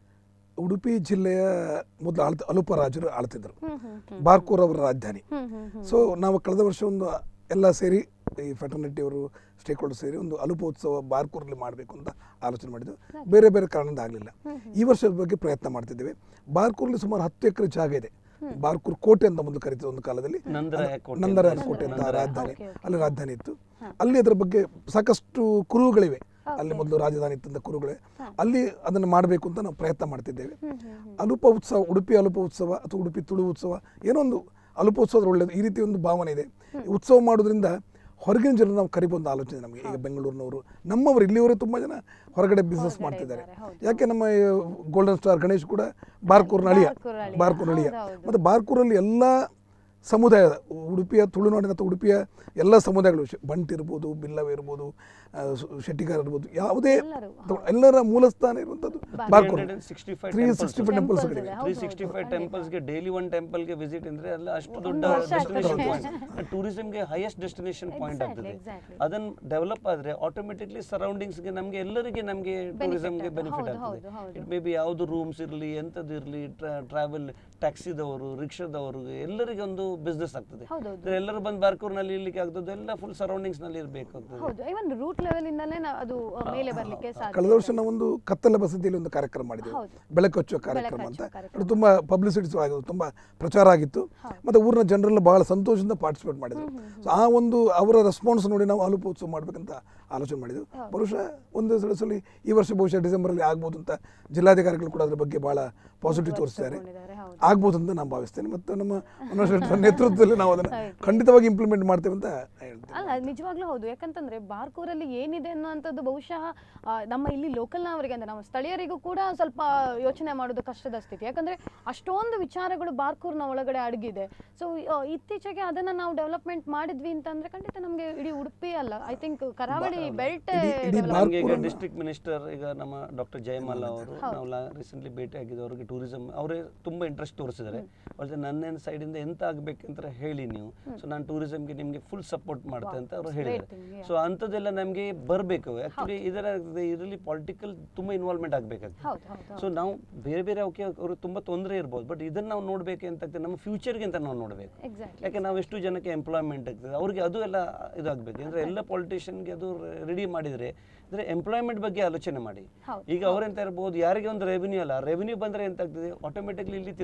Speaker 3: ಉಡುಪಿ ಜಿಲ್ಲೆಯ ಮೊದಲು ಆಳ್ತ ಅಲುಪ ರಾಜರು ಆಳ್ತಿದ್ರು
Speaker 1: ಹ್ಮ್ ಹ್ಮ್ ಹ್ಮ್
Speaker 3: ಬಾರ್ಕೂರ್ ಅವರ ರಾಜಧಾನಿ
Speaker 1: ಹ್ಮ್ ಹ್ಮ್ ಹ್ಮ್
Speaker 3: ಸೊ ನಾವು ಕಳೆದ ವರ್ಷ ಒಂದು ಎಲ್ಲ ಸೇರಿ ಈ ಫೆಟರ್ನಿಟಿ ಅವರು ಸ್ಟೇಕ್ ಹೋಲ್ಡರ್ ಸೇರಿ ಒಂದು ಅಲುಪ ಉತ್ಸವ ಬಾರ್ಕೂರಲ್ಲಿ ಮಾಡಬೇಕು ಅಂತ ಆಲೋಚನೆ ಮಾಡಿದ್ದು ಬೇರೆ ಬೇರೆ ಕಾರಣದಿಂದ ಆಗಲಿಲ್ಲ ಈ ವರ್ಷದ ಬಗ್ಗೆ ಪ್ರಯತ್ನ ಮಾಡ್ತಿದ್ದೇವೆ ಬಾರ್ಕೂರಲ್ಲಿ ಸುಮಾರು ಹತ್ತು ಎಕರೆ ಜಾಗ ಇದೆ ಬಾರ್ಕೂರ್ ಕೋಟೆ ಅಂತ ಮೊದಲು ಕರೀತಿದ್ರು ಒಂದು ಕಾಲದಲ್ಲಿ
Speaker 2: ನಂದರಾಯ ಕೋಟೆ
Speaker 3: ನಂದರಾಯನ ಕೋಟೆ ಅಂತ ರಾಜಧಾನಿ ಅಲ್ಲಿ ರಾಜಧಾನಿ ಇತ್ತು ಅಲ್ಲಿ ಅದರ ಬಗ್ಗೆ ಸಾಕಷ್ಟು ಕುರುಹುಗಳಿವೆ ಅಲ್ಲಿ ಮೊದಲು ರಾಜಧಾನಿ ಇತ್ತಂತ ಕುರುಗಳೇ ಅಲ್ಲಿ ಅದನ್ನು ಮಾಡಬೇಕು ಅಂತ ನಾವು ಪ್ರಯತ್ನ ಮಾಡ್ತಿದ್ದೇವೆ ಅಲುಪ ಉತ್ಸವ ಉಡುಪಿ ಅಲುಪ ಉತ್ಸವ ಅಥವಾ ಉಡುಪಿ ತುಳು ಉತ್ಸವ ಏನೋ ಒಂದು ಅಲುಪ ಉತ್ಸವ ಒಳ್ಳೆಯದು ಈ ರೀತಿ ಒಂದು ಭಾವನೆ ಇದೆ ಈ ಉತ್ಸವ ಮಾಡೋದ್ರಿಂದ ಹೊರಗಿನ ಜನರು ನಾವು ಕರಿಬೋದು ಆಲೋಚನೆ ನಮಗೆ ಈಗ ಬೆಂಗಳೂರಿನವರು ನಮ್ಮವರು ಇಲ್ಲಿಯವರೇ ತುಂಬ ಜನ ಹೊರಗಡೆ ಬಿಸ್ನೆಸ್ ಮಾಡ್ತಿದ್ದಾರೆ ಯಾಕೆ ನಮ್ಮ ಗೋಲ್ಡನ್ ಸ್ಟಾರ್ ಗಣೇಶ್ ಕೂಡ ಬಾರ್ಕೂರ್ನ ಅಳಿಯ
Speaker 1: ಬಾರ್ಕೂರ್ ಅಳಿಯ.
Speaker 3: ಬಾರ್ಕೂರ್ ಅಳಿಯ
Speaker 1: ಹೌದು, ಹೌದು.
Speaker 3: ಮತ್ತು ಬಾರ್ಕೂರಲ್ಲಿ ಎಲ್ಲ ಸಮುದಾಯದ ಉಡುಪಿಯ ತುಳುನಾಡಿನ ಅಥವಾ ಉಡುಪಿಯ ಎಲ್ಲ ಸಮುದಾಯಗಳು ಶ್- ಬಂಟ್ ಇರ್ಬೋದು ಬಿಲ್ಲವ ಇರ್ಬೋದು ಆ, ಸು- ಶೆಟ್ಟಿಗಾರ ಇರ್ಬೋದು ಯಾವುದೇ
Speaker 1: ಎಲ್ಲರೂ,
Speaker 3: ತ- ಎಲ್ಲರ ಮೂಲಸ್ಥಾನ ಇರುವಂಥದ್ದು Barkur
Speaker 2: 365
Speaker 3: three sixty five
Speaker 1: Temples
Speaker 3: ಟೆಂಪಲ್ಸ್ಗಳಿವೆ
Speaker 1: ಇದೆ.
Speaker 2: ತ್ರೀ ಸಿಕ್ಸ್ಟಿ ಫೈವ್ ಟೆಂಪಲ್ಸ್ಗೆ ಡೈಲಿ ಒನ್ ಟೆಂಪಲ್ಗೆ ವಿಸಿಟ್ ಅಂದ್ರೆ ಅಲ್ಲ ಅಷ್ಟು ದೊಡ್ಡ ಡೆಸ್ಟಿನೇಷನ್ ಪಾಯಿಂಟ್ ಟೂರಿಸಮ್ಗೆ ಹೈಯೆಸ್ಟ್ ಡೆಸ್ಟಿನೇಷನ್ ಪಾಯಿಂಟ್ ಆಗ್ತದೆ
Speaker 1: exactly.
Speaker 2: ಅದನ್ನ ಡೆವಲಪ್ ಆದ್ರೆ ಆಟೋಮೆಟಿಕ್ಲಿ ಸರೌಂಡಿಂಗ್ಸ್ಗೆ ನಮಗೆ ಎಲ್ಲರಿಗೆ ನಮಗೆ ಟೂರಿಸಮ್ಗೆ ಬೆನಿಫಿಟ್ ಆಗ್ತದೆ
Speaker 1: ಹೌದು, ಹೌದು.
Speaker 2: ಇಟ್ ಮೇ ಬಿ ಯಾವುದು ರೂಮ್ಸ್ ಇರಲಿ ಎಂಥದ್ದು ಇರಲಿ ಟ್ರಾವೆಲ್ ಟ್ಯಾಕ್ಸಿದವರು ರಿಕ್ಷಾದವರು ಎಲ್ಲರಿಗೆ ಒಂದು ಬಿಸ್ನೆಸ್ ಆಗ್ತದೆ
Speaker 1: ಹೌದೌದು.
Speaker 2: ಅಂದ್ರೆ ಎಲ್ಲರೂ ಬಂದು ಬಾರ್ಕೂರ್ನಲ್ಲಿ ಇರ್ಲಿಕ್ಕೆ ಆಗ್ತದೆ ಎಲ್ಲ ಫುಲ್ ಸರೌಂಡಿಂಗ್ಸ್ ನಲ್ಲಿ ಇರಬೇಕಾಗ್ತದೆ
Speaker 1: ಹೌದು ಇವನ್ ರೂಟ್ ಲೆವೆಲ್ ಇಂದಾನೇ ನಾವು ಅದು ಆ, ಮೇಲೆ ಬರ್ಲಿಕ್ಕೆ ಸಾಧ್ಯ
Speaker 3: ಕಳೆದ ವರ್ಷ ನಾವೊಂದು ಕತ್ತಲ ಬಸದಿಯಲ್ಲಿ ಒಂದು ಕಾರ್ಯಕ್ರಮ ಮಾಡಿದ್ದೆವು
Speaker 1: ಹೌದು.
Speaker 3: ಬೆಳಕು ಹಚ್ಚುವ ಕಾರ್ಯಕ್ರಮ
Speaker 1: ಬೆಳಕು
Speaker 3: ಅಂತ
Speaker 1: ಹಚ್ಚುವ ಕಾರ್ಯಕ್ರಮ.
Speaker 3: ಅದು ತುಂಬಾ ಪಬ್ಲಿಸಿಟಿ ಆಗಿತ್ತು ತುಂಬಾ ಪ್ರಚಾರ ಆಗಿತ್ತು ಮತ್ತೆ ಊರಿನ ಜನರೆಲ್ಲ ಬಹಳ ಸಂತೋಷದಿಂದ ಪಾರ್ಟಿಸಿಪೇಟ್ ಮಾಡಿದ್ರು ಸೊ ಆ ಒಂದು ಅವರ ರೆಸ್ಪಾನ್ಸ್ ನೋಡಿ ನಾವು ಅಲುಪ ಉತ್ಸವ ಮಾಡ್ಬೇಕಂತ ಆಲೋಚನೆ ಮಾಡಿದ್ವು ಬಹುಶಃ ಒಂದು ಸಲ ಸಲ ಈ ವರ್ಷ ಬಹುಶಃ ಡಿಸೆಂಬರಲ್ಲಿ ಆಗ್ಬೋದು ಅಂತ ಜಿಲ್ಲಾಧಿಕಾರಿಗಳು ಕೂಡ ಅದ್ರ ಬಗ್ಗೆ ಬಹಳ ಪಾಸಿಟಿವ್ ತೋರಿಸಿದ್ದಾರೆ
Speaker 1: ತಗೊಂಡಿದ್ದಾರೆ, ಹೌದು.
Speaker 3: ಆಗ್ಬೋದು ಅಂತ ನಾನು ಭಾವಿಸ್ತೇನೆ ಮತ್ತು ನಮ್ಮ ಮನೋಜ್ ಶೆಟ್ಟರ್ ನೇತೃತ್ವದಲ್ಲಿ ನಾವು ಅದನ್ನು ಖಂಡಿತವಾಗಿ ಇಂಪ್ಲಿಮೆಂಟ್ ಮಾಡ್ತೇವೆ ಅಂತ ಹೇಳ್ತೇವೆ
Speaker 1: ಅಲ್ಲ ನಿಜವಾಗ್ಲೂ ಹೌದು ಯಾಕಂತಂದ್ರೆ ಬಾರ್ಕೂರಲ್ಲಿ ಏನಿದೆ ಅನ್ನುವಂಥದ್ದು ಬಹುಶಃ ಆ, ನಮ್ಮ ಇಲ್ಲಿ ಲೋಕಲ್ನವರಿಗೆ ಅಂದ್ರೆ ನಮ್ಮ ಸ್ಥಳೀಯರಿಗೂ ಕೂಡ ಸ್ವಲ್ಪ ಯೋಚನೆ ಮಾಡೋದು ಕಷ್ಟದ ಸ್ಥಿತಿ ಯಾಕಂದ್ರೆ ಅಷ್ಟೊಂದು ವಿಚಾರಗಳು ಬಾರ್ಕೂರ್ನ ಒಳಗಡೆ ಅಡಗಿದೆ ಸೊ ಇತ್ತೀಚೆಗೆ ಅದನ್ನ ನಾವು ಡೆವಲಪ್ಮೆಂಟ್ ಮಾಡಿದ್ವಿ ಅಂತಂದ್ರೆ ಖಂಡಿತ ನಮಗೆ ಇಡೀ ಉಡುಪಿ ಅಲ್ಲ ಐ ಥಿಂಕ್ ಕರಾವಳಿ ಬೆಲ್ಟ್
Speaker 3: ಇಡೀ- ಇಡೀ
Speaker 2: ನಮ್ಗೆ ಈಗ
Speaker 3: ಬಾರ್ಕೂರನ್ನ-
Speaker 2: ಡಿಸ್ಟ್ರಿಕ್ಟ್ ಮಿನಿಸ್ಟರ್ ಈಗ ನಮ್ಮ ಡಾಕ್ಟರ್ ಜಯಮಾಲ ಅವರು ನಾವು ರೀಸೆಂಟ್ಲಿ ಭೇಟಿ ಆಗಿದ್ದು ಅವ್ರಿಗೆ ಟೂರಿಸಂ ಅವರೇ ತುಂಬಾ ಇಂಟ್ರೆಸ್ಟ್ ತೋರಿಸಿದ್ದಾರೆ ಅವ್ರ ನನ್ನ ಸೈಡಿಂದ ಎಂತ ಆಗ್ಬೇಕಂತ ಹೇಳಿ ನೀವು ಸೊ ನಾನು ಟೂರಿಸಂಗೆ ನಿಮಗೆ ಫುಲ್ ಸಪೋರ್ಟ್ ಮಾಡ್ತೇನೆ ಅಂತ ಅವರು ಹೇಳಿದ್ದಾರೆ
Speaker 1: thing, yeah.
Speaker 2: ಸೊ ಅಂಥದ್ದೆಲ್ಲ ನಮಗೆ ಬರಬೇಕು ಆ್ಯಕ್ಚುಲಿ ಇದರ ಇದರಲ್ಲಿ ಪೊಲಿಟಿಕಲ್ ತುಂಬ ಇನ್ವಾಲ್ವ್ಮೆಂಟ್ ಆಗಬೇಕಾಗ್ತದೆ
Speaker 1: ಹೌದು ಹೌದು
Speaker 2: ಸೊ ನಾವು ಬೇರೆ ಬೇರೆ ಅವಕ್ಕೆ ಅವರು ತುಂಬ ತೊಂದರೆ ಇರ್ಬೋದು ಬಟ್ ಇದನ್ನು ನಾವು ನೋಡಬೇಕು ಅಂತ ಆಗ್ತದೆ ನಮ್ಮ ಫ್ಯೂಚರ್ಗೆ ಅಂತ ನಾವು ನೋಡಬೇಕು
Speaker 1: ಎಕ್ಸಾಕ್ಟ್ಲಿ
Speaker 2: ಯಾಕೆ ನಾವು ಎಷ್ಟು ಜನಕ್ಕೆ ಎಂಪ್ಲಾಯ್ಮೆಂಟ್ ಆಗ್ತದೆ ಅವ್ರಿಗೆ ಅದು ಎಲ್ಲ ಇದಾಗಬೇಕು ಅಂದರೆ ಎಲ್ಲ ಪೊಲಿಟಿಷಿಯನ್ಗೆ ಅದು ರೆಡಿ ಮಾಡಿದರೆ ಅಂದರೆ ಎಂಪ್ಲಾಯ್ಮೆಂಟ್ ಬಗ್ಗೆ ಆಲೋಚನೆ ಮಾಡಿ
Speaker 1: ಹೌದು,
Speaker 2: ಈಗ ಅವರೆಂತ ಇರ್ಬೋದು ಯಾರಿಗೆ ಒಂದು ರೆವಿನ್ಯೂ ಅಲ್ಲ ರೆವಿನ್ಯೂ ಬಂದರೆ ಎಂತ ಆಗ್ತದೆ ಆಟೋಮೆಟಿಕ್ಲಿ ಇಲ್ಲಿ ತಿರುಗಿ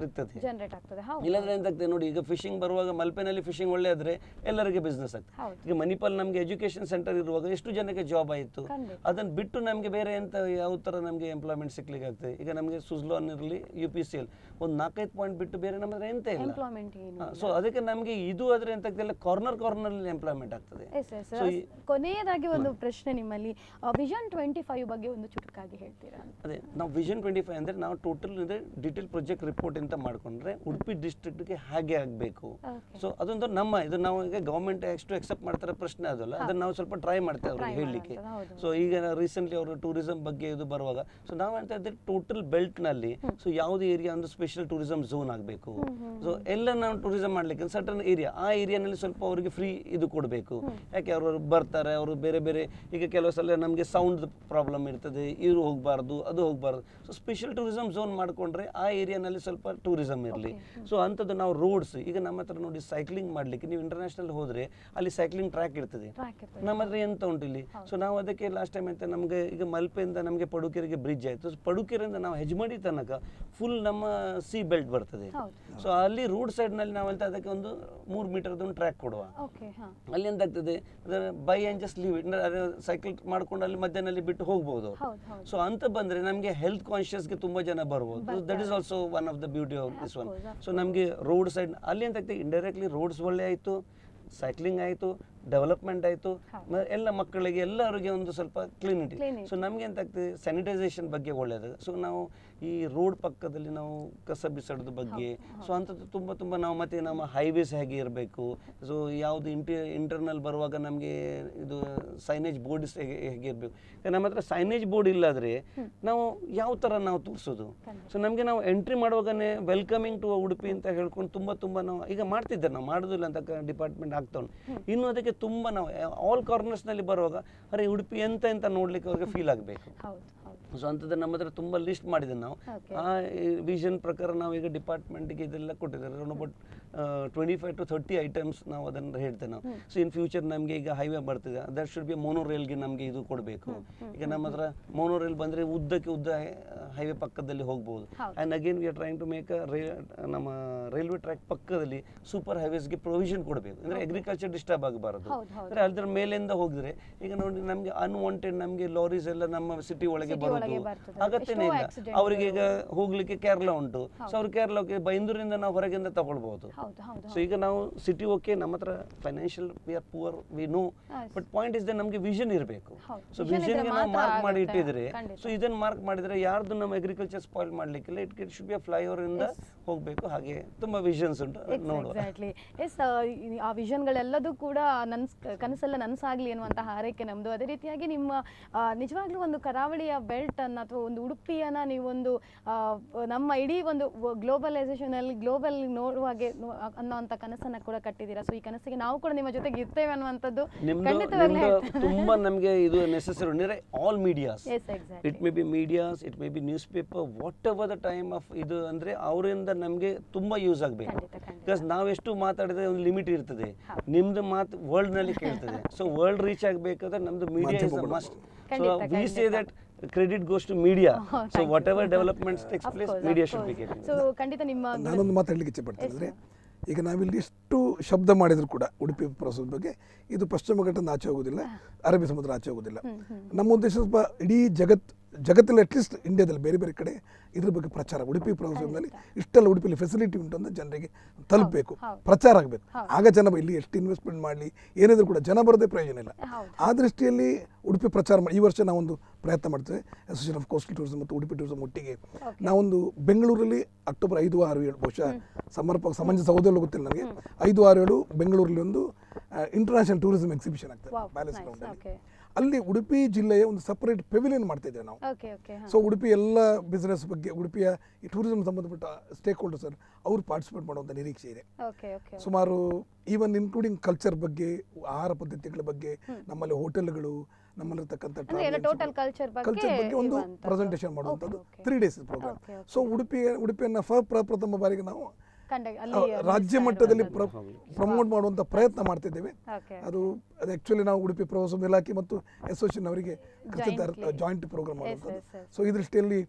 Speaker 2: ಇರ್ತದೆ
Speaker 1: ಜನರೇಟ್ ಆಗ್ತದೆ ಹೌದು
Speaker 2: ಇಲ್ಲಾಂದ್ರೆ ಎಂತಾಗ್ತದೆ ನೋಡಿ ಈಗ ಫಿಶಿಂಗ್ ಬರುವಾಗ ಮಲ್ಪೆನಲ್ಲಿ ಫಿಶಿಂಗ್ ಒಳ್ಳೆ ಆದ್ರೆ ಎಲ್ಲರಿಗೆ ಬಿಸ್ನೆಸ್ ಆಗ್ತದೆ
Speaker 1: ಹೌದು.
Speaker 2: ಈಗ ಮಣಿಪಾಲ್ ನಮಗೆ ಎಜುಕೇಶನ್ ಸೆಂಟರ್ ಇರುವಾಗ ಎಷ್ಟು ಜನಕ್ಕೆ ಜಾಬ್ ಆಯಿತು
Speaker 1: ಖಂಡಿತ.
Speaker 2: ಅದನ್ನು ಬಿಟ್ಟು ನಮಗೆ ಬೇರೆ ಎಂತ ಯಾವ ಥರ ನಮಗೆ ಎಂಪ್ಲಾಯ್ಮೆಂಟ್ ಸಿಗ್ಲಿಕ್ಕೆ ಆಗ್ತದೆ ಈಗ ನಮಗೆ ಸುಜ್ಲಾನ್ ಇರಲಿ ಯು ಪಿ ಸಿ ಎಲ್ ಒಂದು ನಾಲ್ಕೈದು ಪಾಯಿಂಟ್ ಬಿಟ್ಟು ಬೇರೆ ನಮ್ಮ ಹತ್ರ ಎಂತ ಇಲ್ಲ
Speaker 1: ಎಂಪ್ಲಾಯ್ಮೆಂಟ್ ಏನು
Speaker 2: ಸೊ ಅದಕ್ಕೆ ನಮಗೆ ಇದು ಆದ್ರೆ ಎಂತ ಆಗ್ತದೆ ಕಾರ್ನರ್ ಕಾರ್ನರ್ ಎಂಪ್ಲಾಯ್ಮೆಂಟ್ ಆಗ್ತದೆ
Speaker 1: ಎಸ್ ಎಸ್
Speaker 2: So, ಈ-
Speaker 1: ಕೊನೆಯದಾಗಿ ಒಂದು ಪ್ರಶ್ನೆ ನಿಮ್ಮಲ್ಲಿ ವಿಷನ್ ಟ್ವೆಂಟಿ ಫೈವ್ ಬಗ್ಗೆ ಒಂದು ಚುಟುಕಾಗಿ ಹೇಳ್ತೀರಾ ಅಂತ
Speaker 2: ಅದೇ ನಾವು ವಿಷನ್ ಟ್ವೆಂಟಿ ಫೈವ್ ಅಂದರೆ ನಾವು ಟೋಟಲ್ ಅಂದರೆ ಡಿಟೇಲ್ ಪ್ರೊಜೆಕ್ಟ್ ರಿಪೋರ್ಟ್ ಅಂತ ಮಾಡ್ಕೊಂಡ್ರೆ ಉಡುಪಿ ಡಿಸ್ಟ್ರಿಕ್ಟ್ಗೆ ಹಾಗೆ ಆಗಬೇಕು
Speaker 1: Okay.
Speaker 2: ಸೊ ಅದೊಂದು ನಮ್ಮ ಇದು ನಾವು ಈಗ ಗೌರ್ಮೆಂಟ್ ಎಷ್ಟು ಎಕ್ಸೆಪ್ಟ್ ಮಾಡ್ತಾರೆ ಪ್ರಶ್ನೆ ಅದಲ್ಲ ಅದನ್ನ ನಾವು ಸ್ವಲ್ಪ ಟ್ರೈ ಮಾಡ್ತೇವೆ
Speaker 1: Try
Speaker 2: ಅವ್ರಿಗೆ ಹೇಳಲಿಕ್ಕೆ
Speaker 1: ಮಾಡುವಂಥದ್ದು, ಹೌದು.
Speaker 2: ಸೊ ಈಗ ರೀಸೆಂಟ್ಲಿ ಅವರು ಟೂರಿಸಂ ಬಗ್ಗೆ ಇದು ಬರುವಾಗ ಸೊ ನಾವು ಅಂತ ಇದ್ರೆ ಟೋಟಲ್ ಬೆಲ್ಟ್ನಲ್ಲಿ ಸೊ ಯಾವ್ದು ಏರಿಯಾ ಒಂದು ಸ್ಪೆಷಲ್ ಟೂರಿಸಂ ಝೋನ್ ಆಗಬೇಕು ಸೊ ಎಲ್ಲ ನಾವು ಟೂರಿಸಂ ಮಾಡ್ಲಿಕ್ಕೆ ಸರ್ಟನ್ ಏರಿಯಾ ಆ ಏರಿಯಾನಲ್ಲಿ ಸ್ವಲ್ಪ ಅವರಿಗೆ ಫ್ರೀ ಇದು ಕೊಡಬೇಕು ಯಾಕೆ ಅವರು ಬರ್ತಾರೆ ಅವರು ಬೇರೆ ಬೇರೆ ಈಗ ಕೆಲವು ಸಲ ನಮಗೆ ಸೌಂಡ್ ಪ್ರಾಬ್ಲಮ್ ಇರ್ತದೆ ಇವರು ಹೋಗಬಾರ್ದು ಅದು ಹೋಗಬಾರ್ದು ಸೊ ಸ್ಪೆಷಲ್ ಟೂರಿಸಂ ಝೋನ್ ಮಾಡ್ಕೊಂಡ್ರೆ ಆ ಏರಿಯಾನಲ್ಲಿ ಸ್ವಲ್ಪ ಟೂರಿಸಂ ಇರಲಿ ಸೊ ಅಂಥದ್ದು ನಾವು ರೋಡ್ಸ್ ಈಗ ನಮ್ಮ ಹತ್ರ ನೋಡಿ ಸೈಕ್ಲಿಂಗ್ ಮಾಡಲಿಕ್ಕೆ ನೀವು ಇಂಟರ್ನ್ಯಾಷನಲ್ ಹೋದರೆ ಅಲ್ಲಿ ಸೈಕ್ಲಿಂಗ್ ಟ್ರ್ಯಾಕ್ ಇರ್ತದೆ
Speaker 1: ಟ್ರ್ಯಾಕ್ ಇರ್ತದೆ
Speaker 2: ನಮ್ಮ ಹತ್ರ ಎಂತ ಉಂಟು ಇಲ್ಲಿ ಸೊ ನಾವು ಅದಕ್ಕೆ ಲಾಸ್ಟ್ ಟೈಮ್ ಅಂತ ನಮಗೆ ಈಗ ಮಲ್ಪೆಯಿಂದ ನಮಗೆ ಪಡುಕೆರೆಗೆ ಬ್ರಿಡ್ಜ್ ಆಯಿತು ಸೊ ಪಡುಕೆರೆಯಿಂದ ನಾವು ಹೆಜ್ಮಡಿ ತನಕ ಫುಲ್ ನಮ್ಮ ಸಿ ಬೆಲ್ಟ್ ಬರ್ತದೆ
Speaker 1: ಹೌದು
Speaker 2: ಸೊ ಅಲ್ಲಿ ರೋಡ್ ಸೈಡ್ನಲ್ಲಿ ನಾವಂತ ಅದಕ್ಕೆ ಒಂದು ಮೂರು ಮೀಟರ್ದು ಒಂದು ಟ್ರ್ಯಾಕ್ ಕೊಡುವ
Speaker 1: ಓಕೆ ಹಾ
Speaker 2: ಅಲ್ಲಿ ಎಂತಾಗ್ತದೆ by and just leave it cycle ಮಾಡ್ಕೊಂಡು ಅಲ್ಲಿ ಮಧ್ಯಾಹ್ನಲ್ಲಿ ಬಿಟ್ಟು ಹೋಗ್ಬೋದು
Speaker 1: ಹೌದು ಹೌದು
Speaker 2: ಸೊ ಅಂತ ಬಂದ್ರೆ ನಮಗೆ ಹೆಲ್ತ್ ಕಾನ್ಶಿಯಸ್ಗೆ ತುಂಬಾ ಜನ ಬರ್ಬೋದು that is also one of the beauty of this one
Speaker 1: course, of
Speaker 2: so ನಮಗೆ ರೋಡ್ ಸೈಡ್ ಅಲ್ಲಿ ಅಂತ ಇಂಡೈರೆಕ್ಟ್ಲಿ ರೋಡ್ಸ್ ಒಳ್ಳೆ ಆಯಿತು ಸೈಕ್ಲಿಂಗ್ ಆಯಿತು ಡೆವಲಪ್ಮೆಂಟ್ ಆಯಿತು ಎಲ್ಲ ಮಕ್ಕಳಿಗೆ ಎಲ್ಲರಿಗೆ ಒಂದು ಸ್ವಲ್ಪ ಕ್ಲೀನಿಟಿ
Speaker 1: Cleanity.
Speaker 2: ಸೊ ನಮಗೆ ಎಂತ ಆಗ್ತದೆ ಸ್ಯಾನಿಟೈಸೇಷನ್ ಬಗ್ಗೆ ಒಳ್ಳೆಯದು ಸೊ ನಾವು ಈ ರೋಡ್ ಪಕ್ಕದಲ್ಲಿ ನಾವು ಕಸ ಬಿಸಾಡೋದು ಬಗ್ಗೆ ಸೊ ಅಂಥದ್ದು ತುಂಬ ತುಂಬ ನಾವು ಮತ್ತೆ ನಮ್ಮ ಹೈವೇಸ್ ಹೇಗೆ ಇರಬೇಕು ಸೊ ಯಾವುದು ಇಂಟಿ ಇಂಟರ್ನಲ್ ಬರುವಾಗ ನಮಗೆ ಇದು ಸೈನೇಜ್ ಬೋರ್ಡ್ಸ್ ಹೇಗೆ ಹೇಗೆ ಇರಬೇಕು ನಮ್ಮ ಹತ್ರ ಸೈನೇಜ್ ಬೋರ್ಡ್ ಇಲ್ಲಾದ್ರೆ ನಾವು ಯಾವ ಥರ ನಾವು ತೋರಿಸೋದು ಸೊ ನಮಗೆ ನಾವು ಎಂಟ್ರಿ ಮಾಡುವಾಗನೇ ವೆಲ್ಕಮಿಂಗ್ ಟು ಉಡುಪಿ ಅಂತ ಹೇಳ್ಕೊಂಡು ತುಂಬ ತುಂಬ ನಾವು ಈಗ ಮಾಡ್ತಿದ್ದಾರೆ ನಾವು ಮಾಡೋದಿಲ್ಲ ಅಂತ ಡಿಪಾರ್ಟ್ಮೆಂಟ್ ಆಗ್ತಾ ಉಂಟು ಇನ್ನು ಅದಕ್ಕೆ ತುಂಬ ನಾವು ಆಲ್ ಕಾರ್ನರ್ಸ್ನಲ್ಲಿ ಬರುವಾಗ ಅರೆ ಉಡುಪಿ ಎಂತ ಅಂತ ನೋಡ್ಲಿಕ್ಕೆ ಅವ್ರಿಗೆ ಫೀಲ್ ಆಗಬೇಕು
Speaker 1: ಹೌದು ಹೌದು
Speaker 2: ಸೊ ಅಂಥದ್ದು ನಮ್ಮ ಹತ್ರ ತುಂಬ ಲಿಸ್ಟ್ ಮಾಡಿದ್ದೇವೆ ನಾವು
Speaker 1: Okay.
Speaker 2: ಆ ವಿಷನ್ ಪ್ರಕಾರ ನಾವು ಈಗ ಡಿಪಾರ್ಟ್ಮೆಂಟ್ಗೆ ಇದೆಲ್ಲ ಕೊಟ್ಟಿದ್ದಾರೆ around about twenty five to thirty items ನಾವು ಅದನ್ನು ಹೇಳ್ತೇವೆ ನಾವು ಸೊ ಇನ್ ಫ್ಯೂಚರ್ ನಮಗೆ ಈಗ ಹೈವೇ ಬರ್ತಿದೆ ದಟ್ ಶುಡ್ ಬಿ ಮೋನೋ ರೈಲ್ಗೆ ನಮಗೆ ಇದು ಕೊಡಬೇಕು ಈಗ ನಮ್ಮ ಹತ್ರ ಮೋನೋ ರೈಲ್ ಬಂದರೆ ಉದ್ದಕ್ಕೆ ಉದ್ದ ಹೈವೇ ಪಕ್ಕದಲ್ಲಿ ಹೋಗ್ಬೋದು
Speaker 1: ಹೌದು.
Speaker 2: And again we are trying to make ರೇ ನಮ್ಮ ರೈಲ್ವೆ ಟ್ರ್ಯಾಕ್ ಪಕ್ಕದಲ್ಲಿ ಸೂಪರ್ ಹೈವೇಸ್ಗೆ ಪ್ರೊವಿಷನ್ ಕೊಡಬೇಕು ಅಂದರೆ ಅಗ್ರಿಕಲ್ಚರ್ ಡಿಸ್ಟರ್ಬ್ ಆಗಬಾರದು
Speaker 1: ಹೌದು, ಹೌದು.
Speaker 2: ಅಂದರೆ ಅದ್ರ ಮೇಲಿಂದ ಹೋಗಿದ್ರೆ ಈಗ ನೋಡಿ ನಮಗೆ ಅನ್ವಾಂಟೆಡ್ ನಮಗೆ ಲಾರೀಸ್ ಎಲ್ಲ ನಮ್ಮ ಸಿಟಿ ಒಳಗೆ
Speaker 1: City
Speaker 2: ಬರೋದು
Speaker 1: ಒಳಗೆ ಬರ್ತದೆ.
Speaker 2: ಅಗತ್ಯನೇ
Speaker 1: ಎಷ್ಟೋ
Speaker 2: ಇಲ್ಲ
Speaker 1: accident
Speaker 2: ಅವರಿಗೆ ಈಗ ಹೋಗ್ಲಿಕ್ಕೆ ಕೇರಳ ಉಂಟು ಸೊ ಅವ್ರು ಕೇರಳಕ್ಕೆ ಬೈಂದೂರಿಂದ ನಾವು ಹೊರಗಿಂದ ತಗೊಳ್ಬಹುದು
Speaker 1: ಹೌದು ಹೌದು
Speaker 2: ಸೊ ಈಗ ನಾವು ಸಿಟಿ ಓಕೆ ನಮ್ಮ ಹತ್ರ financial we are poor we know
Speaker 1: Yes.
Speaker 2: But point is the ನಮಗೆ ವಿಷನ್ ಇರಬೇಕು
Speaker 1: ಹೌದು.
Speaker 2: ಸೊ
Speaker 1: Vision ಇದ್ರೆ
Speaker 2: ವಿಷನ್ಗೆ ನಾವು
Speaker 1: ಮಾತ್ರ
Speaker 2: ಮಾರ್ಕ್ ಮಾಡಿ
Speaker 1: ಆಗುತ್ತೆ.
Speaker 2: ಇಟ್ಟಿದ್ರೆ
Speaker 1: ಖಂಡಿತ.
Speaker 2: ಸೊ ಇದನ್ನ ಮಾರ್ಕ್ ಮಾಡಿದ್ರೆ ಯಾರ್ದು ನಮ್ಮ ಅಗ್ರಿಕಲ್ಚರ್ ಸ್ಪಾಯ್ಲ್ ಮಾಡ್ಲಿಕ್ಕಿಲ್ಲ it it should be flyover ಇಂದ ಹೋಗ್ಬೇಕು ಹಾಗೆ ತುಂಬಾ ವಿಷನ್ಸ್ ಉಂಟು ಅದ್ ನೋಡುವ
Speaker 1: ಎಕ್ಸಾಕ್ಟ್ಲಿ ಎಸ್ ಆ ವಿಷನ್ಗಳೆಲ್ಲದೂ ಕೂಡ ನನ್ಸ್ ಕನಸೆಲ್ಲ ನನಸಾಗ್ಲಿ ಅನ್ನುವಂಥ ಹಾರೈಕೆ ನಮ್ಮದು ಅದೇ ರೀತಿಯಾಗಿ ನಿಮ್ಮ ಆ, ನಿಜವಾಗ್ಲೂ ಒಂದು ಕರಾವಳಿಯ ಬೆಲ್ಟ್ ಅನ್ನ ಅಥವಾ ಒಂದು ಉಡುಪಿಯನ್ನ ನೀವೊಂದು ಆ, ನಮ್ಮ ಇಡೀ ಒಂದು ಗ್ಲೋಬಲೈಸೇಷನ್ ಅಲ್ಲಿ ಗ್ಲೋಬಲ್ ನೋಡುವ ಹಾಗೆ ನೋ- ಅನ್ನೋಂಥ ಕನಸನ್ನ ಕೂಡ ಕಟ್ಟಿದ್ದೀರಾ ಸೊ ಈ ಕನಸಿಗೆ ನಾವು ಕೂಡ ನಿಮ್ಮ ಜೊತೆಗೆ ಇರ್ತೇವೆ ಅನ್ನುವಂಥದ್ದು
Speaker 2: ನಿಮ್ದು
Speaker 1: ಖಂಡಿತವಾಗ್ಲೂ
Speaker 2: ನಿಮ್ದು ತುಂಬಾ ನಮಗೆ ಇದು ನೆಸೆಸರಿ ಅಂದ್ರೆ all medias
Speaker 1: yes exactly
Speaker 2: it may be medias it may be news paper whatever the time of ಇದು ಅಂದ್ರೆ ಅವರಿಂದ ನಮಗೆ ತುಂಬಾ ಯೂಸ್ ಆಗಬೇಕು
Speaker 1: ಖಂಡಿತ ಖಂಡಿತ
Speaker 2: ಬಿಕಾಸ್ ನಾವೆಷ್ಟು ಮಾತಾಡಿದ್ರೆ ಒಂದು ಲಿಮಿಟ್ ಇರ್ತದೆ ನಿಮ್ದು ಮಾತು ವರ್ಲ್ಡ್ ನಲ್ಲಿ ಕೇಳ್ತದೆ ಸೊ ವರ್ಲ್ಡ್ ರೀಚ್ ಆಗಬೇಕಾದ್ರೆ ನಮ್ದು media is a must so
Speaker 1: ಖಂಡಿತ,
Speaker 2: ವಿ ಸೇ
Speaker 1: ಖಂಡಿತ.
Speaker 2: That credit goes to media
Speaker 1: Oh,
Speaker 2: so
Speaker 1: thank
Speaker 2: what
Speaker 1: you.
Speaker 2: Ever developments takes
Speaker 1: Of
Speaker 2: place
Speaker 1: course,
Speaker 2: media
Speaker 1: of
Speaker 2: should be
Speaker 1: course.
Speaker 2: Getting
Speaker 1: so ಖಂಡಿತ ನಿಮ್ಮ
Speaker 3: ನಾನೊಂದು ಮಾತಾಡ್ಲಿಕ್ಕೆ ಇಚ್ಛೆ ಪಡ್ತೇನೆ ಅಂದರೆ ಈಗ ನಾವಿಲ್ಲಿ ಎಷ್ಟು ಶಬ್ದ ಮಾಡಿದ್ರು ಕೂಡ ಉಡುಪಿ ಪ್ರವಾಸದ ಬಗ್ಗೆ ಇದು ಪಶ್ಚಿಮ ಘಟ್ಟದಿಂದ ಆಚೆ ಹೋಗೋದಿಲ್ಲ ಅರಬ್ಬಿ ಸಮುದ್ರ ಆಚೆ ಹೋಗೋದಿಲ್ಲ ನಮ್ಮ ಉದ್ದೇಶ ಸ್ವಲ್ಪ ಇಡೀ ಜಗತ್ ಜಗತ್ತಲ್ಲಿ ಅಟ್ಲೀಸ್ಟ್ ಇಂಡಿಯಾದಲ್ಲಿ ಬೇರೆ ಬೇರೆ ಕಡೆ ಇದ್ರ ಬಗ್ಗೆ ಪ್ರಚಾರ ಉಡುಪಿ ಪ್ರವಾಸದಲ್ಲಿ ಇಷ್ಟೆಲ್ಲ ಉಡುಪಿಲಿ ಫೆಸಿಲಿಟಿ ಉಂಟು ಅಂತ ಜನರಿಗೆ ತಲುಪಬೇಕು
Speaker 1: ಹೌದು.
Speaker 3: ಪ್ರಚಾರ ಆಗಬೇಕು ಆಗ ಜನ ಇಲ್ಲಿ ಎಷ್ಟು ಇನ್ವೆಸ್ಟ್ಮೆಂಟ್ ಮಾಡಲಿ ಏನಿದ್ರು ಕೂಡ ಜನ ಬರೋದೇ ಪ್ರಯೋಜನ ಇಲ್ಲ
Speaker 1: ಹೌದು.
Speaker 3: ಆ ದೃಷ್ಟಿಯಲ್ಲಿ ಉಡುಪಿ ಪ್ರಚಾರ ಮಾಡಿ ಈ ವರ್ಷ ನಾವೊಂದು ಪ್ರಯತ್ನ ಮಾಡ್ತೇವೆ ಅಸೋಸಿಯೇಷನ್ ಆಫ್ ಕೋಸ್ಟಲ್ ಟೂರಿಸಂ ಮತ್ತು ಉಡುಪಿ ಟೂರಿಸಂ ಒಟ್ಟಿಗೆ ನಾವೊಂದು ಬೆಂಗಳೂರಲ್ಲಿ ಅಕ್ಟೋಬರ್ ಐದು ಆರು ಏಳು ಬಹುಶಃ ಸಮರ್ಪಕ ಸಮಂಜಸ ಹೌದಲ್ಲೋ ಗೊತ್ತಿಲ್ಲ ನನಗೆ ಐದು ಆರು ಏಳು ಬೆಂಗಳೂರಲ್ಲಿ ಒಂದು ಇಂಟರ್ನ್ಯಾಷನಲ್ ಟೂರಿಸಂ ಎಕ್ಸಿಬಿಷನ್ ಆಗ್ತದೆ
Speaker 1: Wow,
Speaker 3: ಪ್ಯಾಲೇಸ್
Speaker 1: nice.
Speaker 3: ಗ್ರೌಂಡಲ್ಲಿ
Speaker 1: Okay.
Speaker 3: ಅಲ್ಲಿ ಉಡುಪಿ ಜಿಲ್ಲೆಯ ಒಂದು ಸಪರೇಟ್ ಪೆವಿಲಿಯನ್ ಮಾಡ್ತಾ ಇದ್ದೇವೆ ನಾವು
Speaker 1: ಓಕೆ ಓಕೆ
Speaker 3: ಸೊ ಉಡುಪಿ ಎಲ್ಲ ಬಿಸ್ನೆಸ್ ಬಗ್ಗೆ ಉಡುಪಿಯ ಈ ಟೂರಿಸಂ ಸಂಬಂಧಪಟ್ಟ ಸ್ಟೇಕ್ ಹೋಲ್ಡರ್ಸ್ ಅವರು ಪಾರ್ಟಿಸಿಪೇಟ್ ಮಾಡುವಂಥ ನಿರೀಕ್ಷೆ ಇದೆ
Speaker 1: ಓಕೆ ಓಕೆ
Speaker 3: ಸುಮಾರು ಈವನ್ ಇನ್ಕ್ಲೂಡಿಂಗ್ ಕಲ್ಚರ್ ಬಗ್ಗೆ ಆಹಾರ ಪದ್ಧತಿಗಳ ಬಗ್ಗೆ ನಮ್ಮಲ್ಲಿ ಹೋಟೆಲ್ಗಳು ನಮ್ಮಲ್ಲಿರ್ತಕ್ಕಂಥ
Speaker 1: ಅಂದ್ರೆ ಎಲ್ಲ ಟೋಟಲ್ ಕಲ್ಚರ್ ಬಗ್ಗೆ
Speaker 3: ಕಲ್ಚರ್ ಬಗ್ಗೆ ಒಂದು
Speaker 1: ಇರುವಂಥದ್ದು.
Speaker 3: ಪ್ರೆಸೆಂಟೇಷನ್ ಮಾಡುವಂಥದ್ದು
Speaker 1: Okay, okay.
Speaker 3: Three days program
Speaker 1: Okay, okay.
Speaker 3: ಸೊ ಉಡುಪಿಯ ಉಡುಪಿಯನ್ನು ಫ ಪ್ರಪ್ರಥಮ ಬಾರಿಗೆ ನಾವು
Speaker 1: ಕಂಡ
Speaker 3: ಆ,
Speaker 1: ಅಲ್ಲಿ
Speaker 3: ರಾಜ್ಯ ಮಟ್ಟದಲ್ಲಿ ಪ್ರಮೋಟ್ ಮಾಡುವಂಥ ಪ್ರಯತ್ನ ಮಾಡ್ತಿದ್ದೇವೆ
Speaker 1: ಓಕೆ
Speaker 3: ಅದು ಅದು ಆಕ್ಚುಲಿ ನಾವು ಉಡುಪಿ ಪ್ರವಾಸೋದ್ಯಮ ಇಲಾಖೆ ಮತ್ತು ಅಸೋಸಿಯೇಷನ್ ಅವರಿಗೆ
Speaker 1: Jointly.
Speaker 3: ಜಾಯಿಂಟ್ ಪ್ರೋಗ್ರಾಮ್
Speaker 1: Yes,
Speaker 3: ಮಾಡುವಂಥದ್ದು
Speaker 1: yes, yes.
Speaker 3: ಸೊ ಈ ದೃಷ್ಟಿಯಲ್ಲಿ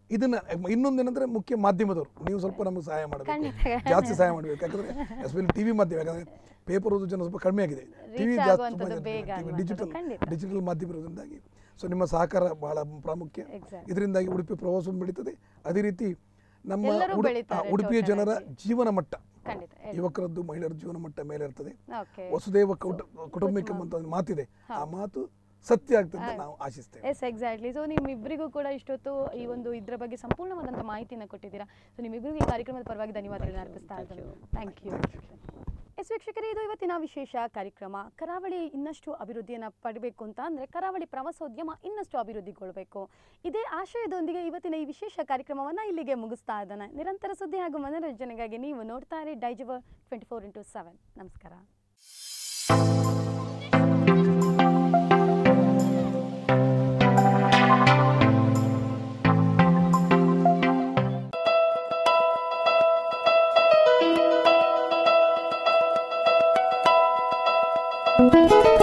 Speaker 3: ಇದನ್ನ ಇನ್ನೊಂದೇನಂದ್ರೆ ಮುಖ್ಯ ಮಾಧ್ಯಮದವರು ನೀವು ಸ್ವಲ್ಪ ನಮಗೆ ಸಹಾಯ ಮಾಡಬೇಕು
Speaker 1: ಖಂಡಿತ.
Speaker 3: ಜಾಸ್ತಿ ಸಹಾಯ ಮಾಡಬೇಕು ಯಾಕಂದ್ರೆ ಎಸ್ಪೆಷಲಿ ಟಿವಿ ಮಾಧ್ಯಮ ಯಾಕಂದ್ರೆ ಪೇಪರ್ ಓದೋ ಜನ ಸ್ವಲ್ಪ ಕಡಿಮೆ ಆಗಿದೆ ಟಿವಿ
Speaker 1: Reach
Speaker 3: ಜಾಸ್ತಿ
Speaker 1: ಆಗುವಂಥದ್ದು ಬೇಗ ಅನ್ನುವಂಥದ್ದು,
Speaker 3: ಡಿಜಿಟಲ್
Speaker 1: ಖಂಡಿತ.
Speaker 3: ಡಿಜಿಟಲ್ ಮಾಧ್ಯಮ ಇರೋದ್ರಿಂದಾಗಿ ಸೊ ನಿಮ್ಮ ಸಹಕಾರ ಬಹಳ ಪ್ರಾಮುಖ್ಯ
Speaker 1: Exactly.
Speaker 3: ಇದರಿಂದಾಗಿ ಉಡುಪಿ ಪ್ರವಾಸ ಬೆಳೀತದೆ ಅದೇ ರೀತಿ ನಮ್ಮ
Speaker 1: ಎಲ್ಲರೂ
Speaker 3: ಉಡು-
Speaker 1: ಬೆಳೀತಾರೆ
Speaker 3: ಆ, ಉಡುಪಿಯ
Speaker 1: total
Speaker 3: ಜನರ
Speaker 1: ಆಗಿ.
Speaker 3: ಜೀವನ ಮಟ್ಟ
Speaker 1: ಖಂಡಿತ ಹೇಳಿ.
Speaker 3: ಯುವಕರದ್ದು ಮಹಿಳೆಯರ ಜೀವನ ಮಟ್ಟ ಮೇಲೆ ಇರ್ತದೆ
Speaker 1: ಓಕೆ
Speaker 3: ವಸುದೇವ ಕೌಟ ಕುಟುಂಬಿಕಂ ಅಂತ ಒಂದು ಮಾತಿದೆ ಆ ಮಾತು ಸತ್ಯ ಆಗ್ತದೆ ಅಂತ ನಾವು ಆಶಿಸ್ತೇವೆ
Speaker 1: ಎಸ್ ಎಕ್ಸಾಕ್ಟ್ಲಿ ಸೊ ನಿಮ್ಮಿಬ್ಬರಿಗೂ ಕೂಡ ಇಷ್ಟೊತ್ತು ಈ ಒಂದು ಇದ್ರ ಬಗ್ಗೆ ಸಂಪೂರ್ಣವಾದಂಥ ಮಾಹಿತಿಯನ್ನು ಕೊಟ್ಟಿದ್ದೀರಾ ಸೊ ನಿಮ್ಮಿಬ್ಬರಿಗೂ ಈ ಕಾರ್ಯಕ್ರಮದ ಪರವಾಗಿ ಧನ್ಯವಾದಗಳನ್ನ ಅರ್ಪಿಸ್ತಾ ಇದ್ದೇನೆ ಥ್ಯಾಂಕ್ ಯು ಎಸ್ ವೀಕ್ಷಕರೇ ಇದು ಇವತ್ತಿನ ವಿಶೇಷ ಕಾರ್ಯಕ್ರಮ ಕರಾವಳಿ ಇನ್ನಷ್ಟು ಅಭಿವೃದ್ಧಿಯನ್ನು ಪಡಬೇಕು ಅಂತ ಅಂದರೆ ಕರಾವಳಿ ಪ್ರವಾಸೋದ್ಯಮ ಇನ್ನಷ್ಟು ಅಭಿವೃದ್ಧಿಗೊಳ್ಳಬೇಕು ಇದೇ ಆಶಯದೊಂದಿಗೆ ಇವತ್ತಿನ ಈ ವಿಶೇಷ ಕಾರ್ಯಕ್ರಮವನ್ನು ಇಲ್ಲಿಗೆ ಮುಗಿಸ್ತಾ ಇದ್ದಾನೆ ನಿರಂತರ ಸುದ್ದಿ ಹಾಗೂ ಮನೋರಂಜನೆಗಾಗಿ ನೀವು ನೋಡ್ತಾ ಇರಿ Daijiworld twenty four into seven ನಮಸ್ಕಾರ
Speaker 4: thank you